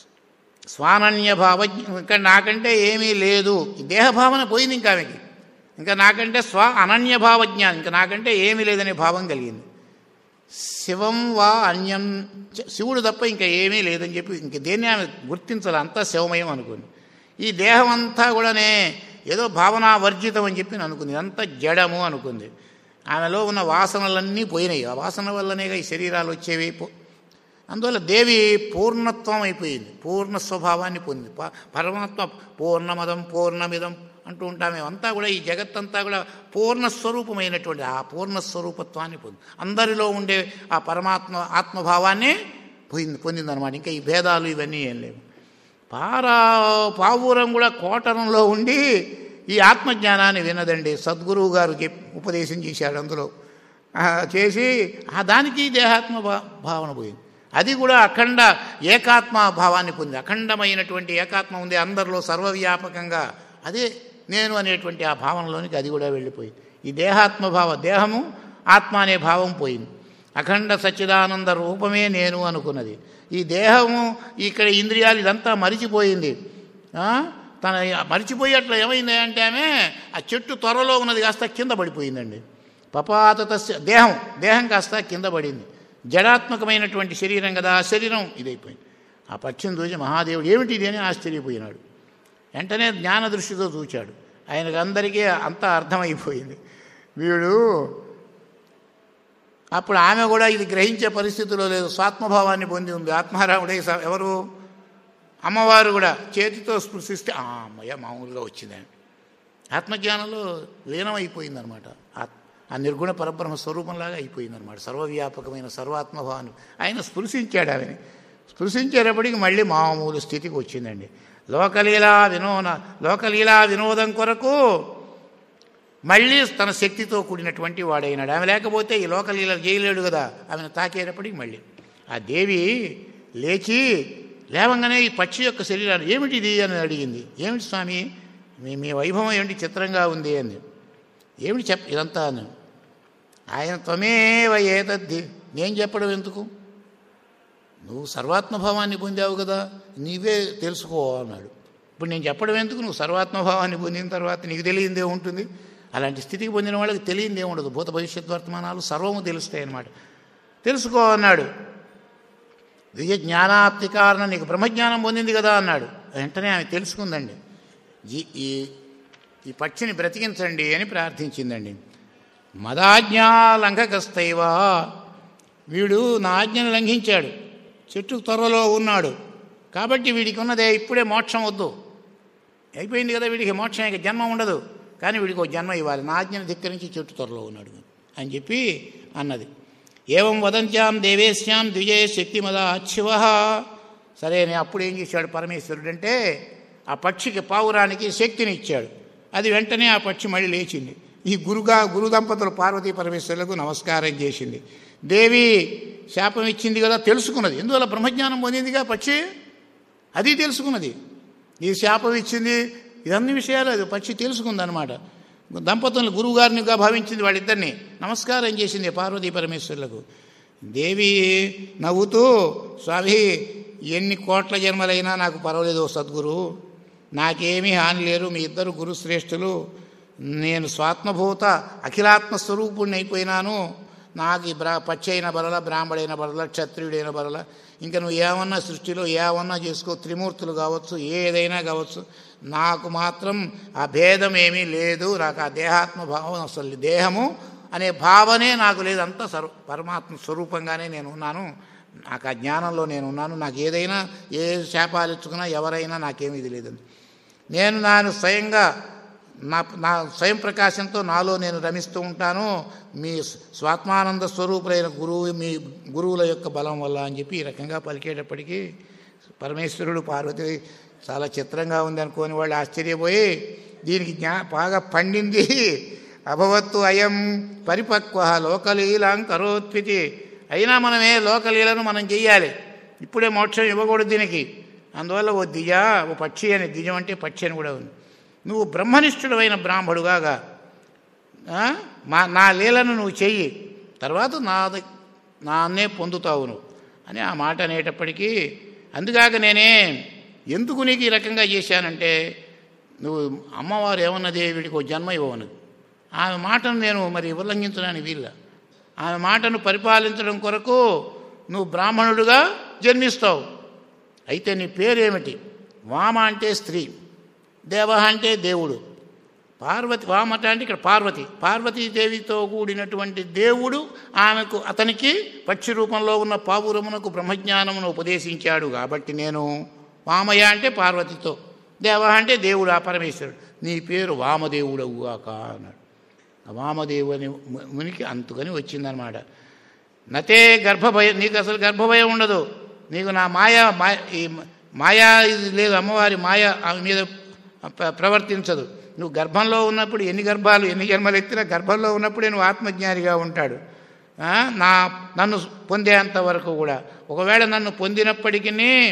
స్వానన్య భావ ఇక్కడ నాకంటే ఏమీ లేదు ఈ దేహభావన పోయింది ఇంకా ఆమెకి ఇంకా నాకంటే స్వ అనన్యభావ జ్ఞానం ఇంకా నాకంటే ఏమీ లేదనే భావం కలిగింది శివం వా అన్యం చ- శివుడు తప్ప ఇంకా ఏమీ లేదని చెప్పి ఇంక దేన్ని ఆమె గుర్తించాలి అంతా శివమయం అనుకుంది ఈ దేహం అంతా కూడానే ఏదో భావనా వర్జితం అని చెప్పి అనుకుంది ఇదంతా జడము అనుకుంది ఆమెలో ఉన్న వాసనలన్నీ పోయినాయి ఆ వాసన వల్లనేగా ఈ శరీరాలు వచ్చేవి పో- అందువల్ల దేవి పూర్ణత్వం అయిపోయింది పూర్ణ స్వభావాన్ని పొందింది ప- పరమాత్మ పూర్ణమదం పూర్ణమిదం అంటూ ఉంటామే అంతా కూడా ఈ జగత్తంతా కూడా పూర్ణ స్వరూపమైనటువంటి ఆ పూర్ణ స్వరూపత్వాన్ని పొంది అందరిలో ఉండే ఆ పరమాత్మ ఆత్మభావాన్ని పొంది పొందిందనమాట ఇంకా ఈ భేదాలు ఇవన్నీ ఏం లేవు పారా పావురం కూడా కోటరంలో ఉండి ఈ ఆత్మజ్ఞానాన్ని వినదండి సద్గురువు గారు చెప్పి ఉపదేశం చేశాడు అందులో ఆ, చేసి ఆ దానికి దేహాత్మ భా భావన పోయింది అది కూడా అఖండ ఏకాత్మ భావాన్ని పొంది అఖండమైనటువంటి ఏకాత్మ ఉంది అందరిలో సర్వవ్యాపకంగా అదే నేను అనేటువంటి ఆ భావనలోనికి అది కూడా వెళ్ళిపోయింది ఈ దేహాత్మ భావ దేహము ఆత్మ అనే భావం పోయింది అఖండ సచ్చిదానంద రూపమే నేను అనుకున్నది ఈ దేహము ఇక్కడ ఇంద్రియాలు ఇదంతా మరిచిపోయింది ఆ? తన మరిచిపోయి అట్లా ఏమైంది అంటే ఆమె ఆ చెట్టు త్వరలో ఉన్నది కాస్త కింద పడిపోయిందండి పపాతత దేహం దేహం కాస్త కింద పడింది జడాత్మకమైనటువంటి శరీరం కదా ఆ శరీరం ఇదైపోయింది ఆ పక్షిని చూసి మహాదేవుడు ఏమిటి ఇది అని ఆశ్చర్యపోయినాడు వెంటనే జ్ఞాన దృష్టితో చూచాడు ఆయనకు అందరికీ అంతా అర్థమైపోయింది వీడు అప్పుడు ఆమె కూడా ఇది గ్రహించే పరిస్థితిలో లేదు స్వాత్మభావాన్ని పొంది ఉంది ఆత్మారాముడే స- ఎవరు అమ్మవారు కూడా చేతితో స్పృశిస్తే "ఆ, అమ్మయ్య మామూలుగా వచ్చిందని ఆత్మజ్ఞానంలో లీనమైపోయిందనమాట ఆత్- ఆ నిర్గుణ పరబ్రహ్మ స్వరూపంలాగా అయిపోయిందనమాట సర్వవ్యాపకమైన సర్వాత్మభావాన్ని ఆయన స్పృశించాడు ఆమెని స్పృశించేటప్పటికి మళ్ళీ మామూలు స్థితికి వచ్చిందండి లోకలీలా వినోద లోకలీలా వినోదం కొరకు మళ్ళీ తన శక్తితో కూడినటువంటి వాడైనాడు ఆమె లేకపోతే ఈ లోకలీల చేయలేడు కదా ఆమెను తాకేటప్పటికి మళ్ళీ ఆ దేవి లేచి లేవంగానే ఈ పక్షి యొక్క శరీరాన్ని ఏమిటి ఇది అని అడిగింది ఏమిటి స్వామి మీ మీ వైభవం ఏమిటి చిత్రంగా ఉంది అంది ఏమిటి చెప్ ఇదంతా అని ఆయన త్వమేవ ఏతద్ది నేను చెప్పడం ఎందుకు నువ్వు సర్వాత్మభావాన్ని పొందావు కదా నీవే తెలుసుకో అన్నాడు ఇప్పుడు నేను చెప్పడం ఎందుకు నువ్వు సర్వాత్మభావాన్ని పొందిన తర్వాత నీకు తెలియందే ఉంటుంది అలాంటి స్థితికి పొందిన వాళ్ళకి తెలియందే ఉండదు భూత భవిష్యత్ వర్తమానాలు సర్వము తెలుస్తాయి అన్నమాట తెలుసుకో అన్నాడు దివ్య జ్ఞానాప్తి కారణం నీకు బ్రహ్మజ్ఞానం పొందింది కదా అన్నాడు వెంటనే ఆమె తెలుసుకుందండి ఈ ఈ ఈ పక్షిని బ్రతికించండి అని ప్రార్థించిందండి మదాజ్ఞా లంఘకస్తైవా వీడు నా ఆజ్ఞను లంఘించాడు చెట్టు త్వరలో ఉన్నాడు కాబట్టి వీడికి ఉన్నదే ఇప్పుడే మోక్షం వద్దు అయిపోయింది కదా వీడికి మోక్షం ఇక జన్మ ఉండదు కానీ వీడికి ఒక జన్మ ఇవ్వాలి నా ఆజ్ఞను ధిక్కరించి చెట్టు త్వరలో ఉన్నాడు అని చెప్పి అన్నది ఏవం వదంత్యాం దేవేశ్యాం ద్విజయ శక్తిమద శివ సరే నేను అప్పుడు ఏం చేశాడు పరమేశ్వరుడు అంటే ఆ పక్షికి పావురానికి శక్తిని ఇచ్చాడు అది వెంటనే ఆ పక్షి మళ్ళీ లేచింది ఈ గురుగా గురు దంపతులు పార్వతీ పరమేశ్వరులకు నమస్కారం చేసింది దేవి శాపం ఇచ్చింది కదా తెలుసుకున్నది ఎందువల్ల బ్రహ్మజ్ఞానం పొందిందిగా పక్షి అది తెలుసుకున్నది ఈ శాపం ఇచ్చింది ఇదన్ని విషయాలు అది పక్షి తెలుసుకుందనమాట దంపతులను గురువుగారినిగా భావించింది వాళ్ళిద్దరిని నమస్కారం చేసింది పార్వతీ పరమేశ్వరులకు దేవి నవ్వుతూ స్వామి ఎన్ని కోట్ల జన్మలైనా నాకు పర్వాలేదు ఓ సద్గురు నాకేమీ హాని లేరు మీ ఇద్దరు గురుశ్రేష్ఠులు నేను స్వాత్మభూత అఖిలాత్మ స్వరూపుణ్ణి అయిపోయినాను నాకు ఈ బ్రా పచ్చి అయిన బరల బ్రాహ్మడైన బరల క్షత్రియుడైన బరల ఇంకా నువ్వు ఏమన్నా సృష్టిలో ఏమన్నా చేసుకో త్రిమూర్తులు కావచ్చు ఏదైనా కావచ్చు నాకు మాత్రం ఆ భేదం ఏమీ లేదు నాకు ఆ దేహాత్మ భావం అసలు లేదు. దేహము అనే భావనే నాకు లేదు అంతా సర్వ పరమాత్మ స్వరూపంగానే నేను ఉన్నాను నాకు ఆ జ్ఞానంలో నేను ఉన్నాను నాకు ఏదైనా ఏ శాపాలు ఇచ్చుకున్నా ఎవరైనా నాకేమీ ఇది లేదండి నేను నాను స్వయంగా నా నా స్వయం ప్రకాశంతో నాలో నేను రమిస్తూ ఉంటాను మీ స్వాత్మానంద స్వరూపులైన గురువు మీ గురువుల యొక్క బలం వల్ల అని చెప్పి ఈ రకంగా పలికేటప్పటికీ పరమేశ్వరుడు పార్వతి చాలా చిత్రంగా ఉంది అనుకోని వాళ్ళు ఆశ్చర్యపోయి దీనికి జ్ఞా బాగా పండింది అభవత్తు అయం పరిపక్వ లోకలీలాం కరోత్వితి అయినా మనమే లోకలీలను మనం చెయ్యాలి ఇప్పుడే మోక్షం ఇవ్వకూడదు దీనికి అందువల్ల ఓ దిజ ఓ పక్షి అని దిజం అంటే పక్షి అని కూడా ఉంది నువ్వు బ్రహ్మనిష్ఠుడమైన బ్రాహ్మడుగాగా ఆ, మా నా లీలను నువ్వు చెయ్యి తర్వాత నా ద- నాన్నే పొందుతావు నువ్వు అని ఆ మాట అనేటప్పటికీ అందుకాక నేనే ఎందుకు నీకు ఈ రకంగా చేశానంటే నువ్వు అమ్మవారు ఏమన్నది వీడికి ఒక జన్మ ఇవ్వనది ఆమె మాటను నేను మరి ఉల్లంఘించడానికి వీళ్ళ ఆమె మాటను పరిపాలించడం కొరకు నువ్వు బ్రాహ్మణుడుగా జన్మిస్తావు అయితే నీ పేరేమిటి వామ అంటే స్త్రీ దేవ అంటే దేవుడు పార్వతి వామట అంటే ఇక్కడ పార్వతి పార్వతీదేవితో కూడినటువంటి దేవుడు ఆమెకు అతనికి పక్షి రూపంలో ఉన్న పావురమునకు బ్రహ్మజ్ఞానమును ఉపదేశించాడు కాబట్టి నేను వామయ్య అంటే పార్వతితో దేవ అంటే దేవుడు ఆ పరమేశ్వరుడు నీ పేరు వామదేవుడవుగాక అన్నాడు ఆ వామదేవు అని ము- మునికి అంతుకని వచ్చిందనమాట నతే గర్భభయం నీకు అసలు గర్భభయం ఉండదు నీకు నా మాయ మాయ ఈ మాయా ఇది లేదు అమ్మవారి మాయ ఆమె మీద ప్ర- ప్రవర్తించదు నువ్వు గర్భంలో ఉన్నప్పుడు ఎన్ని గర్భాలు ఎన్ని జన్మలు ఎత్తినా గర్భంలో ఉన్నప్పుడే నువ్వు ఆత్మజ్ఞానిగా ఉంటాడు ఆ, నా నన్ను పొందేంత వరకు కూడా ఒకవేళ నన్ను పొందినప్పటికీ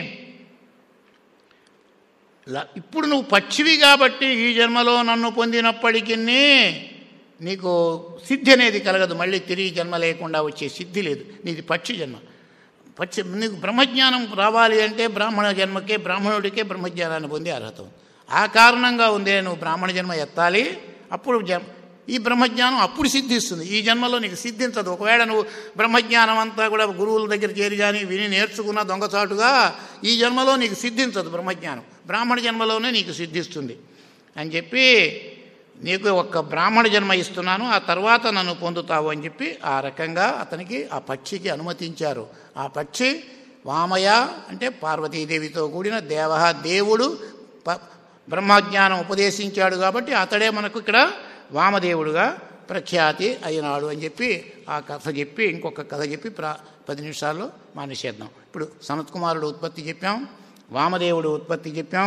ల- ఇప్పుడు నువ్వు పక్షివి కాబట్టి ఈ జన్మలో నన్ను పొందినప్పటికీ నీకు సిద్ధి అనేది కలగదు మళ్ళీ తిరిగి జన్మ లేకుండా వచ్చే సిద్ధి లేదు నీది పక్షి జన్మ పక్షి నీకు బ్రహ్మజ్ఞానం రావాలి అంటే బ్రాహ్మణ జన్మకే బ్రాహ్మణుడికే బ్రహ్మజ్ఞానాన్ని పొందే అర్హత ఉంది ఆ కారణంగా ఉందే నువ్వు బ్రాహ్మణ జన్మ ఎత్తాలి అప్పుడు జన్ ఈ బ్రహ్మజ్ఞానం అప్పుడు సిద్ధిస్తుంది ఈ జన్మలో నీకు సిద్ధించదు ఒకవేళ నువ్వు బ్రహ్మజ్ఞానం అంతా కూడా గురువుల దగ్గర చేరి కానీ విని నేర్చుకున్న దొంగచాటుగా ఈ జన్మలో నీకు సిద్ధించదు బ్రహ్మజ్ఞానం బ్రాహ్మణ జన్మలోనే నీకు సిద్ధిస్తుంది అని చెప్పి నీకు ఒక్క బ్రాహ్మణ జన్మ ఇస్తున్నాను ఆ తర్వాత నన్ను పొందుతావు అని చెప్పి ఆ రకంగా అతనికి ఆ పక్షికి అనుమతించారు ఆ పక్షి వామయ అంటే పార్వతీదేవితో కూడిన దేవ దేవుడు ప బ్రహ్మజ్ఞానం ఉపదేశించాడు కాబట్టి అతడే మనకు ఇక్కడ వామదేవుడుగా ప్రఖ్యాతి అయినాడు అని చెప్పి ఆ కథ చెప్పి ఇంకొక కథ చెప్పి ప్రా పది నిమిషాల్లో మానేసేద్దాం ఇప్పుడు సనత్ కుమారుడు ఉత్పత్తి చెప్పాం వామదేవుడు ఉత్పత్తి చెప్పాం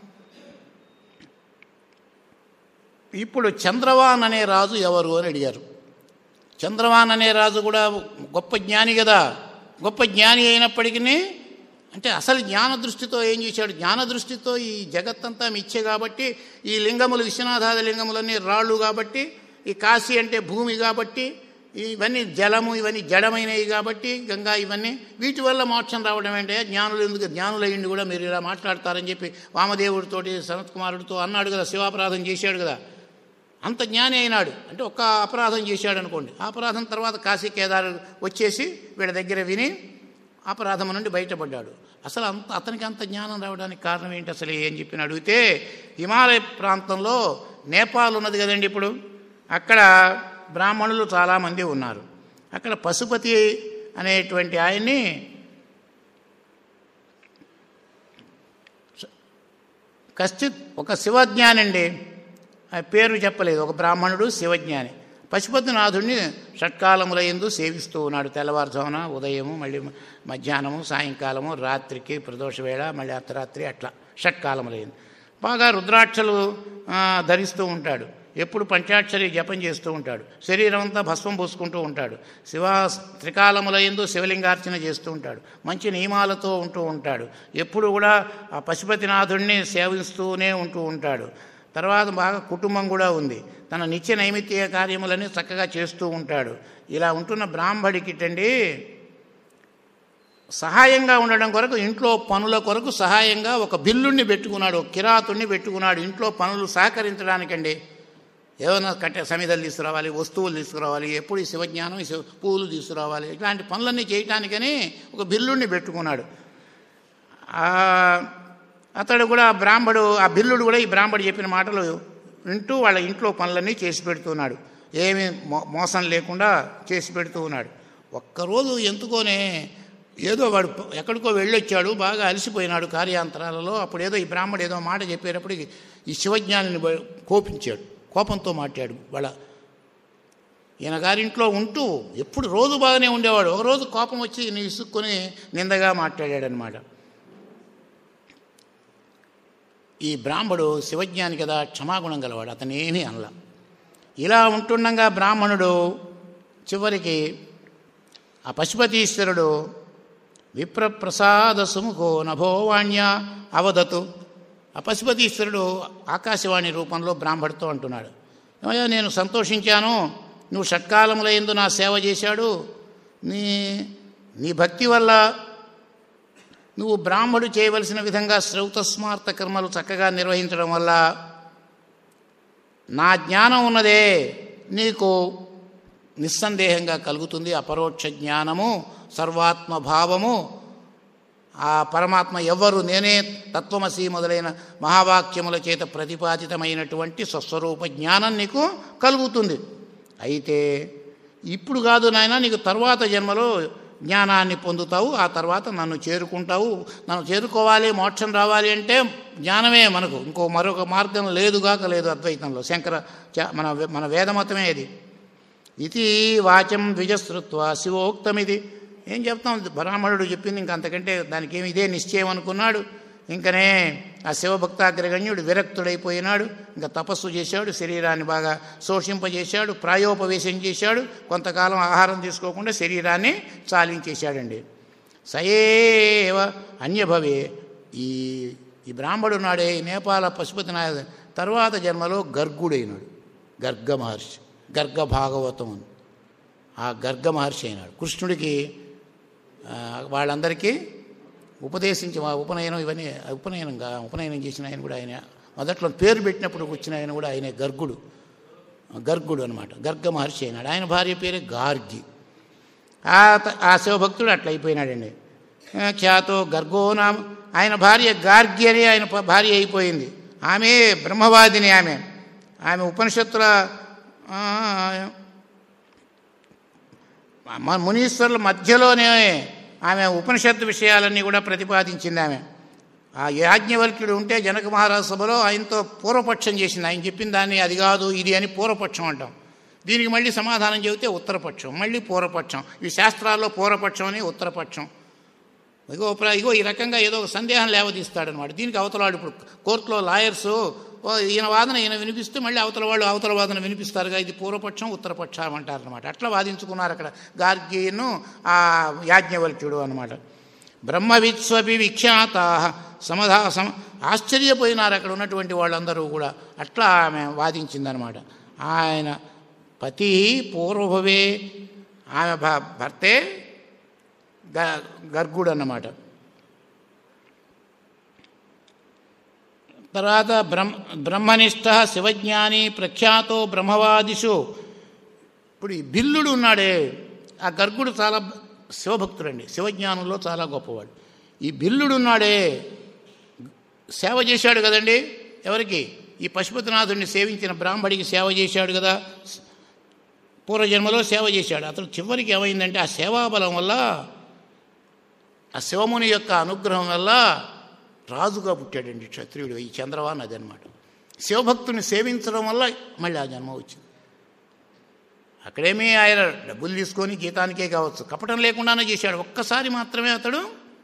ఇప్పుడు చంద్రవాన్ అనే రాజు ఎవరు అని అడిగారు చంద్రవాన్ అనే రాజు కూడా గొప్ప జ్ఞాని కదా గొప్ప జ్ఞాని అయినప్పటికీ అంటే అసలు జ్ఞాన దృష్టితో ఏం చేశాడు జ్ఞాన దృష్టితో ఈ జగత్తంతా మిచ్చే కాబట్టి ఈ లింగములు విశ్వనాథాది లింగములన్నీ రాళ్ళు కాబట్టి ఈ కాశీ అంటే భూమి కాబట్టి ఇవన్నీ జలము ఇవన్నీ జడమైనవి కాబట్టి గంగా ఇవన్నీ వీటి వల్ల మోక్షం రావడం ఏంటంటే జ్ఞానులు ఎందుకు జ్ఞానులయ్యిండి కూడా మీరు ఇలా మాట్లాడతారని చెప్పి వామదేవుడితోటి సనత్ కుమారుడితో అన్నాడు కదా శివాపరాధం చేశాడు కదా అంత జ్ఞాని అయినాడు అంటే ఒక్క అపరాధం చేశాడు అనుకోండి ఆ అపరాధం తర్వాత కాశీ కేదారు వచ్చేసి వీళ్ళ దగ్గర విని అపరాధం నుండి బయటపడ్డాడు అసలు అంత అతనికి అంత జ్ఞానం రావడానికి కారణం ఏంటి అసలు ఏం చెప్పి అడిగితే హిమాలయ ప్రాంతంలో నేపాల్ ఉన్నది కదండి ఇప్పుడు అక్కడ బ్రాహ్మణులు చాలామంది ఉన్నారు అక్కడ పశుపతి అనేటువంటి ఆయన్ని కశ్చిత్ ఒక శివజ్ఞాని అండి ఆ పేరు చెప్పలేదు ఒక బ్రాహ్మణుడు శివజ్ఞాని పశుపతినాథుడిని షట్కాలముల ఎందు సేవిస్తూ ఉన్నాడు తెల్లవారుజామున ఉదయము మళ్ళీ మధ్యాహ్నము సాయంకాలము రాత్రికి ప్రదోష వేళ మళ్ళీ అర్ధరాత్రి అట్లా షట్కాలముల ఎందు బాగా రుద్రాక్షలు ఆ, ధరిస్తూ ఉంటాడు ఎప్పుడు పంచాక్షరి జపం చేస్తూ ఉంటాడు శరీరం అంతా భస్మం పూసుకుంటూ ఉంటాడు శివ త్రికాలముల ఎందు శివలింగార్చన చేస్తూ ఉంటాడు మంచి నియమాలతో ఉంటూ ఉంటాడు ఎప్పుడు కూడా ఆ పశుపతినాథుడిని సేవిస్తూనే ఉంటూ ఉంటాడు తర్వాత బాగా కుటుంబం కూడా ఉంది తన నిత్య నైమిత్య కార్యములన్నీ చక్కగా చేస్తూ ఉంటాడు ఇలా ఉంటున్న బ్రాహ్మడికిటండి సహాయంగా ఉండడం కొరకు ఇంట్లో పనుల కొరకు సహాయంగా ఒక బిల్లుణ్ణి పెట్టుకున్నాడు ఒక కిరాతుణ్ణి పెట్టుకున్నాడు ఇంట్లో పనులు సహకరించడానికండి ఏమైనా కట్టె సమిధలు తీసుకురావాలి వస్తువులు తీసుకురావాలి ఎప్పుడు ఈ శివజ్ఞానం ఈ శివ పూలు తీసుకురావాలి ఇట్లాంటి పనులన్నీ చేయటానికని ఒక బిల్లుణ్ణి పెట్టుకున్నాడు ఆ, అతడు కూడా ఆ బ్రాహ్మడు ఆ బిల్లుడు కూడా ఈ బ్రాహ్మడు చెప్పిన మాటలు వింటూ వాళ్ళ ఇంట్లో పనులన్నీ చేసి పెడుతున్నాడు ఏమీ మో మోసం లేకుండా చేసి పెడుతూ ఉన్నాడు ఒక్కరోజు ఎందుకోనే ఏదో వాడు ప- ఎక్కడికో వెళ్ళొచ్చాడు బాగా అలసిపోయినాడు కార్యాంతరాలలో అప్పుడు ఏదో ఈ బ్రాహ్మడు ఏదో మాట చెప్పేటప్పుడు ఈ శివజ్ఞానిని బ- కోపించాడు కోపంతో మాట్లాడు వాళ్ళ ఈయన గారింట్లో ఉంటూ ఎప్పుడు రోజు బాగానే ఉండేవాడు ఒకరోజు కోపం వచ్చి ఈయన ఇసుక్కొని నిందగా మాట్లాడాడనమాట ఈ బ్రాహ్మడు శివజ్ఞాని కదా క్షమాగుణం గలవాడు అతను ఏమీ అనల ఇలా ఉంటుండగా బ్రాహ్మణుడు చివరికి ఆ పశుపతీశ్వరుడు విప్రప్రసాద సుముఖో నభోవాణ్య అవదతు ఆ పశుపతీశ్వరుడు ఆకాశవాణి రూపంలో బ్రాహ్మడితో అంటున్నాడు ఏమయ్యా నేను సంతోషించాను నువ్వు షట్కాలముల ఎందు నా సేవ చేశాడు నీ నీ భక్తి వల్ల నువ్వు బ్రాహ్మడు చేయవలసిన విధంగా శ్రౌతస్మార్త కర్మలు చక్కగా నిర్వహించడం వల్ల నా జ్ఞానం ఉన్నదే నీకు నిస్సందేహంగా కలుగుతుంది అపరోక్ష జ్ఞానము సర్వాత్మభావము ఆ పరమాత్మ ఎవ్వరు నేనే తత్వమసి మొదలైన మహావాక్యముల చేత ప్రతిపాదితమైనటువంటి స్వస్వరూప జ్ఞానం నీకు కలుగుతుంది అయితే ఇప్పుడు కాదు నాయన నీకు తర్వాత జన్మలో జ్ఞానాన్ని పొందుతావు ఆ తర్వాత నన్ను చేరుకుంటావు నన్ను చేరుకోవాలి మోక్షం రావాలి అంటే జ్ఞానమే మనకు ఇంకో మరొక మార్గం లేదుగాక లేదు అద్వైతంలో శంకర చ- మన మన వేదమతమే ఇది ఇది వాచం ద్విజశ్రుత్వ శివోక్తమిది ఏం చెప్తాం బ్రాహ్మణుడు చెప్పింది ఇంక అంతకంటే దానికి ఏమి ఇదే నిశ్చయం అనుకున్నాడు ఇంకనే ఆ శివభక్తాగ్రగణ్యుడు విరక్తుడైపోయినాడు ఇంకా తపస్సు చేశాడు శరీరాన్ని బాగా శోషింపజేశాడు ప్రాయోపవేశం చేశాడు కొంతకాలం ఆహారం తీసుకోకుండా శరీరాన్ని చాలించేశాడండి సయేవ అన్యభవే ఈ ఈ బ్రాహ్మడు నాడే ఈ నేపాల పశుపతి నాయ తర్వాత జన్మలో గర్గుడైనాడు గర్గ మహర్షి గర్గ భాగవతం అని ఆ గర్గ మహర్షి అయినాడు కృష్ణుడికి ఆ, వాళ్ళందరికీ ఉపదేశించి మా ఉపనయనం ఇవన్నీ ఉపనయనంగా ఉపనయనం చేసిన ఆయన కూడా ఆయన మొదట్లో పేరు పెట్టినప్పుడు వచ్చిన ఆయన కూడా ఆయనే గర్గుడు గర్గుడు అనమాట గర్గ మహర్షి అయినాడు ఆయన భార్య పేరే గార్గి ఆ త- ఆ శివభక్తుడు అట్లా అయిపోయినాడండి ఆ, ఖ్యాతో గర్గోనామ ఆయన భార్య గార్గి అని ఆయన ప- భార్య అయిపోయింది ఆమె బ్రహ్మవాదిని ఆమె ఆమె ఉపనిషత్తుల ఆ, మ- మునీశ్వరుల మధ్యలోనే ఆమె ఉపనిషత్తు విషయాలన్నీ కూడా ప్రతిపాదించింది ఆమె ఆ యాజ్ఞవల్క్యుడు ఉంటే జనక మహారాజ సభలో ఆయనతో పూర్వపక్షం చేసింది ఆయన చెప్పిన దాన్ని అది కాదు ఇది అని పూర్వపక్షం అంటాం దీనికి మళ్ళీ సమాధానం చెబితే ఉత్తరపక్షం మళ్ళీ పూర్వపక్షం ఈ శాస్త్రాల్లో పూర్వపక్షం అని ఉత్తరపక్షం ఇగో ప్ర- ఇగో ఈ రకంగా ఏదో ఒక సందేహం లేవదీస్తాడనమాట దీనికి అవతలవాడు ఇప్పుడు కోర్టులో లాయర్స్ ఓ ఈయన వాదన ఈయన వినిపిస్తే మళ్ళీ అవతల వాళ్ళు అవతల వాదన వినిపిస్తారుగా ఇది పూర్వపక్షం ఉత్తరపక్షం అంటారనమాట అట్లా వాదించుకున్నారు అక్కడ గార్గీను ఆ యాజ్ఞవల్క్యుడు అనమాట బ్రహ్మవిత్స్వపి విఖ్యాత సమధా సమ ఆశ్చర్యపోయినారు అక్కడ ఉన్నటువంటి వాళ్ళందరూ కూడా అట్లా ఆమె వాదించిందనమాట ఆయన పతి పూర్వభవే ఆమె భ- భర్తే గ- గర్గుడు అన్నమాట తర్వాత బ్రహ్మ బ్రహ్మనిష్ట శివజ్ఞాని ప్రఖ్యాతో బ్రహ్మవాదిషు ఇప్పుడు ఈ బిల్లుడు ఉన్నాడే ఆ గర్గుడు చాలా శివభక్తుడండి శివజ్ఞానంలో చాలా గొప్పవాడు ఈ బిల్లుడు ఉన్నాడే సేవ చేశాడు కదండి ఎవరికి ఈ పశుపతినాథుడిని సేవించిన బ్రాహ్మడికి సేవ చేశాడు కదా పూర్వజన్మలో సేవ చేశాడు అతను చివరికి ఏమైందంటే ఆ సేవాబలం వల్ల ఆ శివముని యొక్క అనుగ్రహం వల్ల రాజుగా పుట్టాడండి క్షత్రియుడు ఈ చంద్రవాన్ అది అనమాట శివభక్తుని సేవించడం వల్ల మళ్ళీ ఆ జన్మ వచ్చింది అక్కడేమీ ఆయన డబ్బులు తీసుకొని జీతానికే కావచ్చు కపటం లేకుండానే చేశాడు ఒక్కసారి మాత్రమే అతడు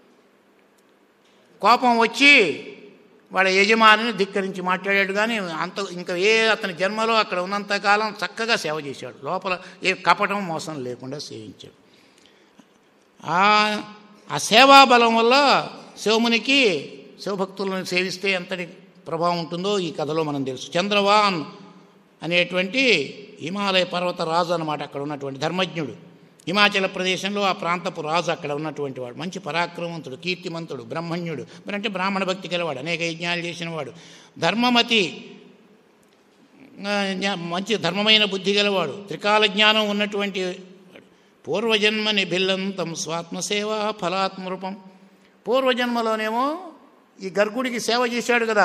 కోపం వచ్చి వాళ్ళ యజమానిని ధిక్కరించి మాట్లాడాడు కానీ అంత ఇంకా ఏ అతని జన్మలో అక్కడ ఉన్నంతకాలం చక్కగా సేవ చేశాడు లోపల ఏ కపటం మోసం లేకుండా సేవించాడు ఆ ఆ సేవాబలం వల్ల శివమునికి శివభక్తులను సేవిస్తే ఎంతటి ప్రభావం ఉంటుందో ఈ కథలో మనం తెలుసు చంద్రవాన్ అనేటువంటి హిమాలయ పర్వత రాజు అనమాట అక్కడ ఉన్నటువంటి ధర్మజ్ఞుడు హిమాచల ప్రదేశంలో ఆ ప్రాంతపు రాజు అక్కడ ఉన్నటువంటి వాడు మంచి పరాక్రమవంతుడు కీర్తిమంతుడు బ్రహ్మణ్యుడు మరి అంటే బ్రాహ్మణ భక్తి గలవాడు అనేక యజ్ఞాలు చేసినవాడు ధర్మమతి ఆ, జ్ఞా- మంచి ధర్మమైన బుద్ధి గలవాడు త్రికాల జ్ఞానం ఉన్నటువంటి వాడు. పూర్వజన్మ నిభిల్లంతం స్వాత్మసేవ ఫలాత్మరూపం పూర్వజన్మలోనేమో ఈ గర్గుడికి సేవ చేశాడు కదా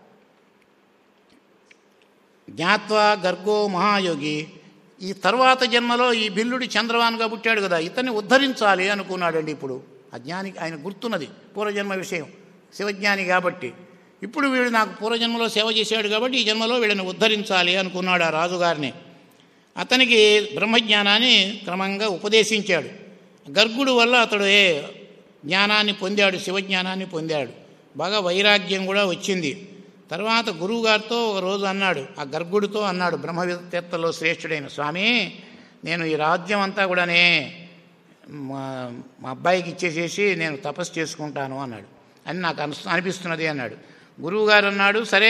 జ్ఞాత్వా గర్గో మహాయోగి ఈ తర్వాత జన్మలో ఈ బిల్లుడి చంద్రవాన్గా పుట్టాడు కదా ఇతన్ని ఉద్ధరించాలి అనుకున్నాడండి ఇప్పుడు అజ్ఞానికి ఆయన గుర్తున్నది పూర్వజన్మ విషయం శివజ్ఞాని కాబట్టి ఇప్పుడు వీడు నాకు పూర్వజన్మలో సేవ చేశాడు కాబట్టి ఈ జన్మలో వీళ్ళని ఉద్ధరించాలి అనుకున్నాడు ఆ రాజుగారిని అతనికి బ్రహ్మజ్ఞానాన్ని క్రమంగా ఉపదేశించాడు గర్గుడు వల్ల అతడు ఏ జ్ఞానాన్ని పొందాడు శివజ్ఞానాన్ని పొందాడు బాగా వైరాగ్యం కూడా వచ్చింది తర్వాత గురువుగారితో ఒక రోజు అన్నాడు ఆ గర్గుడితో అన్నాడు బ్రహ్మవేత్తలో శ్రేష్ఠుడైన స్వామి నేను ఈ రాజ్యం అంతా కూడానే మా మా అబ్బాయికి ఇచ్చేసేసి నేను తపస్సు చేసుకుంటాను అన్నాడు అని నాకు అనిస్ అనిపిస్తున్నది అన్నాడు గురువుగారు అన్నాడు సరే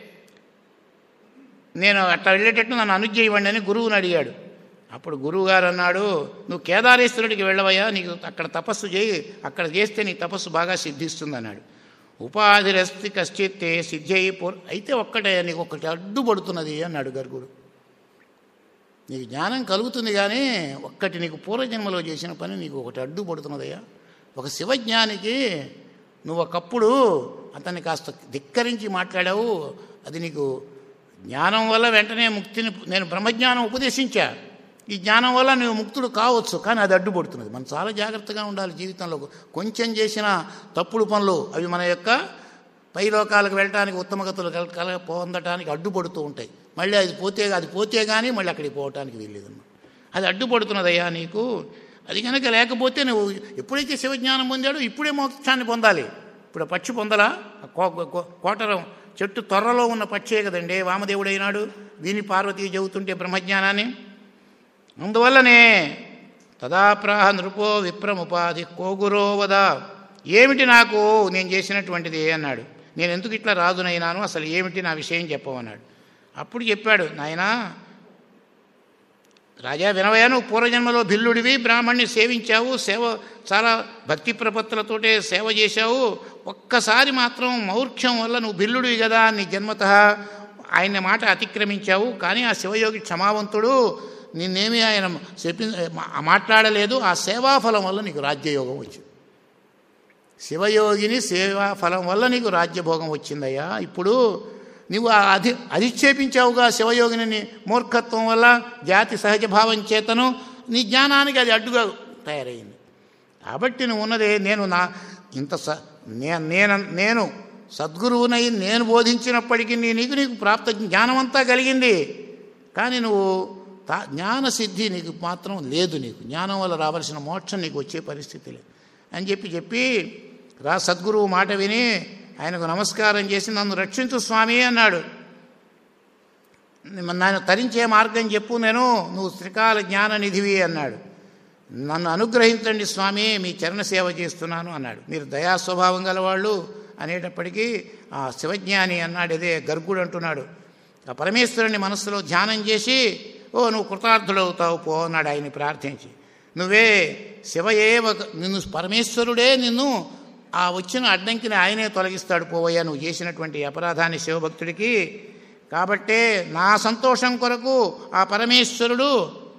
నేను అట్లా వెళ్ళేటట్టు నన్ను అనుజ్ఞ ఇవ్వండి అని గురువుని అడిగాడు అప్పుడు గురువుగారు అన్నాడు నువ్వు కేదారేశ్వరుడికి వెళ్ళవయ్యా నీకు అక్కడ తపస్సు చేయి అక్కడ చేస్తే నీ తపస్సు బాగా సిద్ధిస్తుంది అన్నాడు ఉపాధిరస్తి కశ్చిత్తే సిద్ధి అయిపో అయితే ఒక్కటే నీకు ఒకటి అడ్డుపడుతున్నది అన్నాడు గర్గుడు నీకు జ్ఞానం కలుగుతుంది కానీ ఒక్కటి నీకు పూర్వజన్మలో చేసిన పని నీకు ఒకటి అడ్డుపడుతున్నదయ్యా ఒక శివజ్ఞానికి నువ్వు ఒకప్పుడు అతన్ని కాస్త ధిక్కరించి మాట్లాడావు అది నీకు జ్ఞానం వల్ల వెంటనే ముక్తిని నేను బ్రహ్మజ్ఞానం ఉపదేశించా ఈ జ్ఞానం వల్ల నువ్వు ముక్తుడు కావచ్చు కానీ అది అడ్డుపడుతున్నది మనం చాలా జాగ్రత్తగా ఉండాలి జీవితంలో కొంచెం చేసిన తప్పుడు పనులు అవి మన యొక్క పై లోకాలకు వెళ్ళటానికి ఉత్తమగతులు కల కల పొందటానికి అడ్డుపడుతూ ఉంటాయి మళ్ళీ అది పోతే అది పోతే కానీ మళ్ళీ అక్కడికి పోవటానికి వీల్లేదన్నమాట అది అడ్డుపడుతున్నదయ్యా నీకు అది కనుక లేకపోతే నువ్వు ఎప్పుడైతే శివజ్ఞానం పొందాడో ఇప్పుడే మోక్షాన్ని పొందాలి ఇప్పుడు ఆ పక్షి పొందలా ఆ కో- కో- కోటరం చెట్టు త్వరలో ఉన్న పక్షే కదండి వామదేవుడు అయినాడు వీని పార్వతీ చెబుతుంటే బ్రహ్మజ్ఞానాన్ని అందువల్లనే తదాప్రాహ నృపో విప్రముపాధి కోగురో వద ఏమిటి నాకు నేను చేసినటువంటిది అన్నాడు నేను ఎందుకు ఇట్లా రాజునైనాను అసలు ఏమిటి నా విషయం చెప్పమన్నాడు అప్పుడు చెప్పాడు నాయనా రాజా వినవయ్య నువ్వు పూర్వజన్మలో భిల్లుడివి బ్రాహ్మణ్ణి సేవించావు సేవ చాలా భక్తి ప్రపత్తులతోటే సేవ చేశావు ఒక్కసారి మాత్రం మౌర్ఖ్యం వల్ల నువ్వు భిల్లుడివి కదా నీ జన్మత ఆయన మాట అతిక్రమించావు కానీ ఆ శివయోగి క్షమావంతుడు నిన్నేమీ ఆయన చెప్పి మాట్లాడలేదు ఆ సేవాఫలం వల్ల నీకు రాజ్యయోగం వచ్చింది శివయోగిని సేవాఫలం వల్ల నీకు రాజ్యభోగం వచ్చిందయ్యా ఇప్పుడు నువ్వు ఆ అధి అధిక్షేపించావుగా శివయోగిని నీ మూర్ఖత్వం వల్ల జాతి సహజ భావం చేతను నీ జ్ఞానానికి అది అడ్డుగా తయారైంది కాబట్టి నువ్వు ఉన్నదే నేను నా ఇంత స నే- నేను నేను సద్గురువునై నేను బోధించినప్పటికీ నీ- నీకు నీకు ప్రాప్త జ్ఞానమంతా కలిగింది కానీ నువ్వు తా జ్ఞాన సిద్ధి నీకు మాత్రం లేదు నీకు జ్ఞానం వల్ల రావాల్సిన మోక్షం నీకు వచ్చే పరిస్థితి లేదు అని చెప్పి చెప్పి రా సద్గురువు మాట విని ఆయనకు నమస్కారం చేసి నన్ను రక్షించు స్వామి అన్నాడు నన్ను తరించే మార్గం చెప్పు నేను నువ్వు త్రికాల జ్ఞాన నిధివి అన్నాడు నన్ను అనుగ్రహించండి స్వామి మీ చరణ సేవ చేస్తున్నాను అన్నాడు మీరు దయా స్వభావం గలవాళ్ళు అనేటప్పటికీ ఆ శివజ్ఞాని అన్నాడు ఇదే గర్గుడు అంటున్నాడు ఆ పరమేశ్వరుని మనస్సులో ధ్యానం చేసి ఓ నువ్వు కృతార్థుడవుతావు పో అన్నాడు ఆయన్ని ప్రార్థించి నువ్వే శివయేవ నిన్ను పరమేశ్వరుడే నిన్ను ఆ వచ్చిన అడ్డంకిని ఆయనే తొలగిస్తాడు పోవయ్యా నువ్వు చేసినటువంటి అపరాధాన్ని శివభక్తుడికి కాబట్టే నా సంతోషం కొరకు ఆ పరమేశ్వరుడు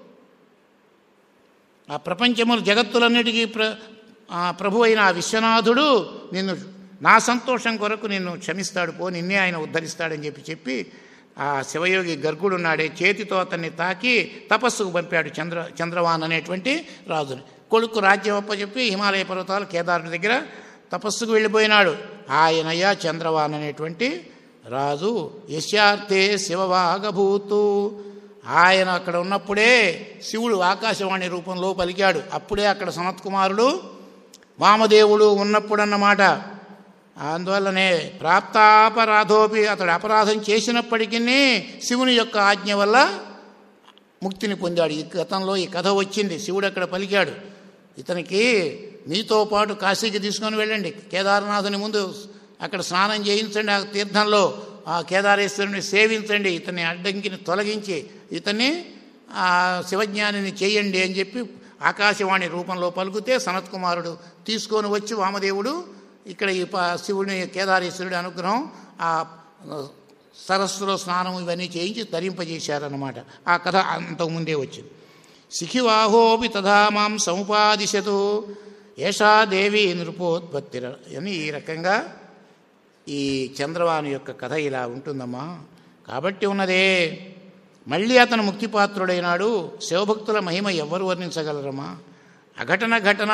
ఆ ప్రపంచములు జగత్తులన్నిటికీ ప్ర ఆ ప్రభు అయిన ఆ విశ్వనాథుడు నిన్ను నా సంతోషం కొరకు నిన్ను క్షమిస్తాడు పో నిన్నే ఆయన ఉద్ధరిస్తాడని చెప్పి చెప్పి ఆ శివయోగి గర్గుడు ఉన్నాడే చేతితో అతన్ని తాకి తపస్సుకు పంపాడు చంద్ర చంద్రవాన్ అనేటువంటి రాజుని కొడుకు రాజ్యం అప్పచెప్పి హిమాలయ పర్వతాలు కేదారుని దగ్గర తపస్సుకు వెళ్ళిపోయినాడు ఆయనయ్య చంద్రవాన్ అనేటువంటి రాజు యశార్థే శివవాగభూతు ఆయన అక్కడ ఉన్నప్పుడే శివుడు ఆకాశవాణి రూపంలో పలికాడు అప్పుడే అక్కడ సనత్కుమారుడు వామదేవుడు ఉన్నప్పుడన్నమాట అందువల్లనే ప్రాప్తాపరాధోపి అతడు అపరాధం చేసినప్పటికీ శివుని యొక్క ఆజ్ఞ వల్ల ముక్తిని పొందాడు ఈ గతంలో ఈ కథ వచ్చింది శివుడు అక్కడ పలికాడు ఇతనికి మీతో పాటు కాశీకి తీసుకొని వెళ్ళండి కేదారనాథుని ముందు అక్కడ స్నానం చేయించండి ఆ తీర్థంలో ఆ కేదారేశ్వరుని సేవించండి ఇతని అడ్డంకిని తొలగించి ఇతన్ని ఆ శివజ్ఞానిని చేయండి అని చెప్పి ఆకాశవాణి రూపంలో పలుకుతే సనత్కుమారుడు తీసుకొని వచ్చి వామదేవుడు ఇక్కడ ఈ ప- శివుని కేదారేశ్వరుడి అనుగ్రహం ఆ సరస్సులో స్నానం ఇవన్నీ చేయించి తరింపజేశారన్నమాట ఆ కథ అంతకుముందే వచ్చింది శిఖివాహోపి తథా మాం సముపాదిశతు ఏషా దేవి నృపోత్పత్తి అని ఈ రకంగా ఈ చంద్రవాణి యొక్క కథ ఇలా ఉంటుందమ్మా కాబట్టి ఉన్నదే మళ్ళీ అతను ముక్తిపాత్రుడైనాడు శివభక్తుల మహిమ ఎవరు వర్ణించగలరమ్మా అఘటన ఘటన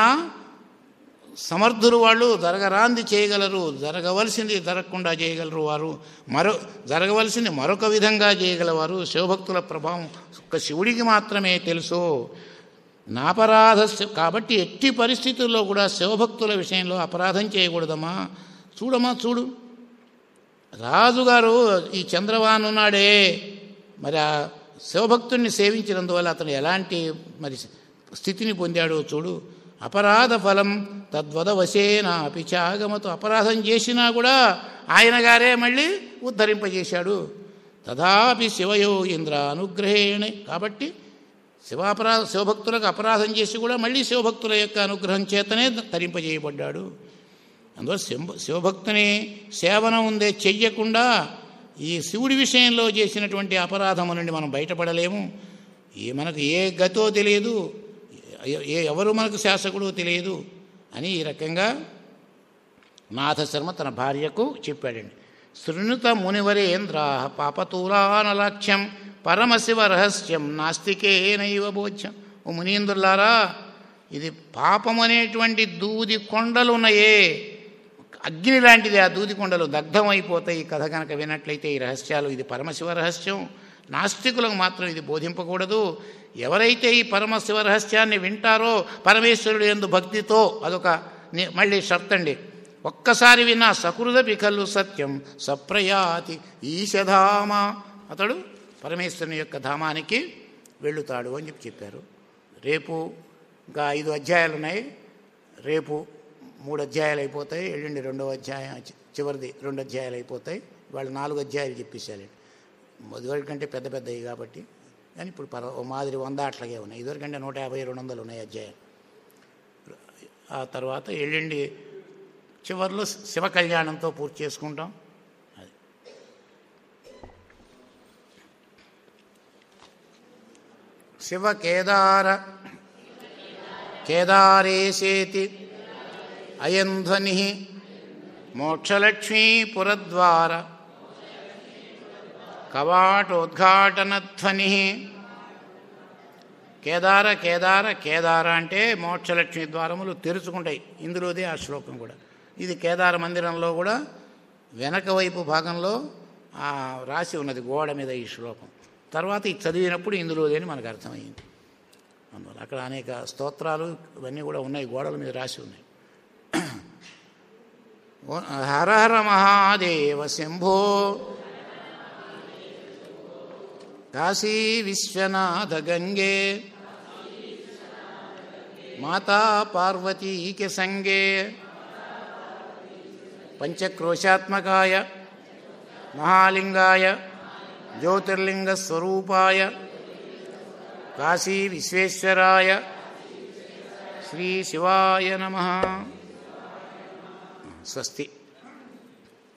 సమర్థులు వాళ్ళు జరగరాంది చేయగలరు జరగవలసింది జరగకుండా చేయగలరు వారు మరో జరగవలసింది మరొక విధంగా చేయగలవారు శివభక్తుల ప్రభావం ఒక్క శివుడికి మాత్రమే తెలుసు నాపరాధ కాబట్టి ఎట్టి పరిస్థితుల్లో కూడా శివభక్తుల విషయంలో అపరాధం చేయకూడదమ్మా చూడమ్మా చూడు రాజుగారు ఈ చంద్రవాన్ ఉన్నాడే మరి ఆ శివభక్తుడిని సేవించినందువల్ల అతను ఎలాంటి మరి స్థితిని పొందాడో చూడు అపరాధ ఫలం తద్వదవశేన అపిచాగమతో అపరాధం చేసినా కూడా ఆయన గారే మళ్ళీ ఉద్ధరింపజేశాడు తథాపి శివయో ఇంద్ర అనుగ్రహేణ కాబట్టి శివాపరాధ శివభక్తులకు అపరాధం చేసి కూడా మళ్ళీ శివభక్తుల యొక్క అనుగ్రహం చేతనే తరింపజేయబడ్డాడు అందువల్ల శివ శివభక్తుని సేవన ఉందే చెయ్యకుండా ఈ శివుడి విషయంలో చేసినటువంటి అపరాధము నుండి మనం బయటపడలేము ఏ మనకు ఏ గతో తెలియదు ఏ- ఏ ఎవరు మనకు శాసకుడు తెలియదు అని ఈ రకంగా నాథశర్మ తన భార్యకు చెప్పాడండి శృణుత మునివరేంద్ర పాపతూలానలక్ష్యం పరమశివ రహస్యం నాస్తికేనైవ బోధ్యం ఓ మునీంద్రులారా ఇది పాపం అనేటువంటి దూది కొండలు ఉన్నాయే అగ్ని లాంటిది ఆ దూది కొండలు దగ్ధమైపోతాయి ఈ కథ కనుక వినట్లయితే ఈ రహస్యాలు ఇది పరమశివ రహస్యం నాస్తికులకు మాత్రం ఇది బోధింపకూడదు ఎవరైతే ఈ పరమశివ రహస్యాన్ని వింటారో పరమేశ్వరుడు ఎందు భక్తితో అదొక ని- మళ్ళీ షర్త్ అండి ఒక్కసారి విన్నా సకృదపి కల్లు సత్యం సప్రయాతి ఈశధామ అతడు పరమేశ్వరుని యొక్క ధామానికి వెళ్ళుతాడు అని చెప్పి చెప్పారు రేపు ఇంకా ఐదు అధ్యాయాలు ఉన్నాయి రేపు మూడు అధ్యాయాలు అయిపోతాయి ఎల్లుండి రెండవ అధ్యాయం చి- చివరిది రెండు అధ్యాయాలు అయిపోతాయి వాళ్ళు నాలుగు అధ్యాయాలు చెప్పేశారు ఇదివరకు కంటే పెద్ద పెద్దవి కాబట్టి కానీ ఇప్పుడు పర్వ ఓ మాదిరి వంద అట్లాగే ఉన్నాయి ఇదివరకంటే నూట యాభై రెండు వందలు ఉన్నాయి అధ్యాయాలు ఆ తర్వాత ఎల్లుండి చివరిలో శివ కళ్యాణంతో పూర్తి చేసుకుంటాం అది శివ కేదార కేదారేశేతి అయం ధ్వని మోక్షలక్ష్మీపురద్వార కవాటోద్ఘాటనధ్వని కేదార కేదార కేదార అంటే మోక్షలక్ష్మి ద్వారములు తెరుచుకుంటాయి ఇందులోదే ఆ శ్లోకం కూడా ఇది కేదార మందిరంలో కూడా వెనక వైపు భాగంలో ఆ రాసి ఉన్నది గోడ మీద ఈ శ్లోకం తర్వాత ఇది చదివినప్పుడు ఇందులోదే అని మనకు అర్థమైంది అందువల్ల అక్కడ అనేక స్తోత్రాలు ఇవన్నీ కూడా ఉన్నాయి గోడల మీద రాసి ఉన్నాయి ఓ- హర హర మహాదేవ శంభో కాశీ విశ్వనాథ గంగే మాతా పార్వతీకి సంగే పంచక్రోశాత్మకాయ మహాలింగాయ జ్యోతిర్లింగస్వరూపాయ కాశీ విశ్వేశ్వరాయ శ్రీ శివాయ నమ స్వస్తి